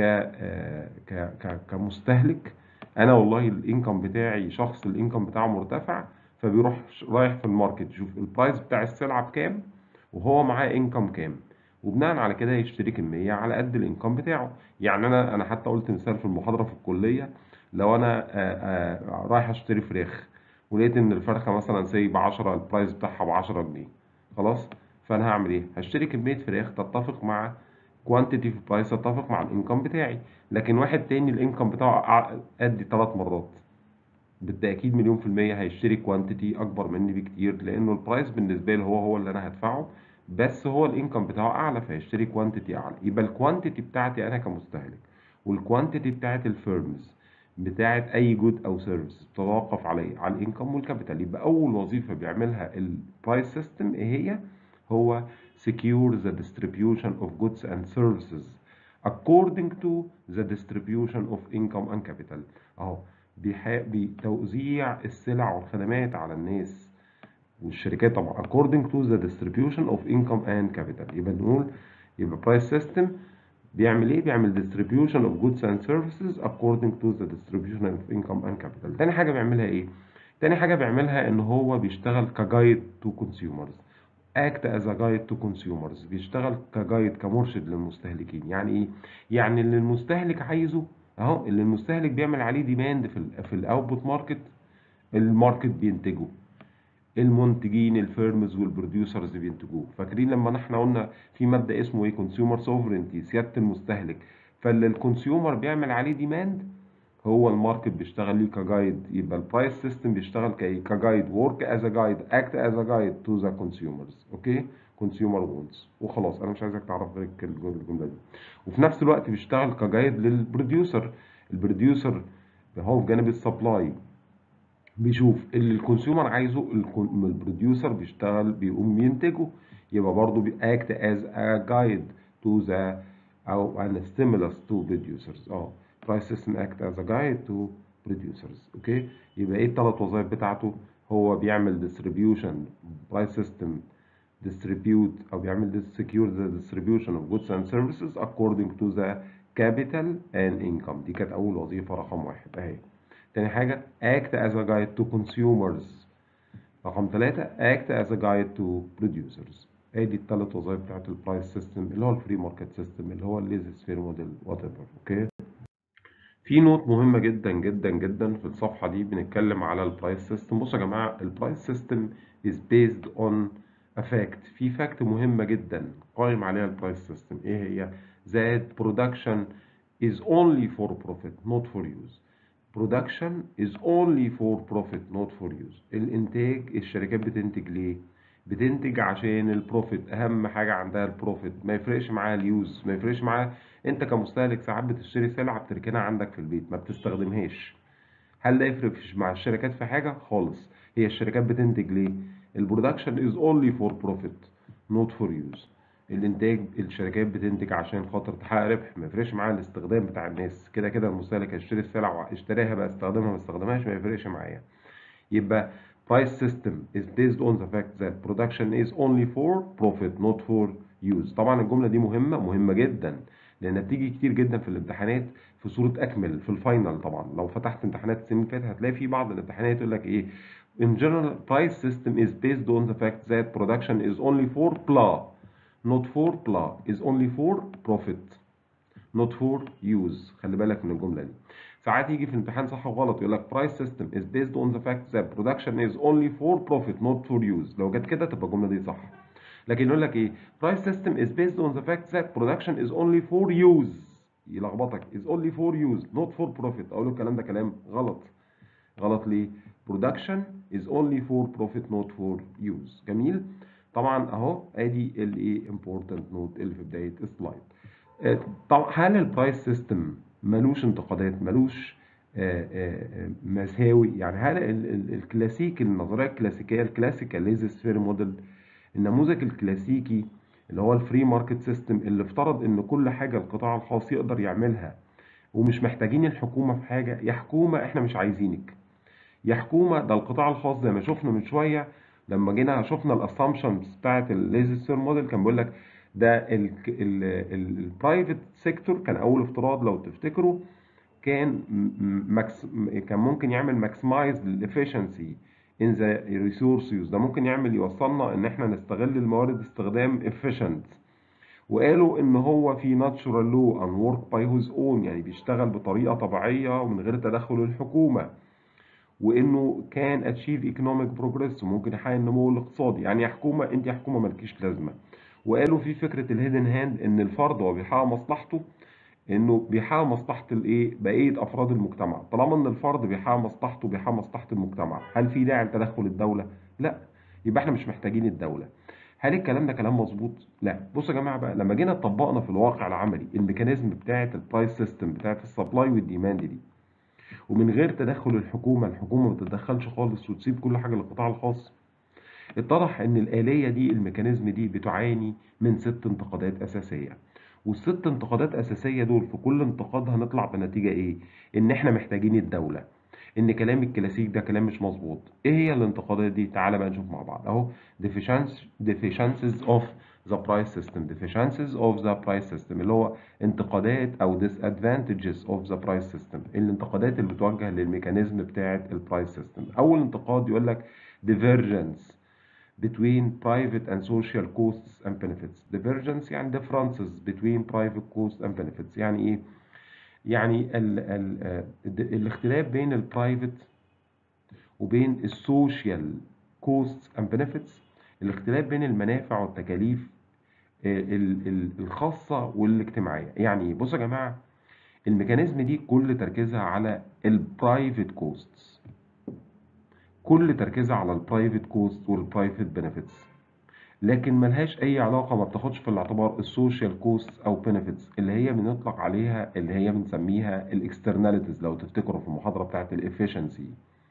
ك ك كمستهلك انا والله الانكم بتاعي شخص الانكم بتاعه مرتفع فبيروح رايح في الماركت يشوف البرايس بتاع السلعه بكام وهو معاه انكم كام وبناء على كده يشتري كميه على قد الانكم بتاعه يعني انا انا حتى قلت مثال في المحاضره في الكليه لو انا آآ آآ رايح اشتري فراخ ولقيت ان الفرخه مثلا سي ب 10 البرايس بتاعها ب 10 جنيه خلاص فانا هعمل ايه هشتري كميه فراخ تتفق مع كوانتيتي في برايس تتفق مع الانكم بتاعي لكن واحد تاني الانكم بتاعه قد ثلاث مرات بالتأكيد مليون في المية هيشتري كوانتيتي أكبر مني بكتير لأنه البرايس بالنسبة له هو هو اللي أنا هدفعه بس هو الانكم بتاعه أعلى فهيشتري كوانتيتي أعلى يبقى الكوانتيتي بتاعتي أنا كمستهلك والكوانتيتي بتاعت الفيرمز بتاعت اي جود او سيرفيس بتتوقف عليه على الانكم والكابيتال يبقى اول وظيفه بيعملها البرايس سيستم ايه هي هو secure the distribution of goods and services according to the distribution of income and capital اهو بيح- بتوزيع السلع والخدمات على الناس والشركات طبعا according to the distribution of income and capital يبقى نقول يبقى price system بيعمل ايه؟ بيعمل distribution of goods and services according to the distribution of income and capital. تاني حاجة بيعملها ايه؟ تاني حاجة بيعملها ان هو بيشتغل كجايد to consumers. act as a guide to consumers بيشتغل كجايد كمرشد للمستهلكين يعني ايه؟ يعني اللي المستهلك عايزه اهو اللي المستهلك بيعمل عليه ديماند في ال في الاوتبوت ماركت الماركت بينتجه المنتجين الفيرمز والبروديوسرز بينتجوه فاكرين لما احنا قلنا في مبدأ اسمه ايه كونسيومر سوفرينتي سيادة المستهلك فاللي الكونسيومر بيعمل عليه ديماند هو الماركت بيشتغل ليه كجايد يبقى البرايس سيستم بيشتغل كايه كجايد ورك از ا جايد اكت از ا جايد تو ذا كونسيومرز اوكي كونسيومر وونتس وخلاص انا مش عايزك تعرف غير الجمله دي وفي نفس الوقت بيشتغل كجايد للبروديوسر البروديوسر هو في جانب السبلاي بيشوف اللي الكونسيومر عايزه الكون- البروديوسر بيشتغل بيقوم ينتجه يبقى برضه بيأكت as a guide to the أو an stimulus to producers اه price system act as a guide to producers اوكي يبقى ايه الثلاث وظائف بتاعته هو بيعمل distribution price system distribute أو بيعمل dis- secure the distribution of goods and services according to the capital and income دي كانت أول وظيفة رقم واحد أهي تاني حاجة act as a guide to consumers رقم ثلاثة act as a guide to producers ادي الثلاث وظائف بتاعت البرايس سيستم اللي هو الفري ماركت سيستم اللي هو الليزي سفير موديل وات ايفر اوكي في نوت مهمة جدا جدا جدا في الصفحة دي بنتكلم على البرايس سيستم بصوا يا جماعة البرايس سيستم is based on a fact في فاكت مهمة جدا قائم عليها البرايس سيستم ايه هي that production is only for profit not for use production is only for profit not for use الانتاج الشركات بتنتج ليه بتنتج عشان البروفيت اهم حاجه عندها البروفيت ما يفرقش معاها اليوز ما يفرقش معاها انت كمستهلك ساعات بتشتري سلعه بتركنها عندك في البيت ما بتستخدمهاش هل ده يفرق في- مع الشركات في حاجه خالص هي الشركات بتنتج ليه البرودكشن از اونلي فور بروفيت نوت فور يوز الانتاج الشركات بتنتج عشان خاطر تحقق ربح ما يفرقش معاها الاستخدام بتاع الناس كده كده المستهلك هيشتري السلعه اشتراها بقى استخدمها ما استخدمهاش ما يفرقش معايا يبقى price system is based on the fact that production is only for profit not for use طبعا الجملة دي مهمة مهمة جدا لأنها بتيجي كتير جدا في الامتحانات في صورة أكمل في الفاينل طبعا لو فتحت امتحانات السنين اللي فاتت هتلاقي في بعض الامتحانات يقول لك إيه In general, price system is based on the fact that production is only for blah, not for blah, is only for profit. not for use خلي بالك من الجملة دي ساعات يجي في الامتحان صح وغلط يقول لك price system is based on the fact that production is only for profit not for use لو جت كده تبقى الجملة دي صح لكن يقول لك ايه price system is based on the fact that production is only for use يلخبطك is only for use not for profit اقول له الكلام ده كلام غلط غلط ليه production is only for profit not for use جميل طبعا اهو ادي الايه important note اللي في بدايه السلايد آه، طب هل البرايس سيستم ملوش انتقادات ملوش آه، آه، آه، مساوي يعني هل ال- ال- الكلاسيك النظريه الكلاسيكيه الكلاسيكال ليزي سفير موديل النموذج الكلاسيكي اللي هو الفري ماركت سيستم اللي افترض ان كل حاجه القطاع الخاص يقدر يعملها ومش محتاجين الحكومه في حاجه يا حكومه احنا مش عايزينك يا حكومه ده القطاع الخاص زي ما شفنا من شويه لما جينا شفنا الاسامبشنز بتاعت الليزي سفير موديل كان بيقول لك ده البرايفت سيكتور كان اول افتراض لو تفتكروا كان م- ماكس كان ممكن يعمل ماكسمايز للافشنسي ان ذا ريسورس يوز ده ممكن يعمل يوصلنا ان احنا نستغل الموارد استخدام efficient وقالوا ان هو في ناتشورال لو ان ورك باي هوز اون يعني بيشتغل بطريقه طبيعيه ومن غير تدخل الحكومه وانه كان اتشيف ايكونوميك بروجريس وممكن يحقق النمو الاقتصادي يعني يا حكومه انت يا حكومه مالكيش لازمه وقالوا في فكره الهيدن هاند ان الفرد وهو بيحقق مصلحته انه بيحقق مصلحه الايه بقيه افراد المجتمع طالما ان الفرد بيحقق مصلحته بيحقق مصلحه المجتمع هل في داعي لتدخل الدوله لا يبقى احنا مش محتاجين الدوله هل الكلام ده كلام مظبوط؟ لا بصوا يا جماعه بقى لما جينا طبقنا في الواقع العملي الميكانيزم بتاعه البرايس سيستم بتاعه السبلاي والديماند دي ومن غير تدخل الحكومه الحكومه ما بتتدخلش خالص وتسيب كل حاجه للقطاع الخاص اتضح ان الآلية دي الميكانيزم دي بتعاني من ست انتقادات أساسية والست انتقادات أساسية دول في كل انتقاد هنطلع بنتيجة ايه؟ ان احنا محتاجين الدولة ان كلام الكلاسيك ده كلام مش مظبوط ايه هي الانتقادات دي؟ تعالى بقى نشوف مع بعض اهو deficiencies of the price system deficiencies of the price system اللي هو انتقادات او disadvantages of the price system الانتقادات اللي بتوجه للميكانيزم بتاعه البرايس سيستم اول انتقاد يقول لك divergence between private and social costs and benefits divergence يعني differences between private costs and benefits يعني ايه يعني ال ال الاختلاف بين البرايفت وبين السوشيال costs and benefits الاختلاف بين المنافع والتكاليف الخاصة والاجتماعية يعني بصوا يا جماعة الميكانيزم دي كل تركيزها على البرايفت كوستس كل تركيزها على البرايفت كوست والبرايفت بنفيتس لكن ملهاش اي علاقه ما بتاخدش في الاعتبار السوشيال كوست او بنفيتس اللي هي بنطلق عليها اللي هي بنسميها الاكسترناليتيز لو تفتكروا في المحاضره بتاعه الافشنسي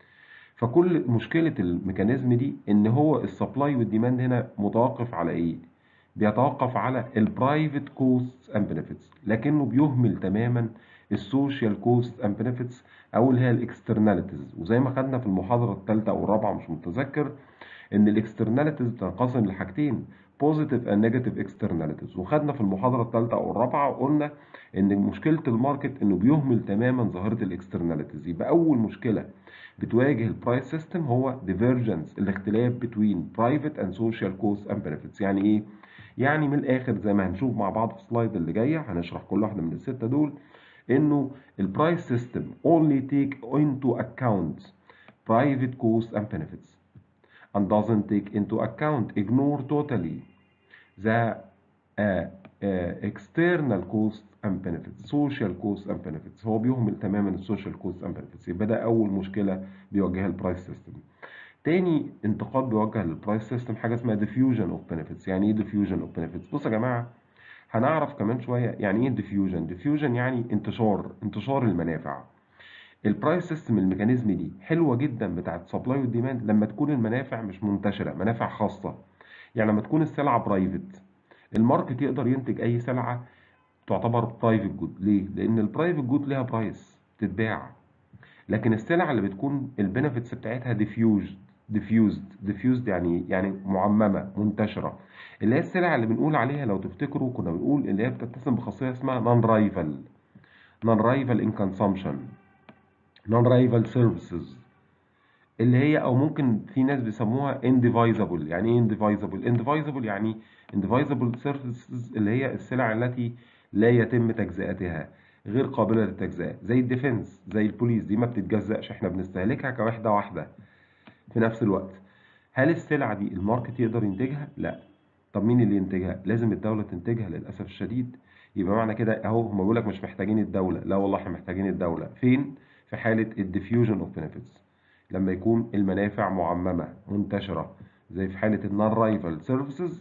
فكل مشكله الميكانيزم دي ان هو السبلاي والديماند هنا متوقف على ايه بيتوقف على البرايفت كوست اند بنفيتس لكنه بيهمل تماما السوشيال كوست اند بنفيتس او اللي هي الاكسترناليتيز وزي ما خدنا في المحاضره الثالثه او الرابعه مش متذكر ان الاكسترناليتيز بتنقسم لحاجتين بوزيتيف اند نيجاتيف اكسترناليتيز وخدنا في المحاضره الثالثه او الرابعه وقلنا ان مشكله الماركت انه بيهمل تماما ظاهره الاكسترناليتيز يبقى اول مشكله بتواجه البرايس سيستم هو ديفيرجنس الاختلاف بين برايفت اند سوشيال كوست اند بنفيتس يعني ايه يعني من الاخر زي ما هنشوف مع بعض في السلايد اللي جايه هنشرح كل واحده من السته دول انه البرايس سيستم only take into account private costs and benefits and doesn't take into account ignore totally the uh, uh, external costs and benefits social costs and benefits هو بيهمل تماما السوشيال costs and benefits يبقى ده اول مشكله بيواجهها البرايس سيستم تاني انتقاد بيوجه للبرايس سيستم حاجه اسمها diffusion of benefits يعني ايه diffusion of benefits بصوا يا جماعه هنعرف كمان شويه يعني ايه diffusion diffusion يعني انتشار انتشار المنافع البرايس سيستم الميكانيزم دي حلوه جدا بتاعت سبلاي والديماند لما تكون المنافع مش منتشره منافع خاصه يعني لما تكون السلعه برايفت الماركت يقدر ينتج اي سلعه تعتبر برايفت جود ليه لان البرايفت جود ليها برايس تتباع لكن السلع اللي بتكون البنفيتس بتاعتها ديفيوزد ديفيوزد ديفيوزد يعني يعني معممه منتشره اللي هي السلع اللي بنقول عليها لو تفتكروا كنا بنقول اللي هي بتتسم بخاصيه اسمها نون رايفل نون رايفل ان كونسومشن نون رايفل سيرفيسز اللي هي او ممكن في ناس بيسموها indivisible يعني ايه indivisible indivisible يعني indivisible services اللي هي السلع التي لا يتم تجزئتها غير قابله للتجزئه زي الديفنس زي البوليس دي ما بتتجزأش احنا بنستهلكها كوحده واحده في نفس الوقت هل السلعه دي الماركت يقدر ينتجها لا طب مين اللي ينتجها لازم الدوله تنتجها للاسف الشديد يبقى معنى كده اهو هم بيقول لك مش محتاجين الدوله لا والله احنا محتاجين الدوله فين في حاله الديفيوجن اوف بنفيتس لما يكون المنافع معممه منتشره زي في حاله النون رايفل سيرفيسز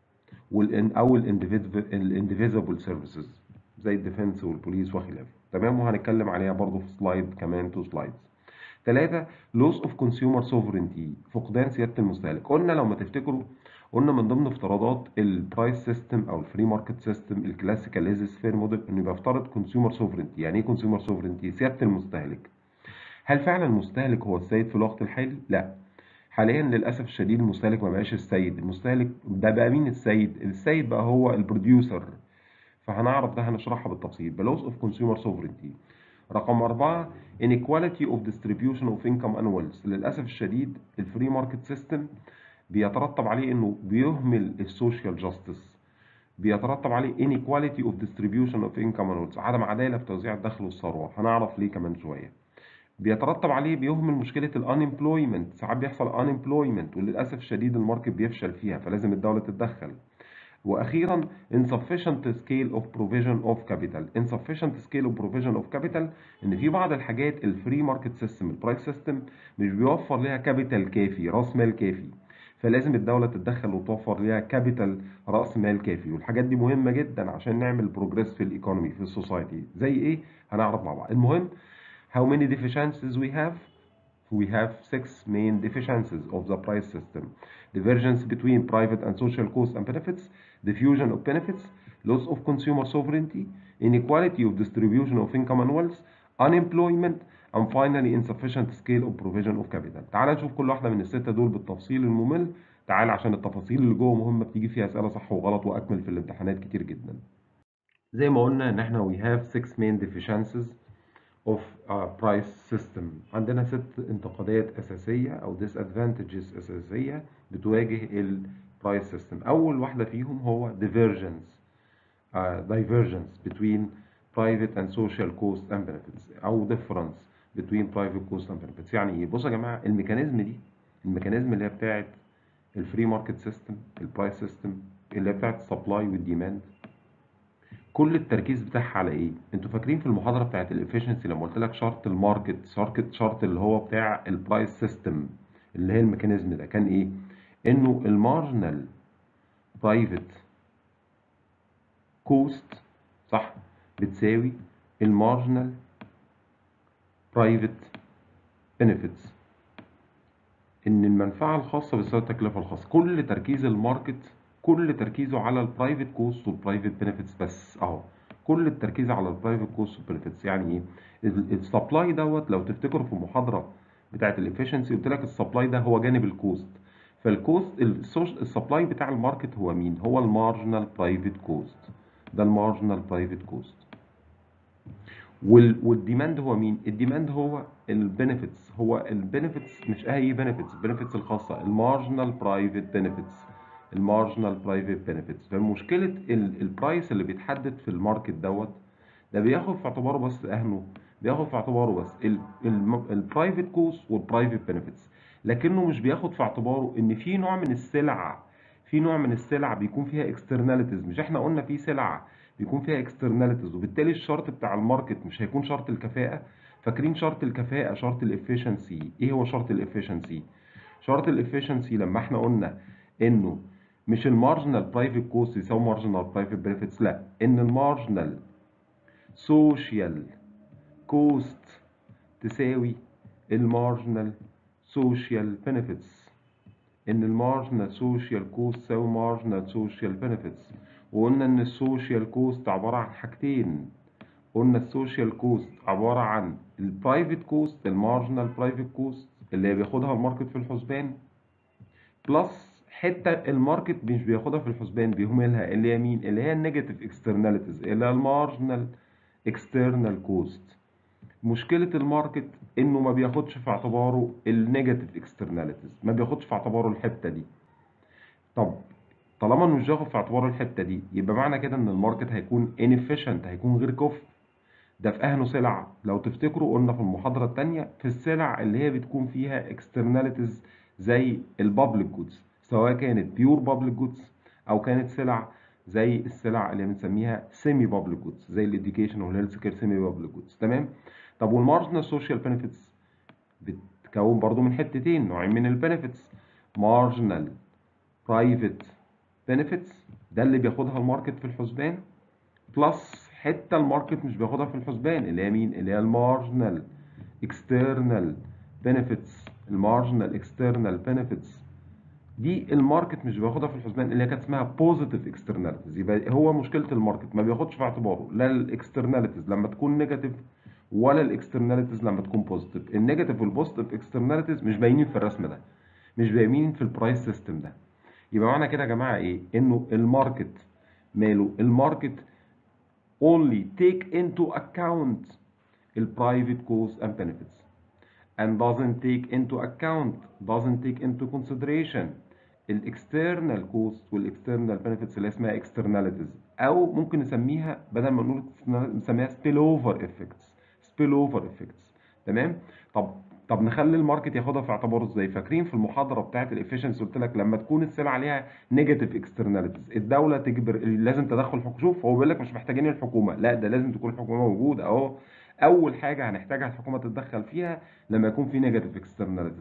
او الانديفيزبل سيرفيسز زي الديفنس والبوليس وخلافه تمام وهنتكلم عليها برضو في سلايد كمان تو سلايدز ثلاثة لوس اوف كونسيومر سوفرينتي فقدان سيادة المستهلك قلنا لو ما تفتكروا قلنا من ضمن افتراضات البرايس سيستم او الفري ماركت سيستم الكلاسيكال ليزيس فير موديل انه بيفترض كونسيومر سوفرينتي يعني ايه كونسيومر سوفرينتي سيادة المستهلك هل فعلا المستهلك هو السيد في الوقت الحالي لا حاليا للاسف الشديد المستهلك ما بقاش السيد المستهلك ده بقى مين السيد السيد بقى هو البروديوسر فهنعرف ده هنشرحها بالتفصيل بلوس اوف كونسيومر سوفرينتي رقم أربعة inequality of distribution of income and wealth للأسف الشديد الفري ماركت سيستم بيترتب عليه إنه بيهمل السوشيال جاستس بيترتب عليه inequality of distribution of income and wealth عدم عدالة في توزيع الدخل والثروة هنعرف ليه كمان شوية بيترتب عليه بيهمل مشكلة الانemployment ساعات بيحصل unemployment وللأسف الشديد الماركت بيفشل فيها فلازم الدولة تتدخل واخيرا insufficient scale of provision of capital insufficient scale of provision of capital ان في بعض الحاجات الفري ماركت سيستم البرايس سيستم مش بيوفر لها كابيتال كافي راس مال كافي فلازم الدوله تتدخل وتوفر ليها كابيتال راس مال كافي والحاجات دي مهمه جدا عشان نعمل بروجريس في الايكونومي في السوسايتي زي ايه هنعرف مع بعض المهم how many deficiencies we have we have six main deficiencies of the price system divergence between private and social costs and benefits diffusion of benefits loss of consumer sovereignty inequality of distribution of income and wealth unemployment and finally insufficient scale of provision of capital تعال نشوف كل واحده من السته دول بالتفصيل الممل تعال عشان التفاصيل اللي جوه مهمه بتيجي فيها اسئله صح وغلط واكمل في الامتحانات كتير جدا زي ما قلنا ان احنا we have six main deficiencies of a price system عندنا ست انتقادات اساسيه او disadvantages اساسيه بتواجه ال price system اول واحده فيهم هو divergence uh, divergence between private and social costs and benefits او difference between private costs and benefits يعني ايه بصوا يا جماعه الميكانيزم دي الميكانيزم اللي هي بتاعت الفري ماركت سيستم البرايس سيستم اللي هي بتاعت السبلاي والديماند كل التركيز بتاعها على ايه انتوا فاكرين في المحاضره بتاعت الافشنسي لما قلت لك شرط الماركت شرط شرط اللي هو بتاع البرايس سيستم اللي هي الميكانيزم ده كان ايه انه المارجنال برايفت كوست صح بتساوي المارجنال برايفت بنفيتس ان المنفعه الخاصه بتساوي التكلفه الخاصه كل تركيز الماركت كل تركيزه على البرايفت كوست والبرايفت بنفيتس بس اهو كل التركيز على البرايفت كوست والبنفيتس يعني ايه السبلاي دوت لو تفتكروا في المحاضره بتاعه الافشنسي قلت لك السبلاي ده هو جانب الكوست فالكوست السبلاي بتاع الماركت هو مين هو المارجنال برايفت كوست ده المارجنال برايفت كوست والديماند هو مين الديماند هو البنفيتس هو البنفيتس مش اي بنفيتس البنفيتس الخاصه المارجنال برايفت بنفيتس المارجنال برايفت بنفيتس فمشكله البرايس اللي بيتحدد في الماركت دوت ده بياخد في اعتباره بس اهمه بياخد في اعتباره بس البرايفت كوست والبرايفت بنفيتس لكنه مش بياخد في اعتباره ان في نوع من السلع في نوع من السلع بيكون فيها اكسترناليتيز مش احنا قلنا في سلع بيكون فيها اكسترناليتيز وبالتالي الشرط بتاع الماركت مش هيكون شرط الكفاءه فاكرين شرط الكفاءه شرط الافشنسي ايه هو شرط الافشنسي شرط الافشنسي لما احنا قلنا انه مش المارجنال برايفت كوست يساوي مارجنال برايفت بنفيتس لا ان المارجنال سوشيال كوست تساوي المارجنال سوشيال بنفيتس ان المارجنال سوشيال كوست تساوي مارجنال سوشيال بنفيتس وقلنا ان السوشيال كوست عباره عن حاجتين قلنا السوشيال كوست عباره عن البرايفت كوست المارجنال برايفت كوست اللي هي بياخدها الماركت في الحسبان بلس حته الماركت مش بياخدها في الحسبان بيهملها اللي هي مين اللي هي النيجاتيف اكسترناليتيز اللي هي المارجنال اكسترنال كوست مشكله الماركت انه ما بياخدش في اعتباره النيجاتيف اكسترناليتيز ما بياخدش في اعتباره الحته دي طب طالما مش بياخد في اعتباره الحته دي يبقى معنى كده ان الماركت هيكون inefficient هيكون غير كفء ده في اهنه سلع لو تفتكروا قلنا في المحاضره الثانيه في السلع اللي هي بتكون فيها externalities زي البابليك جودز سواء كانت بيور بابليك جودز او كانت سلع زي السلع اللي بنسميها سيمي بابليك جودز زي الاديوكيشن والهيلث كير سيمي بابليك جودز تمام طب والمارجنال سوشيال بنفيتس بتتكون برضو من حتتين نوعين من البنفيتس مارجنال برايفت بنفيتس ده اللي بياخدها الماركت في الحسبان بلس حته الماركت مش بياخدها في الحسبان اللي هي مين اللي هي المارجنال اكسترنال بنفيتس المارجنال اكسترنال بنفيتس دي الماركت مش بياخدها في الحسبان اللي هي كانت اسمها بوزيتيف اكسترناليتيز يبقى هو مشكله الماركت ما بياخدش في اعتباره لا الاكسترناليتيز لما تكون نيجاتيف ولا الاكسترناليتيز لما تكون بوزيتيف النيجاتيف والبوزيتيف اكسترناليتيز مش باينين في الرسم ده مش باينين في البرايس سيستم ده يبقى معنى كده يا جماعه ايه انه الماركت ماله الماركت only take into account البرايفت costs and benefits and doesn't take into account doesn't take into consideration الاكسترنال كوست والاكسترنال بنفيتس اللي اسمها اكسترناليتيز او ممكن نسميها بدل ما نقول نسميها سبيل اوفر افكتس سبيل اوفر افكتس تمام طب طب نخلي الماركت ياخدها في اعتباره ازاي فاكرين في المحاضره بتاعه الافشنسي قلت لك لما تكون السلعه عليها نيجاتيف اكسترناليتيز الدوله تجبر لازم تدخل حكومه شوف هو بيقول لك مش محتاجين الحكومه لا ده لازم تكون الحكومه موجوده اهو اول حاجه هنحتاجها الحكومه تتدخل فيها لما يكون في نيجاتيف اكسترناليتيز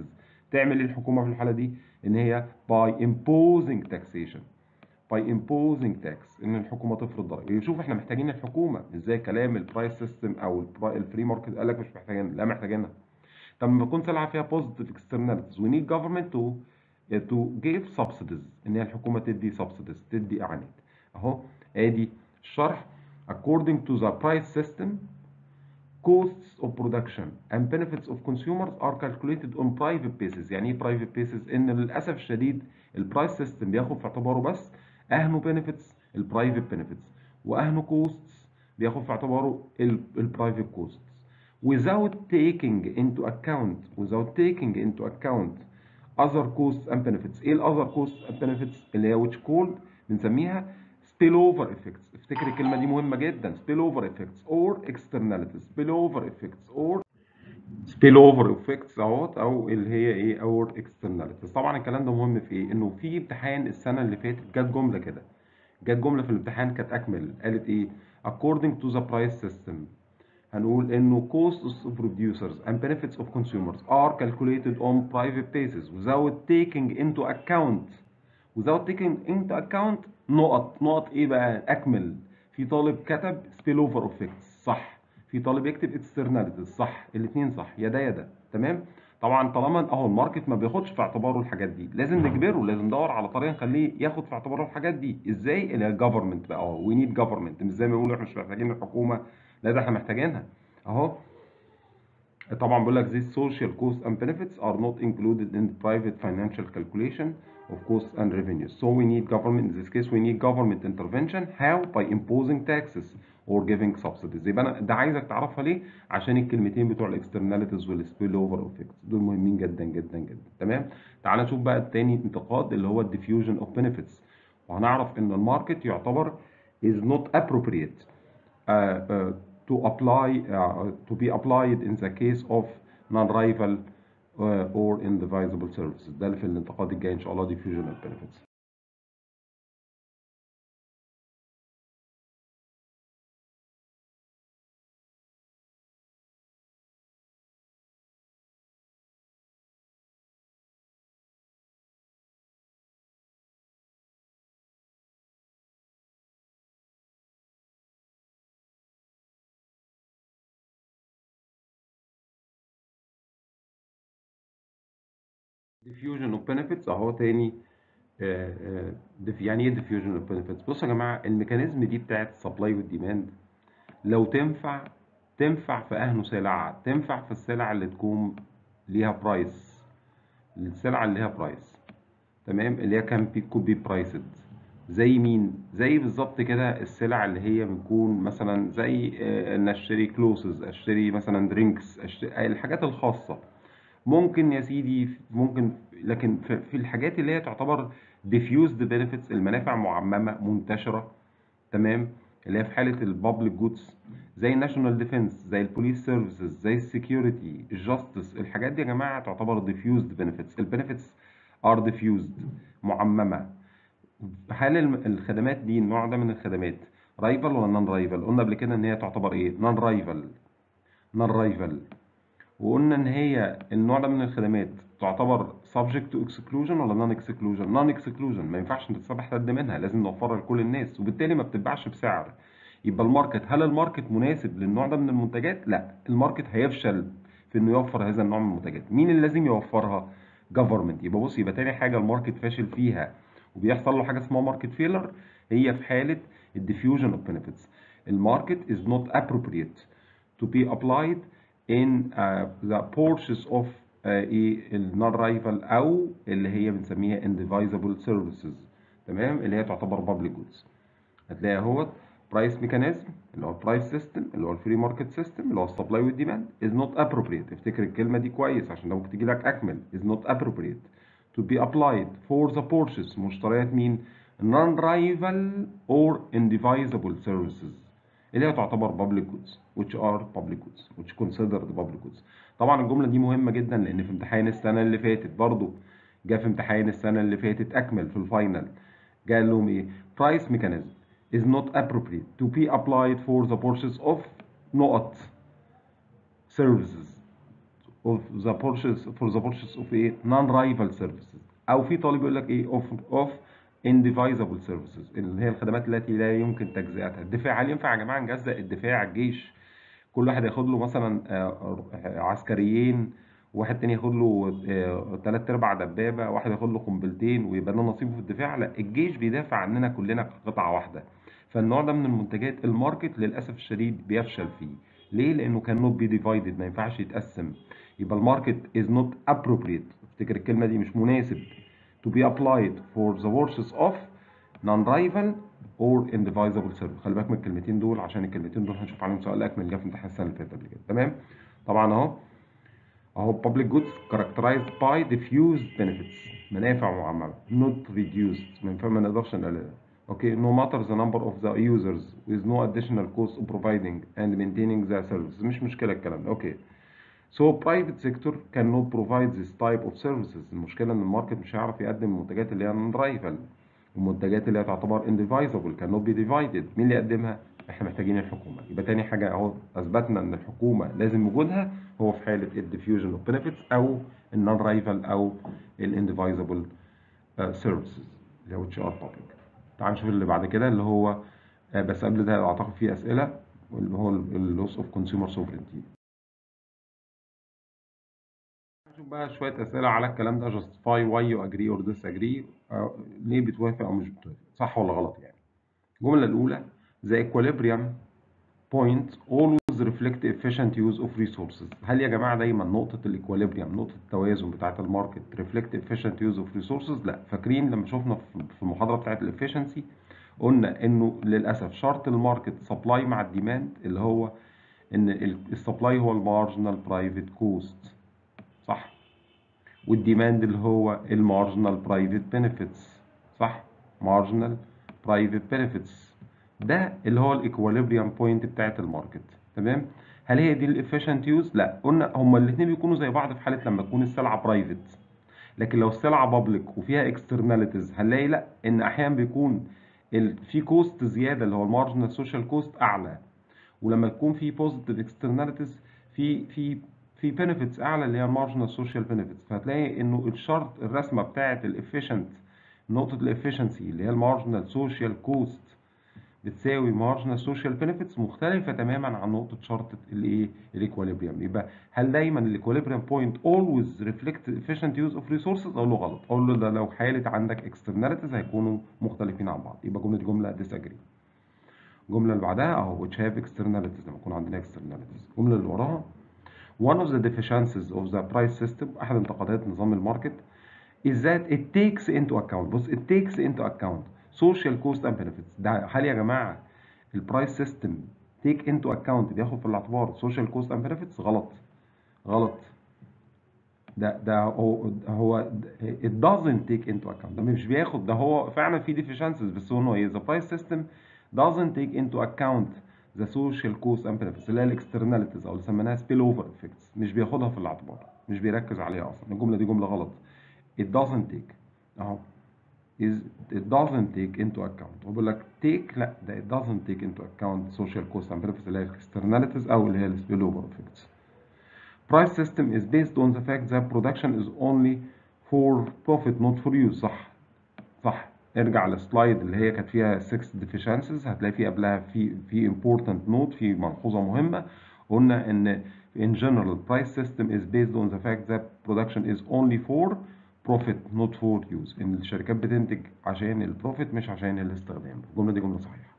تعمل ايه الحكومه في الحاله دي ان هي by imposing taxation by imposing tax ان الحكومه تفرض ضرائب شوف احنا محتاجين الحكومه ازاي كلام البرايس سيستم او الفري ماركت قال لك مش محتاجين لا محتاجينها طب لما تكون سلعه فيها positive externalities we need government to to give subsidies ان هي الحكومه تدي subsidies تدي اعانات اهو ادي الشرح according to the price system costs of production and benefits of consumers are calculated on private basis يعني ايه private basis ان للاسف الشديد البرايس سيستم بياخد في اعتباره بس اهنه benefits البرايفت benefits واهنه costs بياخد في اعتباره البرايفت costs without taking into account without taking into account other costs and benefits ايه ال other costs and benefits اللي هي which called بنسميها spillover effects افتكر الكلمة دي مهمة جدا spillover effects or externalities spillover effects or spillover effects اهوت او اللي هي ايه or externalities طبعا الكلام ده مهم في ايه انه في امتحان السنة اللي فاتت جت جملة كده جت جملة في الامتحان كانت اكمل قالت ايه according to the price system هنقول انه costs of producers and benefits of consumers are calculated on private basis without taking into account without taking into account نقط نقط ايه بقى اكمل في طالب كتب spillover effects صح في طالب يكتب externalities صح الاثنين صح يا ده يا ده تمام طبعا طالما اهو الماركت ما بياخدش في اعتباره الحاجات دي لازم نجبره لازم ندور على طريقه نخليه ياخد في اعتباره الحاجات دي ازاي اللي هي الجفرمنت بقى اه وي نيد جفرمنت مش زي ما بيقولوا احنا مش محتاجين الحكومه لا ده احنا محتاجينها اهو طبعا بيقول لك these social costs and benefits are not included in the private financial calculation of costs and revenues. So we need government, in this case we need government intervention. How? By imposing taxes or giving subsidies. يبقى انا ده عايزك تعرفها ليه؟ عشان الكلمتين بتوع الاكسترناليتيز والسبيل اوفر افكتس دول مهمين جدا جدا جدا تمام؟ تعال نشوف بقى التاني انتقاد اللي هو الديفيوجن اوف بنفيتس وهنعرف ان الماركت يعتبر is not appropriate uh, uh, to apply uh, to be applied in the case of non-rival uh, or indivisible services ده في الانتقاد الجاي ان شاء الله diffusion of benefits diffusion of benefits اهو تاني آه، آه، دف- يعني ايه diffusion of benefits بصوا يا جماعه الميكانيزم دي بتاعت السبلاي والديماند لو تنفع تنفع في اهنه سلع تنفع في السلع اللي تكون ليها برايس السلع اللي ليها برايس تمام اللي هي كان بي كود بي برايسد زي مين زي بالظبط كده السلع اللي هي بتكون مثلا زي آه، ان اشتري كلوسز اشتري مثلا درينكس اشتري الحاجات الخاصه ممكن يا سيدي ممكن لكن في في الحاجات اللي هي تعتبر diffused benefits المنافع معممة منتشرة تمام اللي هي في حالة البابليك جودز زي الناشونال ديفense زي البوليس سيرفيسز زي السكيورتي الجاستس الحاجات دي يا جماعة تعتبر diffused benefits البنفيتس are diffused معممة هل الم- الخدمات دي النوع ده من الخدمات رايفل ولا نون رايفل قلنا قبل كده ان هي تعتبر ايه نون رايفل نون رايفل وقلنا ان هي النوع ده من الخدمات تعتبر subject to exclusion ولا non exclusion non exclusion ما ينفعش تتسبح حد منها لازم نوفرها لكل الناس وبالتالي ما بتتباعش بسعر يبقى الماركت هل الماركت مناسب للنوع ده من المنتجات لا الماركت هيفشل في انه يوفر هذا النوع من المنتجات مين اللي لازم يوفرها government يبقى بص يبقى تاني حاجه الماركت فاشل فيها وبيحصل له حاجه اسمها ماركت فيلر هي في حاله الديفيوجن اوف benefits الماركت is not appropriate to be applied in uh, the purchase of uh, ايه النون رايفل او اللي هي بنسميها indivisible services تمام اللي هي تعتبر public goods هتلاقي اهوت برايس ميكانيزم اللي هو البرايس سيستم اللي هو الفري ماركت سيستم اللي هو السبلاي والديماند is not appropriate افتكر الكلمه دي كويس عشان ده ممكن تجي لك اكمل is not appropriate to be applied for the purchase مشتريات مين non-rival or indivisible services اللي هي تعتبر public goods which are public goods which considered public goods طبعا الجملة دي مهمة جدا لأن في امتحان السنة اللي فاتت برضو جه في امتحان السنة اللي فاتت أكمل في الفاينل جه قال لهم إيه price mechanism is not appropriate to be applied for the purchase of نقط services of the purchase for the purchase of ايه non rival services او في طالب يقول لك ايه of of indivisible services اللي هي الخدمات التي لا يمكن تجزئتها الدفاع هل ينفع يا جماعه نجزأ الدفاع الجيش كل واحد ياخد له مثلا آه، آه، عسكريين واحد تاني ياخد له آه، تلات ارباع دبابه واحد ياخد له قنبلتين ويبقى له نصيبه في الدفاع لا الجيش بيدافع عننا كلنا كقطعه واحده فالنوع ده من المنتجات الماركت للاسف الشديد بيفشل فيه ليه لانه كان نوت بي ديفايدد ما ينفعش يتقسم يبقى الماركت از نوت appropriate افتكر الكلمه دي مش مناسب to be applied for the purchase of non-rival or indivisible service خلي بالك من الكلمتين دول عشان الكلمتين دول هنشوف عليهم سؤال اكمل جه في امتحان السنه اللي فاتت قبل كده تمام طبعا اهو اهو public goods characterized by diffused benefits منافع معممه not reduced ما ينفع ما نقدرش نقللها اوكي no matter the number of the users with no additional cost of providing and maintaining the service مش مشكله الكلام ده اوكي So private sector cannot provide this type of services المشكلة ان الماركت مش هيعرف يقدم المنتجات اللي هي non-rival والمنتجات اللي هي تعتبر indivisible cannot be divided مين اللي يقدمها؟ احنا محتاجين الحكومة يبقى تاني حاجة اهو اثبتنا ان الحكومة لازم وجودها هو في حالة ال diffusion of benefits او ال non-rival او ال indivisible uh, services اللي هو HR topic تعال نشوف اللي بعد كده اللي هو آه، بس قبل ده اعتقد فيه اسئلة اللي هو ال loss of consumer sovereignty نشوف بقى شوية أسئلة على الكلام ده justify why you agree or disagree آه، ليه بتوافق أو مش بتوافق صح ولا غلط يعني الجملة الأولى the equilibrium point always reflect efficient use of resources هل يا جماعة دايما نقطة الايكوليبريم نقطة التوازن بتاعة الماركت reflect efficient use of resources لا فاكرين لما شفنا في في المحاضرة بتاعة الافشنسي قلنا انه للأسف شرط الماركت سبلاي مع الديماند اللي هو ان السبلاي هو المارجنال برايفت كوست صح والديماند اللي هو المارجنال برايفت بنفيتس صح مارجنال برايفت بنفيتس ده اللي هو الايكواليبريم بوينت بتاعت الماركت تمام هل هي دي الافيشنت يوز لا قلنا هما الاثنين بيكونوا زي بعض في حاله لما تكون السلعه برايفت لكن لو السلعه بابليك وفيها اكسترناليتيز هنلاقي لا ان احيانا بيكون ال- في كوست زياده اللي هو المارجنال سوشيال كوست اعلى ولما يكون في بوزيتيف اكسترناليتيز في في في بنفيتس اعلى اللي هي المارجنال سوشيال بنفيتس فهتلاقي انه الشرط الرسمه بتاعه الافيشنت نقطه الافيشنسي اللي هي المارجنال سوشيال كوست بتساوي مارجنال سوشيال بنفيتس مختلفه تماما عن نقطه شرط الايه الايكوليبريم يبقى هل دايما الايكوليبريم بوينت اولويز ريفلكت efficient يوز اوف ريسورسز اقول له غلط اقول له ده لو حاله عندك اكسترناليتيز هيكونوا مختلفين عن بعض يبقى جمله جمله disagree الجمله اللي بعدها اهو which have externalities لما يكون عندنا externalities الجمله اللي وراها one of the deficiencies of the price system احد انتقادات نظام الماركت is that it takes into account بص it takes into account social cost and benefits ده هل يا جماعه البرايس سيستم take into account بياخد في الاعتبار social cost and benefits غلط غلط ده ده هو هو it doesn't take into account ده مش بياخد ده هو فعلا في deficiencies بس هو ايه the price system doesn't take into account the social cost and benefits اللي هي الاكسترناليتيز او اللي سميناها spill over effects مش بياخدها في الاعتبار مش بيركز عليها اصلا الجمله دي جمله غلط it doesn't take اهو is it doesn't take into account هو بيقول لك take لا ده it doesn't take into account social cost and benefits اللي هي externalities او اللي هي spill over effects price system is based on the fact that production is only for profit not for use صح صح ارجع للسلايد اللي هي كانت فيها 6 deficiencies هتلاقي في قبلها في في important note في ملحوظه مهمه قلنا ان in general price system is based on the fact that production is only for profit not for use ان الشركات بتنتج عشان البروفيت مش عشان الاستخدام الجمله دي جمله صحيحه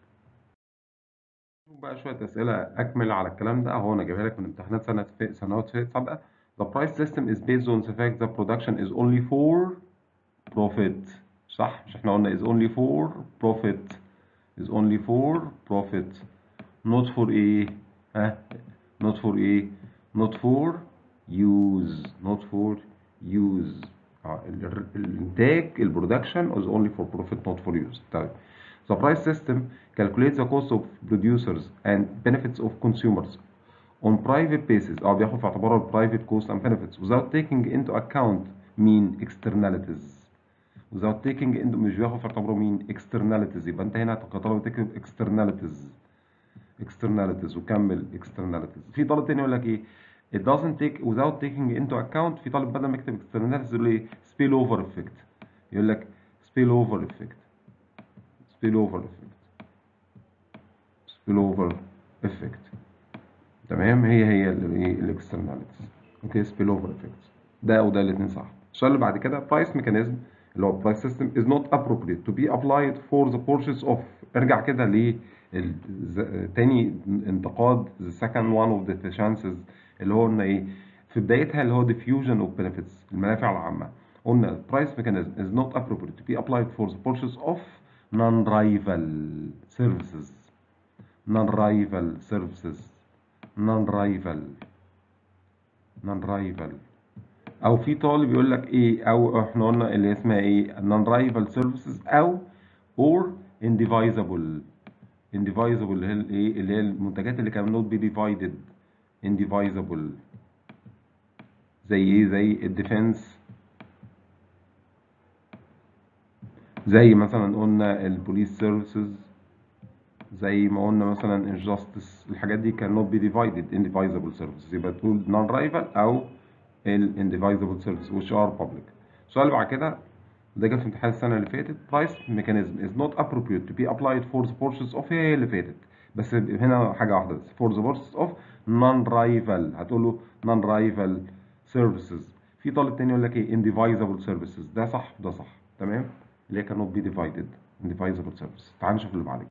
شوف بقى شويه اسئله اكمل على الكلام ده اهو انا جايبها لك من امتحانات سنه في سنوات فاتت سابقه the price system is based on the fact that production is only for profit صح مش احنا قلنا is only for profit is only for profit not for ايه ها not for ايه not for use not for use اه ال- ال- الانتاج البرودكشن is only for profit not for use طيب the price system calculates the cost of producers and benefits of consumers on private basis اه بياخد في اعتباره ال private cost and benefits without taking into account مين externalities without taking into مش بياخد في اعتباره مين externalities يبقى انت هنا كطالب تكتب externalities externalities وكمل externalities في طالب تاني يقول لك ايه it doesn't take without taking into account في طالب بدل ما يكتب externalities يقول ايه spill over effect يقول لك spill over effect spill over effect spill over effect تمام هي هي الاكسترناليتيز اوكي spill over effect ده او ده الاثنين صح السؤال اللي بعد كده price mechanism اللي هو price system is not appropriate to be applied for the purchase of ارجع كده ل تاني انتقاد the second one of the deficiencies اللي هو قلنا ايه في بدايتها اللي هو diffusion of benefits المنافع العامة قلنا price mechanism is not appropriate to be applied for the purchase of non-rival services non-rival services non-rival non-rival او في طالب يقول لك ايه او احنا قلنا اللي اسمها ايه non-rival services او or indivisible indivisible اللي هي الايه اللي هي المنتجات اللي cannot be divided indivisible زي ايه زي الديفنس زي مثلا قلنا البوليس سيرفيسز زي ما قلنا مثلا الجاستس الحاجات دي cannot be divided indivisible services يبقى تقول non rival او ال indivisible services which are public السؤال اللي بعد كده ده جه في امتحان السنه اللي فاتت price mechanism is not appropriate to be applied for the purchase of هي اللي فاتت بس هنا حاجه واحده بس for the purchase of non rival هتقول له non rival services في طالب تاني يقول لك ايه indivisible services ده صح ده صح تمام اللي هي cannot be divided indivisible services تعال نشوف اللي بعد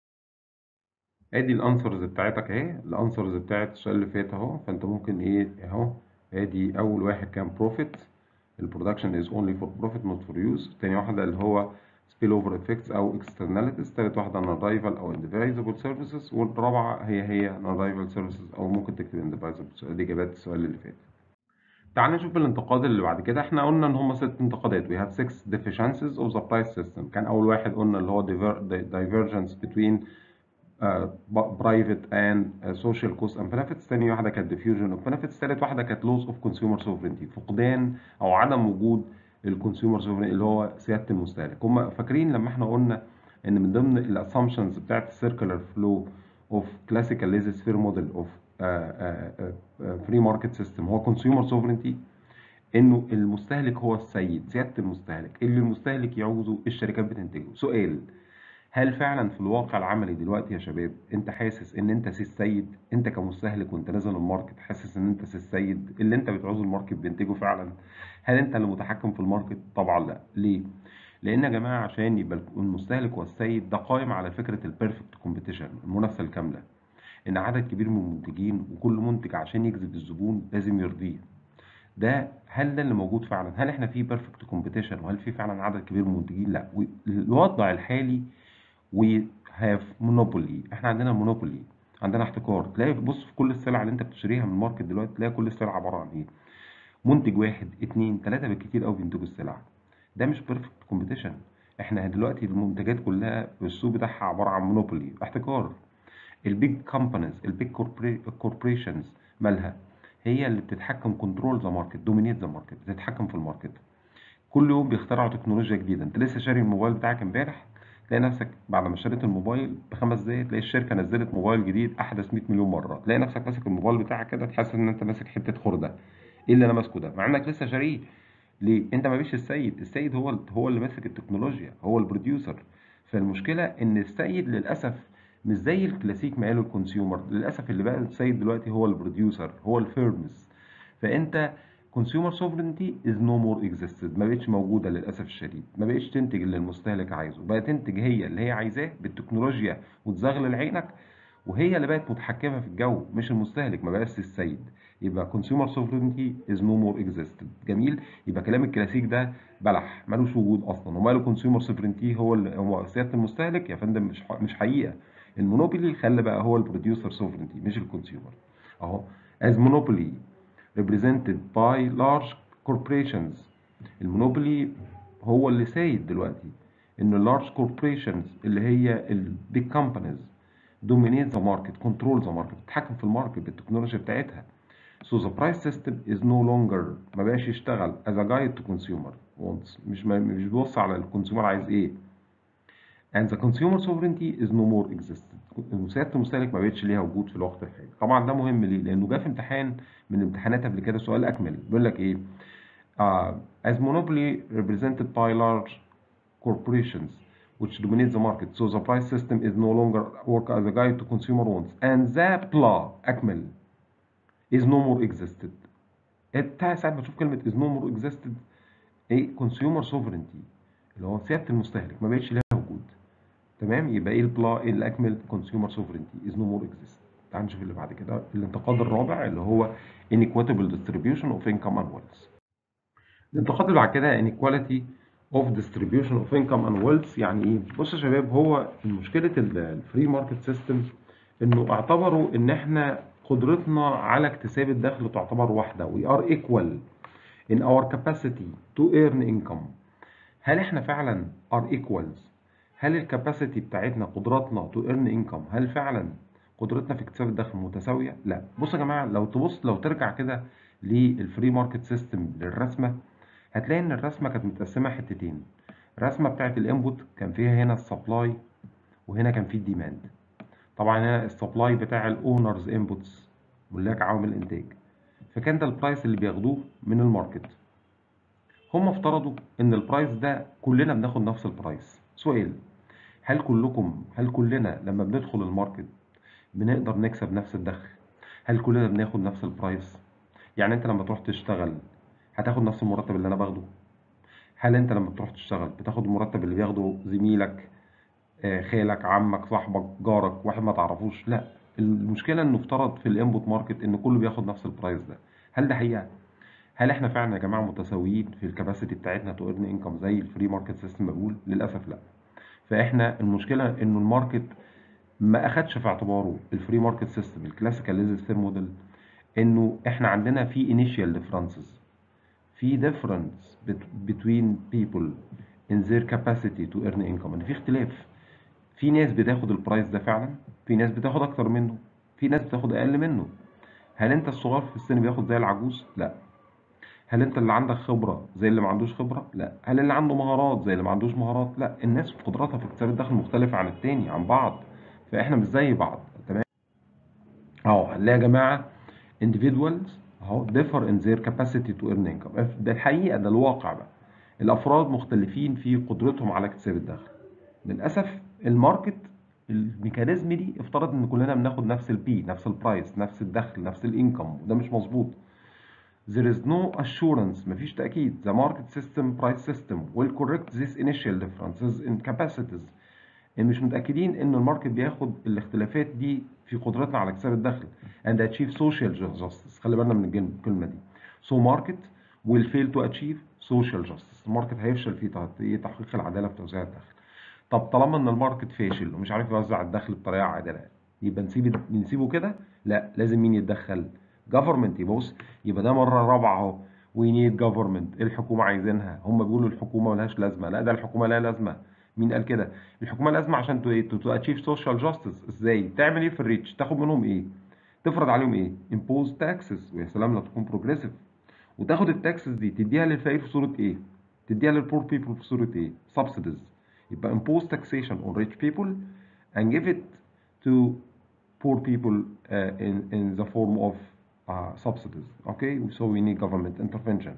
ادي الانسرز بتاعتك اهي الانسرز بتاعت السؤال اللي فات اهو فانت ممكن ايه اهو ادي اول واحد كان بروفيت البرودكشن از اونلي فور بروفيت نوت فور يوز تاني واحده اللي هو سبيل اوفر افكتس او اكسترناليتيز تالت واحده نون رايفل او انديفايزبل سيرفيسز والرابعه هي هي نون رايفل سيرفيسز او ممكن تكتب انديفايزبل دي اجابات السؤال اللي فات تعال نشوف الانتقاد اللي بعد كده احنا قلنا ان هم ست انتقادات we have six deficiencies of the price system كان اول واحد قلنا اللي هو divergence between uh, private and uh, social cost and benefits تاني واحدة كانت diffusion of benefits تالت واحدة كانت loss of consumer sovereignty فقدان أو عدم وجود الكونسيومر sovereignty اللي هو سيادة المستهلك هم فاكرين لما احنا قلنا ان من ضمن الاسامبشنز بتاعت السيركلر فلو اوف كلاسيكال ليزي سفير موديل اوف فري ماركت سيستم هو كونسيومر sovereignty انه المستهلك هو السيد سيادة المستهلك اللي المستهلك يعوزه الشركات بتنتجه سؤال هل فعلا في الواقع العملي دلوقتي يا شباب انت حاسس ان انت سي السيد انت كمستهلك وانت نازل الماركت حاسس ان انت سي السيد اللي انت بتعوزه الماركت بينتجه فعلا هل انت اللي متحكم في الماركت طبعا لا ليه لان يا جماعه عشان يبقى المستهلك هو السيد ده قائم على فكره البيرفكت كومبيتيشن المنافسه الكامله ان عدد كبير من المنتجين وكل منتج عشان يجذب الزبون لازم يرضيه ده هل ده اللي موجود فعلا هل احنا في بيرفكت كومبيتيشن وهل في فعلا عدد كبير من المنتجين لا الوضع الحالي we have monopoly احنا عندنا monopoly عندنا احتكار تلاقي بص في كل السلع اللي انت بتشتريها من الماركت دلوقتي تلاقي كل السلع عباره عن ايه منتج واحد اتنين تلاته بالكتير قوي بينتجوا السلع ده مش بيرفكت كومبيتيشن احنا دلوقتي المنتجات كلها في السوق بتاعها عباره عن مونوبولي احتكار البيج كومبانيز البيج كوربريشنز مالها هي اللي بتتحكم كنترول ذا ماركت دومينيت ذا ماركت بتتحكم في الماركت كل يوم بيخترعوا تكنولوجيا جديده انت لسه شاري الموبايل بتاعك امبارح تلاقي نفسك بعد ما اشتريت الموبايل بخمس دقايق تلاقي الشركه نزلت موبايل جديد احدث 100 مليون مره تلاقي نفسك ماسك الموبايل بتاعك كده تحس ان انت ماسك حته خرده ايه اللي انا ماسكه ده مع انك لسه شاريه ليه انت ما بيش السيد السيد هو هو اللي ماسك التكنولوجيا هو البروديوسر فالمشكله ان السيد للاسف مش زي الكلاسيك ما قاله الكونسيومر للاسف اللي بقى السيد دلوقتي هو البروديوسر هو الفيرمز فانت consumer sovereignty is no more existed ما بقتش موجودة للأسف الشديد ما بقتش تنتج اللي المستهلك عايزه بقت تنتج هي اللي هي عايزاه بالتكنولوجيا وتزغلل عينك وهي اللي بقت متحكمة في الجو مش المستهلك ما بقاش السيد يبقى consumer sovereignty is no more existed جميل يبقى كلام الكلاسيك ده بلح ملوش وجود اصلا وماله consumer sovereignty هو هو سيادة المستهلك يا فندم مش مش حقيقة المونوبولي خلى بقى هو البروديوسر sovereignty مش الكونسيومر اهو as monopoly represented by large corporations المونوبولي هو اللي سايد دلوقتي ان اللارج كوربريشنز اللي هي البيج كومبانيز dominate the market control the market تتحكم في الماركت بالتكنولوجيا بتاعتها so the price system is no longer ما بقاش يشتغل as a guide to consumer wants مش ما مش بيبص على الكونسيومر عايز ايه and the consumer sovereignty is no more existed سياده المستهلك ما بقتش ليها وجود في الوقت الحالي طبعا ده مهم ليه لانه جه في امتحان من الامتحانات قبل كده سؤال اكمل بيقول لك ايه uh, as monopoly represented by large corporations which dominate the market so the price system is no longer work as a guide to consumer wants and the PLA أكمل is no more existed انت ساعات ما تشوف كلمة is no more existed ايه consumer sovereignty اللي هو سيادة المستهلك ما بقتش لها وجود تمام يبقى ايه البلا ايه الاكمل consumer sovereignty is no more existed تعال نشوف اللي بعد كده الانتقاد الرابع اللي هو inequitable distribution of income and wealth الانتقاد اللي بعد كده inequality of distribution of income and wealth يعني ايه بص يا شباب هو مشكله الفري ماركت سيستم انه اعتبروا ان احنا قدرتنا على اكتساب الدخل تعتبر واحده we are equal in our capacity to earn income هل احنا فعلا are equals هل الكاباسيتي بتاعتنا قدراتنا to earn income هل فعلا قدرتنا في اكتساب الدخل متساويه لا بصوا يا جماعه لو تبص لو ترجع كده للفري ماركت سيستم للرسمه هتلاقي ان الرسمه كانت متقسمه حتتين الرسمه بتاعت الانبوت كان فيها هنا السبلاي وهنا كان فيه الديماند طبعا هنا السبلاي بتاع الاونرز انبوتس ملاك عوامل الانتاج فكان ده البرايس اللي بياخدوه من الماركت هم افترضوا ان البرايس ده كلنا بناخد نفس البرايس سؤال هل كلكم هل كلنا لما بندخل الماركت بنقدر نكسب نفس الدخل هل كلنا بناخد نفس البرايس يعني انت لما تروح تشتغل هتاخد نفس المرتب اللي انا باخده هل انت لما بتروح تشتغل بتاخد المرتب اللي بياخده زميلك آه، خالك عمك صاحبك جارك واحد ما تعرفوش لا المشكله انه افترض في الانبوت ماركت ان كله بياخد نفس البرايس ده هل ده حقيقه هل احنا فعلا يا جماعه متساويين في الكباسيتي بتاعتنا تو ايرن انكم زي الفري ماركت سيستم بيقول للاسف لا فاحنا المشكله انه الماركت ما اخدش في اعتباره الفري ماركت سيستم الكلاسيكال ليزر موديل انه احنا عندنا في انيشال ديفرنسز في difference bet- between people in their capacity to earn income ان في اختلاف في ناس بتاخد البرايس ده فعلا في ناس بتاخد اكتر منه في ناس بتاخد اقل منه هل انت الصغير في السن بياخد زي العجوز لا هل انت اللي عندك خبرة زي اللي ما عندوش خبرة لا هل اللي عنده مهارات زي اللي ما عندوش مهارات لا الناس قدراتها في اكتساب الدخل مختلفة عن التاني عن بعض فاحنا مش زي بعض تمام اهو هنلاقي يا جماعة individuals اهو differ in their capacity to earn income ده الحقيقة ده الواقع بقى الأفراد مختلفين في قدرتهم على اكتساب الدخل للأسف الماركت الميكانيزم دي افترض ان كلنا بناخد نفس البي نفس البرايس نفس الدخل نفس الانكم وده مش مظبوط There is no assurance مفيش تأكيد the market system price system will correct these initial differences in capacities مش متأكدين إن الماركت بياخد الاختلافات دي في قدرتنا على اكتساب الدخل and achieve social justice خلي بالنا من الجن- الكلمة دي so market will fail to achieve social justice الماركت هيفشل في تح- تحقيق العدالة في توزيع الدخل طب طالما ان الماركت فاشل ومش عارف يوزع الدخل بطريقة عادلة يبقى نسيب نسيبه كده لا لازم مين يتدخل government يبقى بص يبقى ده مرة رابعة اهو we need government الحكومة عايزينها هم بيقولوا الحكومة ملهاش لازمة لا ده الحكومة لها لازمة مين قال كده الحكومة لازمة عشان تو ايه تو اتشيف سوشيال جاستس ازاي تعمل ايه في الريتش تاخد منهم ايه تفرض عليهم ايه impose taxes ويا سلام لو تكون progressive وتاخد التاكسز دي تديها للفقير في صورة ايه تديها للبور بيبل في صورة ايه subsidies يبقى impose taxation on rich people and give it to poor people uh, in, in the form of uh, subsidies okay so we need government intervention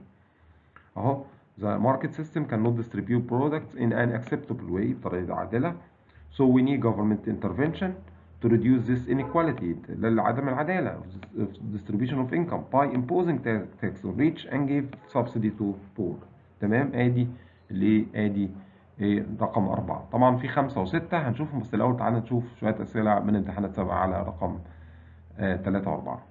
اهو the market system cannot distribute products in an acceptable way بطريقة عادلة so we need government intervention to reduce this inequality لعدم العدالة of distribution of income by imposing ta- tax on rich and give subsidy to poor تمام ادي اللي ادي إيه رقم أربعة طبعا في خمسة وستة هنشوفهم بس الأول تعالى نشوف شوية أسئلة من امتحانات سابقة على رقم آه تلاتة وأربعة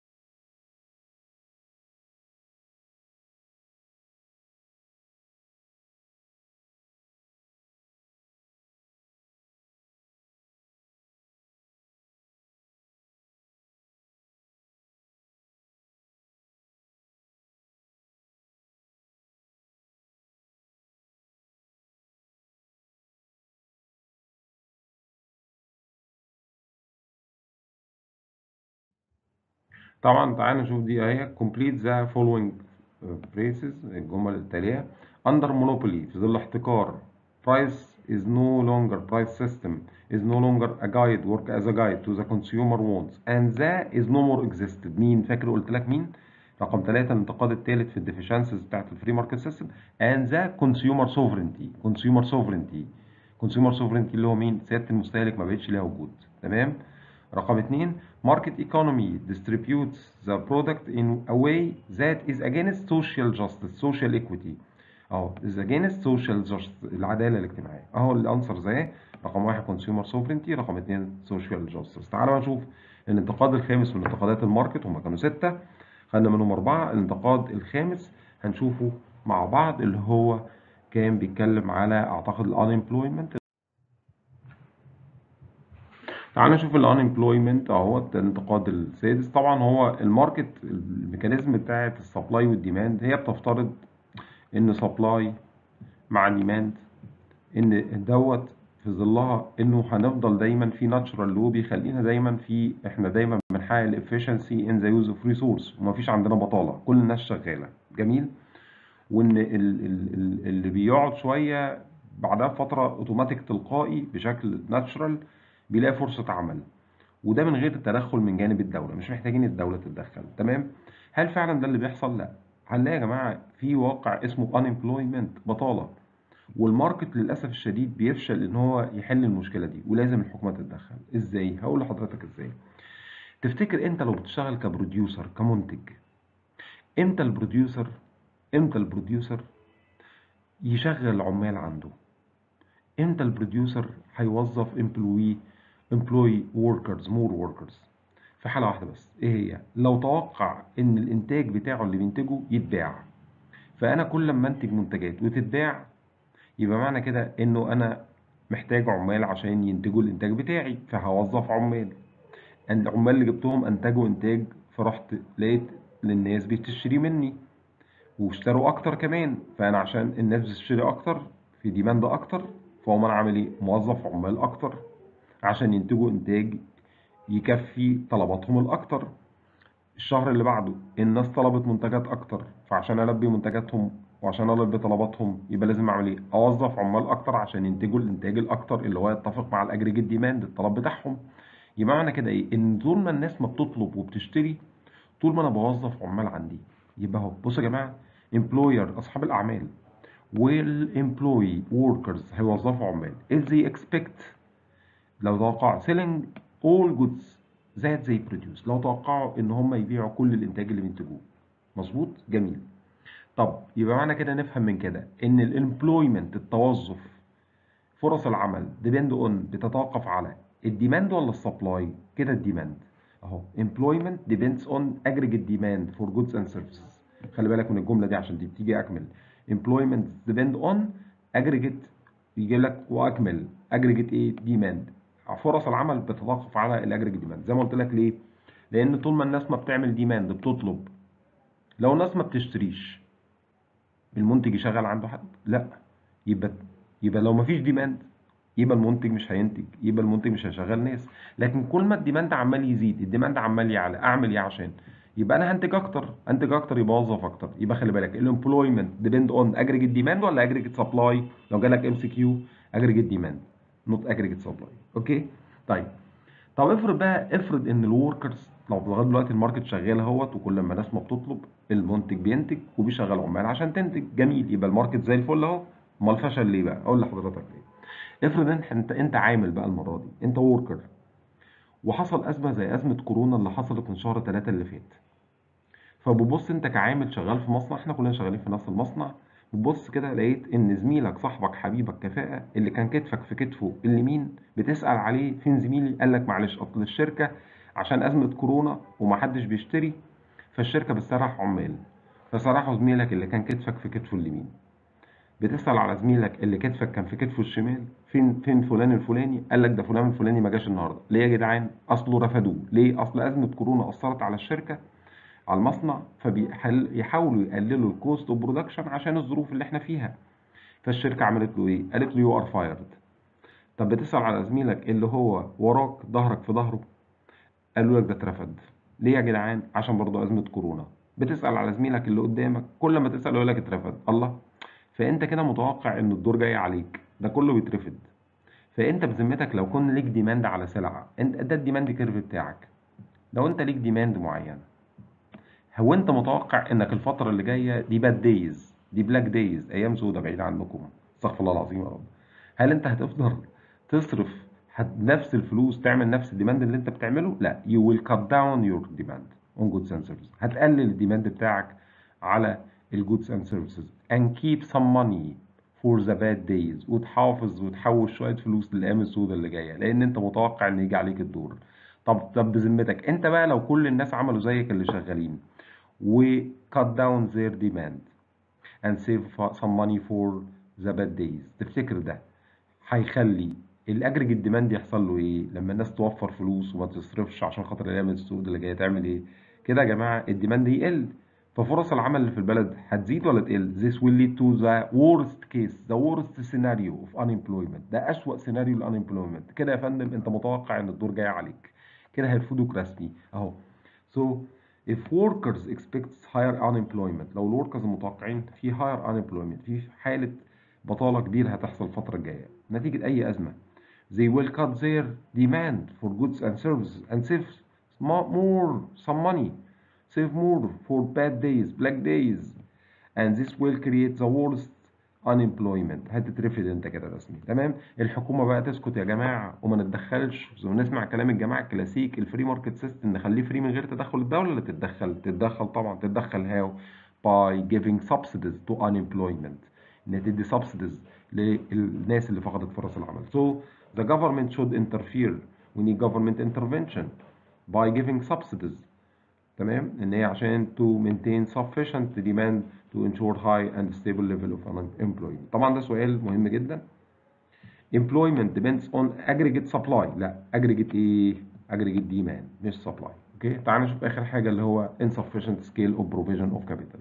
طبعا تعالى نشوف دي اهي complete the following phrases الجمل التالية under monopoly في ظل احتكار price is no longer price system is no longer a guide work as a guide to the consumer wants and that is no more existed مين فاكر قلت لك مين رقم ثلاثة الانتقاد الثالث في الديفيشنسز بتاعت الفري ماركت سيستم and the consumer sovereignty consumer sovereignty consumer sovereignty اللي هو مين سيادة المستهلك ما بقتش ليها وجود تمام رقم اثنين market economy distributes the product in a way that is against social justice social equity اهو is against social justice العدالة الاجتماعية اهو الانسر زي رقم واحد consumer sovereignty رقم اثنين social justice تعالى بقى نشوف الانتقاد الخامس من انتقادات الماركت هم كانوا ستة خدنا منهم أربعة الانتقاد الخامس هنشوفه مع بعض اللي هو كان بيتكلم على أعتقد ال unemployment تعال نشوف ال unemployment اهوت الانتقاد السادس طبعا هو الماركت الميكانيزم بتاعت السبلاي والديماند هي بتفترض ان سبلاي مع ديماند ان دوت في ظلها انه هنفضل دايما في ناتشرال لو بيخلينا دايما في احنا دايما بنحقق الافشنسي ان ذا يوز اوف ريسورس ومفيش عندنا بطاله كل الناس شغاله جميل وان ال ال ال اللي بيقعد شويه بعدها بفتره اوتوماتيك تلقائي بشكل ناتشرال بيلاقي فرصه عمل وده من غير التدخل من جانب الدوله مش محتاجين الدوله تتدخل تمام هل فعلا ده اللي بيحصل لا هنلاقي يا جماعه في واقع اسمه unemployment بطاله والماركت للاسف الشديد بيفشل ان هو يحل المشكله دي ولازم الحكومه تتدخل ازاي هقول لحضرتك ازاي تفتكر انت لو بتشتغل كبروديوسر كمنتج امتى البروديوسر امتى البروديوسر يشغل عمال عنده امتى البروديوسر هيوظف امبلوي امبلوي وركرز مور وركرز في حاله واحده بس ايه هي لو توقع ان الانتاج بتاعه اللي بينتجه يتباع فانا كل لما انتج منتجات وتتباع يبقى معنى كده انه انا محتاج عمال عشان ينتجوا الانتاج بتاعي فهوظف عمال العمال اللي جبتهم انتجوا انتاج فرحت لقيت للناس بتشتري مني واشتروا اكتر كمان فانا عشان الناس بتشتري اكتر في ديماند اكتر فهم انا عامل ايه موظف عمال اكتر عشان ينتجوا انتاج يكفي طلباتهم الاكتر الشهر اللي بعده الناس طلبت منتجات اكتر فعشان البي منتجاتهم وعشان البي طلباتهم يبقى لازم اعمل ايه اوظف عمال اكتر عشان ينتجوا الانتاج الاكتر اللي هو يتفق مع الاجريجيت ديماند الطلب بتاعهم يبقى معنى كده ايه ان طول ما الناس ما بتطلب وبتشتري طول ما انا بوظف عمال عندي يبقى اهو بصوا يا جماعه امبلوير اصحاب الاعمال والامبلوي وركرز هيوظفوا عمال if they expect لو توقع selling all goods that they produce لو توقعوا ان هم يبيعوا كل الانتاج اللي بينتجوه مظبوط جميل طب يبقى معنى كده نفهم من كده ان الامبلويمنت التوظف فرص العمل depend on بتتوقف على الديماند ولا السبلاي كده الديماند اهو employment depends on aggregate demand for goods and services خلي بالك من الجمله دي عشان دي بتيجي اكمل employment depend on aggregate يجي لك واكمل aggregate ايه demand فرص العمل بتتوقف على الاجريجيت ديماند زي ما قلت لك ليه لان طول ما الناس ما بتعمل ديماند بتطلب لو الناس ما بتشتريش المنتج يشغل عنده حد لا يبقى يبقى لو ما فيش ديماند يبقى المنتج مش هينتج يبقى المنتج مش هيشغل ناس لكن كل ما الديماند عمال يزيد الديماند عمال يعلى اعمل ايه عشان يبقى انا هنتج اكتر انتج اكتر يبقى اوظف اكتر يبقى خلي بالك الامبلويمنت ديبند اون اجريجيت ديماند ولا اجريجيت سبلاي لو جالك ام سي كيو اجريجيت ديماند نوت اجريجيت سبلاي اوكي طيب طب افرض بقى افرض ان الوركرز لو لغايه دلوقتي الماركت شغال اهوت وكل ما الناس ما بتطلب المنتج بينتج وبيشغل عمال عشان تنتج جميل يبقى الماركت زي الفل اهو امال فشل ليه بقى اقول لحضرتك ليه افرض انت انت انت عامل بقى المره دي انت وركر وحصل ازمه زي ازمه كورونا اللي حصلت من شهر 3 اللي فات فببص انت كعامل شغال في مصنع احنا كلنا شغالين في نفس المصنع بتبص كده لقيت ان زميلك صاحبك حبيبك كفاءه اللي كان كتفك في كتفه اليمين بتسال عليه فين زميلي قال لك معلش اصل الشركه عشان ازمه كورونا ومحدش بيشتري فالشركه بتسرح عمال فسرحوا زميلك اللي كان كتفك في كتفه اليمين بتسال على زميلك اللي كتفك كان في كتفه الشمال فين فين فلان الفلاني قال لك ده فلان الفلاني ما جاش النهارده ليه يا جدعان اصله رفضوه ليه اصل ازمه كورونا اثرت على الشركه على المصنع فبيحاولوا يقللوا الكوست اوف برودكشن عشان الظروف اللي احنا فيها فالشركه عملت له ايه قالت له يو ار فايرد طب بتسال على زميلك اللي هو وراك ظهرك في ظهره قالوا لك ده اترفد ليه يا جدعان عشان برضه ازمه كورونا بتسال على زميلك اللي قدامك كل ما تسال يقول لك اترفد الله فانت كده متوقع ان الدور جاي عليك ده كله بيترفض فانت بذمتك لو كان ليك ديماند على سلعه انت ده الديماند كيرف بتاعك لو انت ليك ديماند معين هو انت متوقع انك الفتره اللي جايه دي باد دايز دي بلاك دايز ايام سودة بعيد عنكم استغفر الله العظيم يا رب هل انت هتفضل تصرف هت- نفس الفلوس تعمل نفس الديماند اللي انت بتعمله لا you will cut down your demand on goods and services هتقلل الديماند بتاعك على الجودز and services and keep some money for the bad days وتحافظ وتحوش شويه فلوس للايام السوداء اللي جايه لان انت متوقع ان يجي عليك الدور طب طب بذمتك انت بقى لو كل الناس عملوا زيك اللي شغالين و cut down their demand and save fa- some money for the bad days تفتكر ده هيخلي الاجريجيت ديماند يحصل له ايه لما الناس توفر فلوس وما تصرفش عشان خاطر الايام السود اللي جايه تعمل ايه كده يا جماعه الديماند يقل ففرص العمل اللي في البلد هتزيد ولا تقل this will lead to the worst case the worst scenario of unemployment ده اسوأ سيناريو للunemployment كده يا فندم انت متوقع ان الدور جاي عليك كده هيرفضوك رسمي اهو so if workers expect higher unemployment لو الوركرز متوقعين في higher unemployment في حالة بطالة كبيرة هتحصل الفترة الجاية نتيجة أي أزمة they will cut their demand for goods and services and save mo- more some money save more for bad days black days and this will create the worst unemployment هتترفض انت كده رسمي تمام الحكومه بقى تسكت يا جماعه وما نتدخلش ونسمع كلام الجماعه الكلاسيك الفري ماركت سيستم نخليه فري من غير تدخل الدوله ولا تتدخل تتدخل طبعا تتدخل هاو by giving subsidies to unemployment ان تدي subsidies للناس اللي فقدت فرص العمل so the government should interfere we need government intervention by giving subsidies تمام ان هي عشان to maintain sufficient demand to ensure high and stable level of unemployment طبعا ده سؤال مهم جدا employment depends on aggregate supply لا aggregate ايه aggregate demand مش supply اوكي تعال نشوف اخر حاجه اللي هو insufficient scale of provision of capital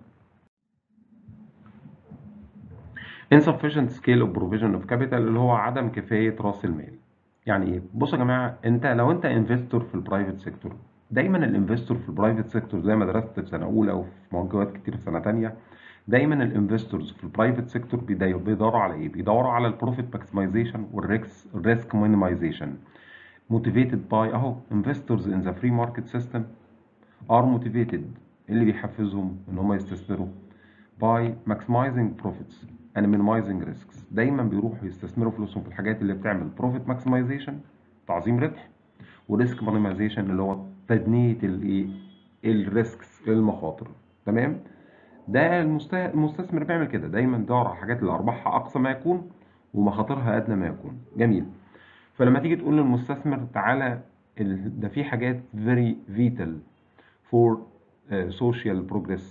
insufficient scale of provision of capital اللي هو عدم كفايه راس المال يعني ايه بصوا يا جماعه انت لو انت انفستور في البرايفت سيكتور دايما الانفستور في البرايفت سيكتور زي ما درست في سنه اولى وفي موجات كتير في سنه تانية دايما الانفستورز في البرايفت سيكتور بيدوروا على ايه بيدوروا على البروفيت ماكسمايزيشن والريسك ريسك مينيمايزيشن motivated by اهو investors in the free market system are motivated اللي بيحفزهم ان هم يستثمروا by maximizing profits and minimizing risks دايما بيروحوا يستثمروا فلوسهم في الحاجات اللي بتعمل profit maximization تعظيم ربح وريسك minimization اللي هو تدنية الايه الريسكس المخاطر تمام ده المست- المستثمر بيعمل كده دايما بيدور على الحاجات اللي ارباحها اقصى ما يكون ومخاطرها ادنى ما يكون جميل فلما تيجي تقول للمستثمر تعالى ال- ده في حاجات very vital for uh, social progress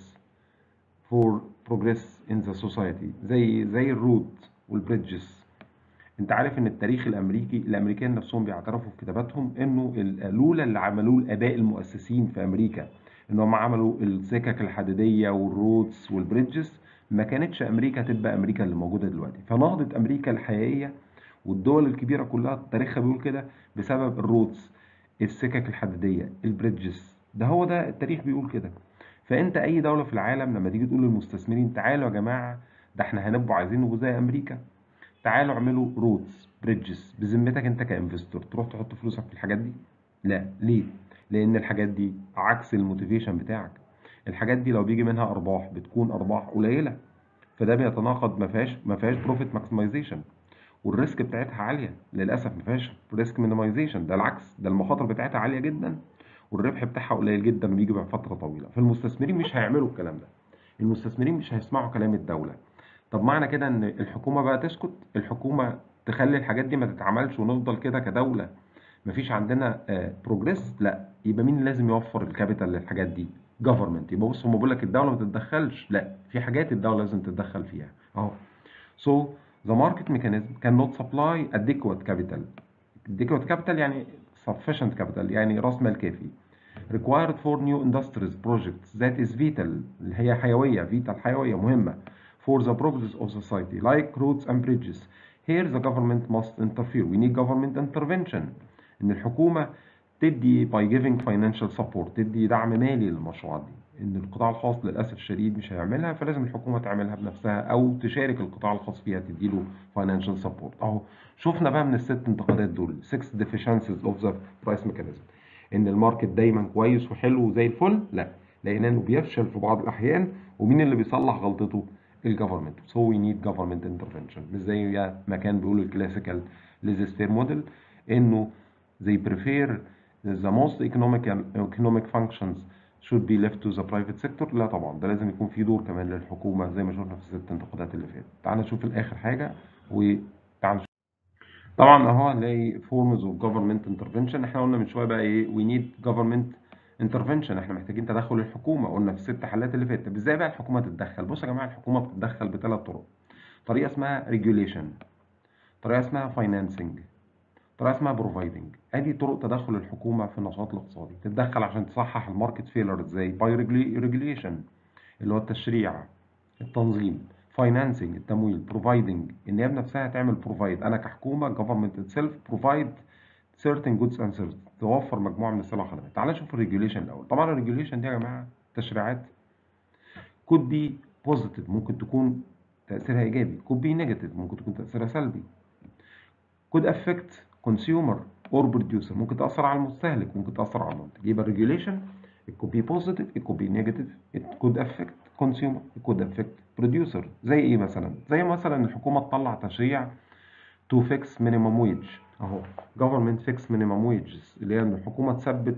for progress in the society زي زي الرود والبريدجز انت عارف ان التاريخ الامريكي الامريكان نفسهم بيعترفوا في كتاباتهم انه ال- لولا اللي عملوه الاباء المؤسسين في امريكا ان هم عملوا السكك الحديديه والرودز والبريدجز ما كانتش امريكا تبقى امريكا اللي موجوده دلوقتي فنهضه امريكا الحقيقيه والدول الكبيره كلها تاريخها بيقول كده بسبب الرودز السكك الحديديه البريدجز ده هو ده التاريخ بيقول كده فانت اي دوله في العالم لما تيجي تقول للمستثمرين تعالوا يا جماعه ده احنا هنبقوا عايزين نبقوا زي امريكا تعالوا اعملوا رودز بريدجز بذمتك انت كانفستور تروح تحط فلوسك في الحاجات دي لا ليه لان الحاجات دي عكس الموتيفيشن بتاعك الحاجات دي لو بيجي منها ارباح بتكون ارباح قليله فده بيتناقض ما فيهاش ما فيهاش بروفيت ماكسمايزيشن والريسك بتاعتها عاليه للاسف ما فيهاش ريسك مينيمايزيشن ده العكس ده المخاطر بتاعتها عاليه جدا والربح بتاعها قليل جدا وبيجي بعد فتره طويله فالمستثمرين مش هيعملوا الكلام ده المستثمرين مش هيسمعوا كلام الدوله طب معنى كده ان الحكومه بقى تسكت الحكومه تخلي الحاجات دي ما تتعملش ونفضل كده كدوله مفيش عندنا بروجريس لا يبقى مين لازم يوفر الكابيتال للحاجات دي جفرمنت يبقى بص هم بيقول لك الدوله ما تتدخلش لا في حاجات الدوله لازم تتدخل فيها اهو so the market mechanism cannot supply adequate capital adequate capital يعني sufficient capital يعني راس مال كافي required for new industries projects that is vital اللي هي حيوية vital حيوية مهمة for the progress of society like roads and bridges here the government must interfere we need government intervention ان الحكومة تدي by giving financial support تدي دعم مالي للمشروعات دي ان القطاع الخاص للاسف الشديد مش هيعملها فلازم الحكومه تعملها بنفسها او تشارك القطاع الخاص فيها تديله فاينانشال سبورت اهو شفنا بقى من الست انتقادات دول 6 deficiencies اوف ذا برايس ميكانيزم ان الماركت دايما كويس وحلو وزي الفل لا لان انه بيفشل في بعض الاحيان ومين اللي بيصلح غلطته الجفرمنت سو وي نيد جفرمنت انترفنشن مش زي ما كان بيقول الكلاسيكال ليزستير موديل انه they prefer the most economic economic functions should be left to the private sector لا طبعا ده لازم يكون في دور كمان للحكومه زي ما شفنا في الست انتقادات اللي فاتت تعال نشوف الاخر حاجه وتعال نشوف طبعا اهو هنلاقي forms of government intervention احنا قلنا من شويه بقى ايه we need government intervention احنا محتاجين تدخل الحكومه قلنا في الست حالات اللي فاتت طب ازاي بقى الحكومه تتدخل بصوا يا جماعه الحكومه بتتدخل بثلاث طرق طريقه اسمها regulation طريقه اسمها financing طريقه اسمها بروفايدنج ادي طرق تدخل الحكومه في النشاط الاقتصادي تتدخل عشان تصحح الماركت فيلر زي باي ريجوليشن اللي هو التشريع التنظيم فاينانسنج التمويل بروفايدنج ان هي بنفسها تعمل بروفايد انا كحكومه جفرمنت اتسيلف بروفايد certain goods and services توفر مجموعه من السلع والخدمات تعال نشوف الريجوليشن الاول طبعا الريجوليشن دي يا جماعه تشريعات could be positive ممكن تكون تاثيرها ايجابي could be negative ممكن تكون تاثيرها سلبي could affect consumer or producer ممكن تأثر على المستهلك ممكن تأثر على المنتج يبقى regulation it could be positive it could be negative it could affect consumer it could affect producer زي ايه مثلا زي مثلا الحكومة تطلع تشريع to fix minimum wage اهو government fix minimum wages اللي هي ان الحكومة تثبت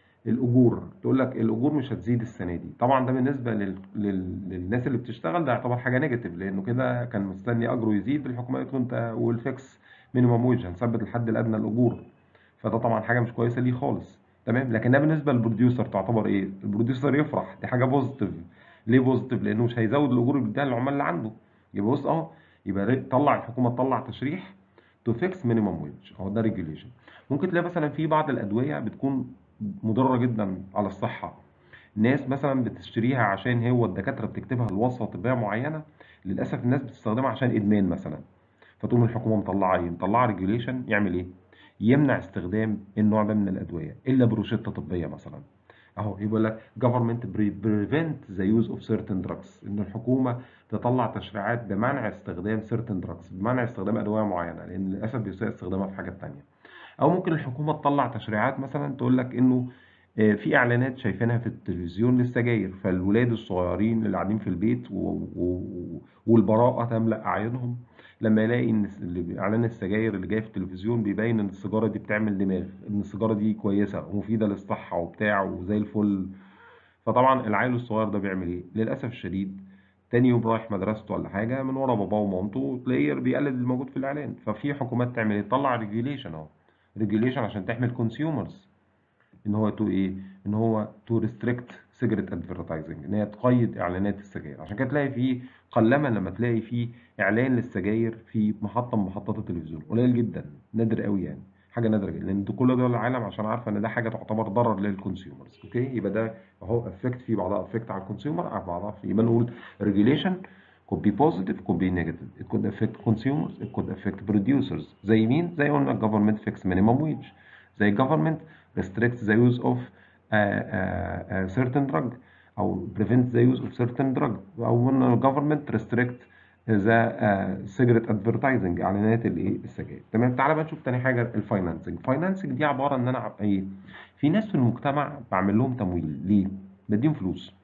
الاجور تقول لك الاجور مش هتزيد السنه دي طبعا ده بالنسبه لل... لل... للناس اللي بتشتغل ده يعتبر حاجه نيجاتيف لانه كده كان مستني اجره يزيد الحكومه قالت له انت والفيكس مينيمم ويج هنثبت الحد الادنى للاجور فده طبعا حاجه مش كويسه ليه خالص تمام لكن ده بالنسبه للبروديوسر تعتبر ايه البروديوسر يفرح دي حاجه بوزيتيف ليه بوزيتيف لانه مش هيزود الاجور اللي بيديها للعمال اللي عنده يبقى بص اهو يبقى طلع الحكومه تطلع تشريح تو فيكس مينيمم ويج اهو ده ريجوليشن ممكن تلاقي مثلا في بعض الادويه بتكون مضره جدا على الصحه ناس مثلا بتشتريها عشان هو الدكاتره بتكتبها لوصفه طبيه معينه للاسف الناس بتستخدمها عشان ادمان مثلا فتقوم الحكومه مطلعه ايه مطلعه ريجوليشن يعمل ايه يمنع استخدام النوع ده من الادويه الا بروشته طبيه مثلا اهو يقول لك government prevent the use of certain drugs ان الحكومه تطلع تشريعات بمنع استخدام certain drugs بمنع استخدام ادويه معينه لان للاسف بيسيء استخدامها في حاجات تانية او ممكن الحكومه تطلع تشريعات مثلا تقول لك انه في اعلانات شايفينها في التلفزيون للسجاير فالولاد الصغيرين اللي قاعدين في البيت و... و... والبراءه تملا اعينهم لما يلاقي ان اعلان السجاير اللي جاي في التلفزيون بيبين ان السيجاره دي بتعمل دماغ ان السيجاره دي كويسه ومفيده للصحه وبتاع وزي الفل فطبعا العيل الصغير ده بيعمل ايه للاسف الشديد تاني يوم رايح مدرسته ولا حاجه من ورا باباه ومامته تلاقيه بيقلد الموجود في الاعلان ففي حكومات تعمل ايه تطلع ريجيليشن اهو ريجيليشن عشان تحمي الكونسيومرز ان هو تو ايه ان هو تو ريستريكت سيجرت ادفرتايزنج ان هي تقيد اعلانات السجاير عشان كده تلاقي في قلما لما تلاقي في اعلان للسجاير في محطه من محطات التلفزيون قليل جدا نادر قوي يعني حاجه نادره جدا لان كل دول العالم عشان عارفه ان ده حاجه تعتبر ضرر للكونسيومرز اوكي يبقى ده اهو افكت في بعضها افكت على الكونسيومر على بعضها في يبقى نقول ريجيليشن could be positive could be negative it could affect consumers it could affect producers زي مين زي قلنا government fix minimum wage زي government restricts the use of uh, uh, uh, certain drug او prevent the use of certain drug او قلنا government restrict the uh, cigarette advertising اعلانات الايه السجاير تمام تعالى بقى نشوف تاني حاجه الفاينانسنج الفاينانسنج دي عباره ان انا ايه في ناس في المجتمع بعمل لهم تمويل ليه بديهم فلوس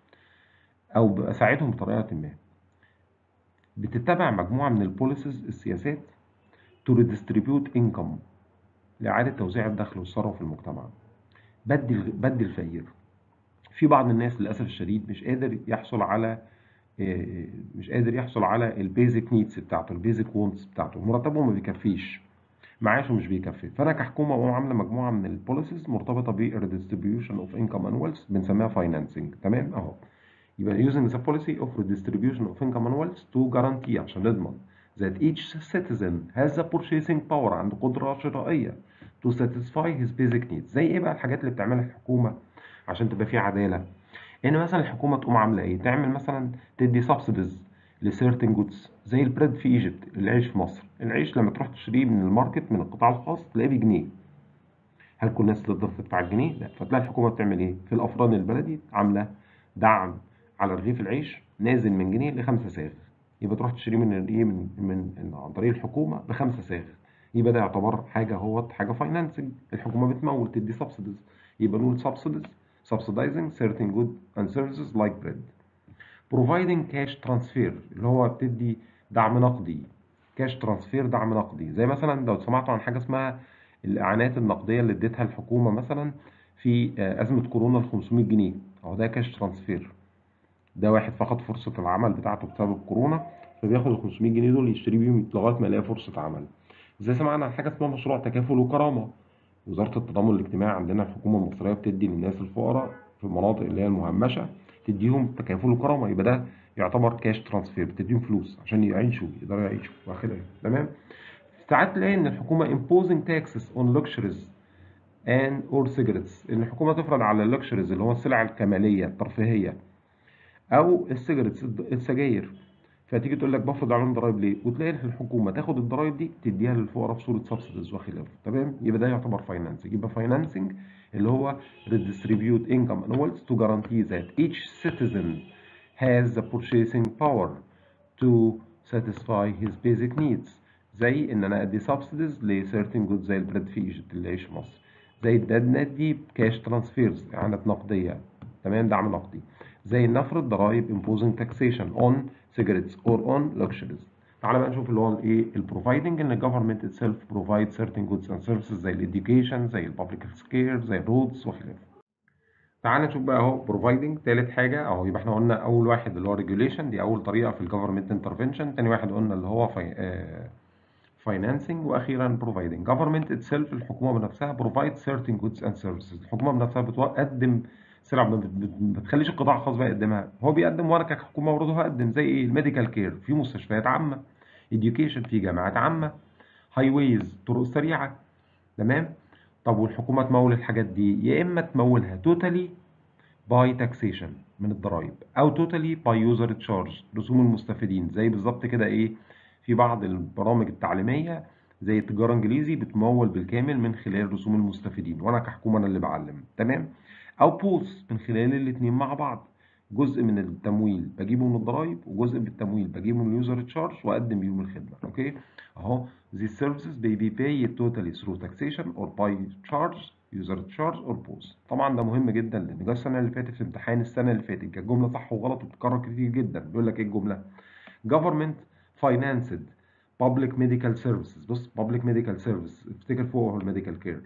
او بساعدهم بطريقه ما بتتبع مجموعه من البوليسز السياسات to redistribute income لإعادة توزيع الدخل والثروة في المجتمع بدي بدي الفقير في بعض الناس للأسف الشديد مش قادر يحصل على مش قادر يحصل على البيزك نيدز بتاعته البيزك وونتس بتاعته مرتبه ما بيكفيش معاشه مش بيكفي فانا كحكومه بقوم عامله مجموعه من البوليسيز مرتبطه بالريديستريبيوشن اوف انكم انوالز بنسميها فاينانسنج تمام اهو يبقى using the policy of redistribution of income and wealth to guarantee عشان نضمن that each citizen has the purchasing power عنده قدرة شرائية to satisfy his basic needs زي ايه بقى الحاجات اللي بتعملها الحكومة عشان تبقى في عدالة ان مثلا الحكومة تقوم عاملة ايه تعمل مثلا تدي subsidies لسيرتن جودز زي البريد في ايجيبت العيش في مصر العيش لما تروح تشتريه من الماركت من القطاع الخاص تلاقيه بجنيه هل كل الناس تقدر تدفع الجنيه؟ لا فتلاقي الحكومه بتعمل ايه؟ في الافران البلدي عامله دعم على رغيف العيش نازل من جنيه لخمسة صاغ يبقى تروح تشتريه من الايه من من عن طريق الحكومه بخمسة صاغ يبقى ده يعتبر حاجه هو حاجه فاينانسنج الحكومه بتمول تدي سبسيديز يبقى نقول subsidies subsidizing certain goods and services like bread providing cash transfer اللي هو بتدي دعم نقدي كاش ترانسفير دعم نقدي زي مثلا لو سمعتوا عن حاجه اسمها الاعانات النقديه اللي اديتها الحكومه مثلا في ازمه كورونا ال 500 جنيه اهو ده كاش ترانسفير ده واحد فقد فرصه العمل بتاعته بسبب الكورونا فبياخد ال 500 جنيه دول يشتري بيهم لغايه ما يلاقي فرصه عمل زي سمعنا عن حاجه اسمها مشروع تكافل وكرامه وزاره التضامن الاجتماعي عندنا الحكومه المصريه بتدي للناس الفقراء في المناطق اللي هي المهمشه تديهم تكافل وكرامه يبقى ده يعتبر كاش ترانسفير بتديهم فلوس عشان يعيشوا يقدروا يعيشوا واخد تمام ساعات تلاقي ان الحكومه imposing taxes on luxuries and or cigarettes ان الحكومه تفرض على اللوكشريز اللي هو السلع الكماليه الترفيهيه او السيجرتس السجاير فتيجي تقول لك بفرض عليهم ضرايب ليه وتلاقي الحكومه تاخد الضرايب دي تديها للفقراء في صوره سبسيديز وخلافه تمام يبقى ده يعتبر فاينانسنج يبقى فاينانسنج اللي هو redistribute income annuals to guarantee that each citizen has the purchasing power to satisfy his basic needs زي ان انا ادي subsidies ل certain goods زي البريد في ايجيبت اللي عيش في مصر زي الداد دي كاش ترانسفيرز اعانات نقديه تمام دعم نقدي زي نفرض ضرائب imposing taxation on cigarettes or on luxuries تعالى بقى نشوف اللي هو الايه البروفايدنج ان الجفرمنت itself provide certain goods and services زي الاديوكيشن زي البابليك health care زي الرودز وخلافه تعالى نشوف بقى اهو بروفايدنج تالت حاجه اهو يبقى احنا قلنا اول واحد اللي هو ريجوليشن دي اول طريقه في الجفرمنت انترفنشن تاني واحد قلنا اللي هو فاينانسنج واخيرا بروفايدنج جفرمنت اتسيلف الحكومه بنفسها بروفايد سيرتن جودز اند سيرفيسز الحكومه بنفسها بتقدم سلع ما بتخليش القطاع الخاص بقى يقدمها هو بيقدم وانا كحكومه برضه هقدم زي ايه الميديكال كير في مستشفيات عامه education في جامعات عامه هاي ويز طرق سريعه تمام طب والحكومه تمول الحاجات دي يا اما تمولها توتالي باي تاكسيشن من الضرايب او توتالي باي يوزر تشارج رسوم المستفيدين زي بالظبط كده ايه في بعض البرامج التعليميه زي التجاره انجليزي بتمول بالكامل من خلال رسوم المستفيدين وانا كحكومه انا اللي بعلم تمام او بولز من خلال الاثنين مع بعض جزء من التمويل بجيبه من الضرايب وجزء من التمويل بجيبه من اليوزر تشارج واقدم بيهم الخدمه اوكي اهو these services may be paid totally through taxation or by charge user charge or pause طبعا ده مهم جدا لان جه السنه اللي فاتت في امتحان السنه اللي فاتت كانت جمله صح وغلط وبتتكرر كتير جدا بيقول لك ايه الجمله government financed public medical services بص public medical service افتكر فوق هو الميديكال كير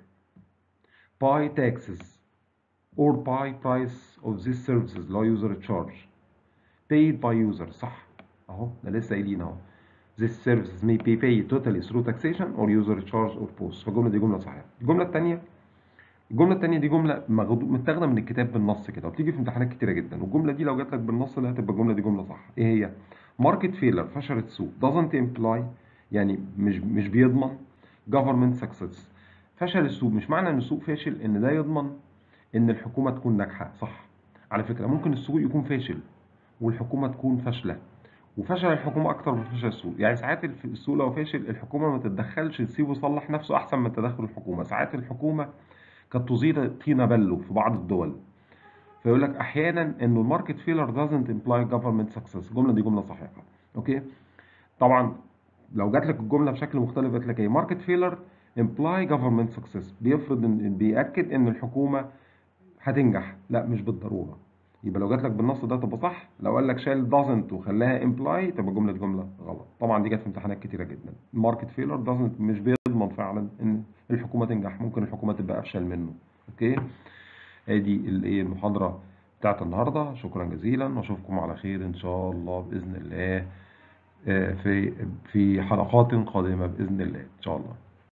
by taxes or by price of these services اللي هو user charge paid by user صح اهو ده لسه قايلين اهو These services may be paid totally through taxation or user charge or post فالجملة دي جملة صحيحة الجملة الثانية الجملة الثانية دي جملة متاخدة من الكتاب بالنص كده وبتيجي في امتحانات كتيرة جدا والجملة دي لو جات لك بالنص لا هتبقى الجملة دي جملة صح ايه هي؟ market failure فشل السوق doesn't imply يعني مش مش بيضمن government success فشل السوق مش معنى ان السوق فاشل ان ده يضمن ان الحكومة تكون ناجحة صح على فكرة ممكن السوق يكون فاشل والحكومة تكون فاشلة وفشل الحكومة أكتر من فشل السوق يعني ساعات السوق لو فاشل الحكومة ما تتدخلش تسيبه يصلح نفسه أحسن من تدخل الحكومة ساعات الحكومة قد تزيد طين بله في بعض الدول فيقول لك أحيانا إنه الماركت فيلر doesn't imply government success الجملة دي جملة صحيحة أوكي طبعا لو جات لك الجملة بشكل مختلف قالت لك إيه ماركت فيلر imply government success بيفرض إن بيأكد إن الحكومة هتنجح لا مش بالضرورة يبقى لو جات لك بالنص ده تبقى صح لو قال لك شال doesn't وخلاها imply تبقى الجمله دي جمله غلط طبعا دي جت في امتحانات كتيره جدا الماركت فيلر doesn't مش بيضمن فعلا ان الحكومه تنجح ممكن الحكومه تبقى افشل منه اوكي ادي الايه المحاضره بتاعت النهارده شكرا جزيلا واشوفكم على خير ان شاء الله باذن الله في في حلقات قادمه باذن الله ان شاء الله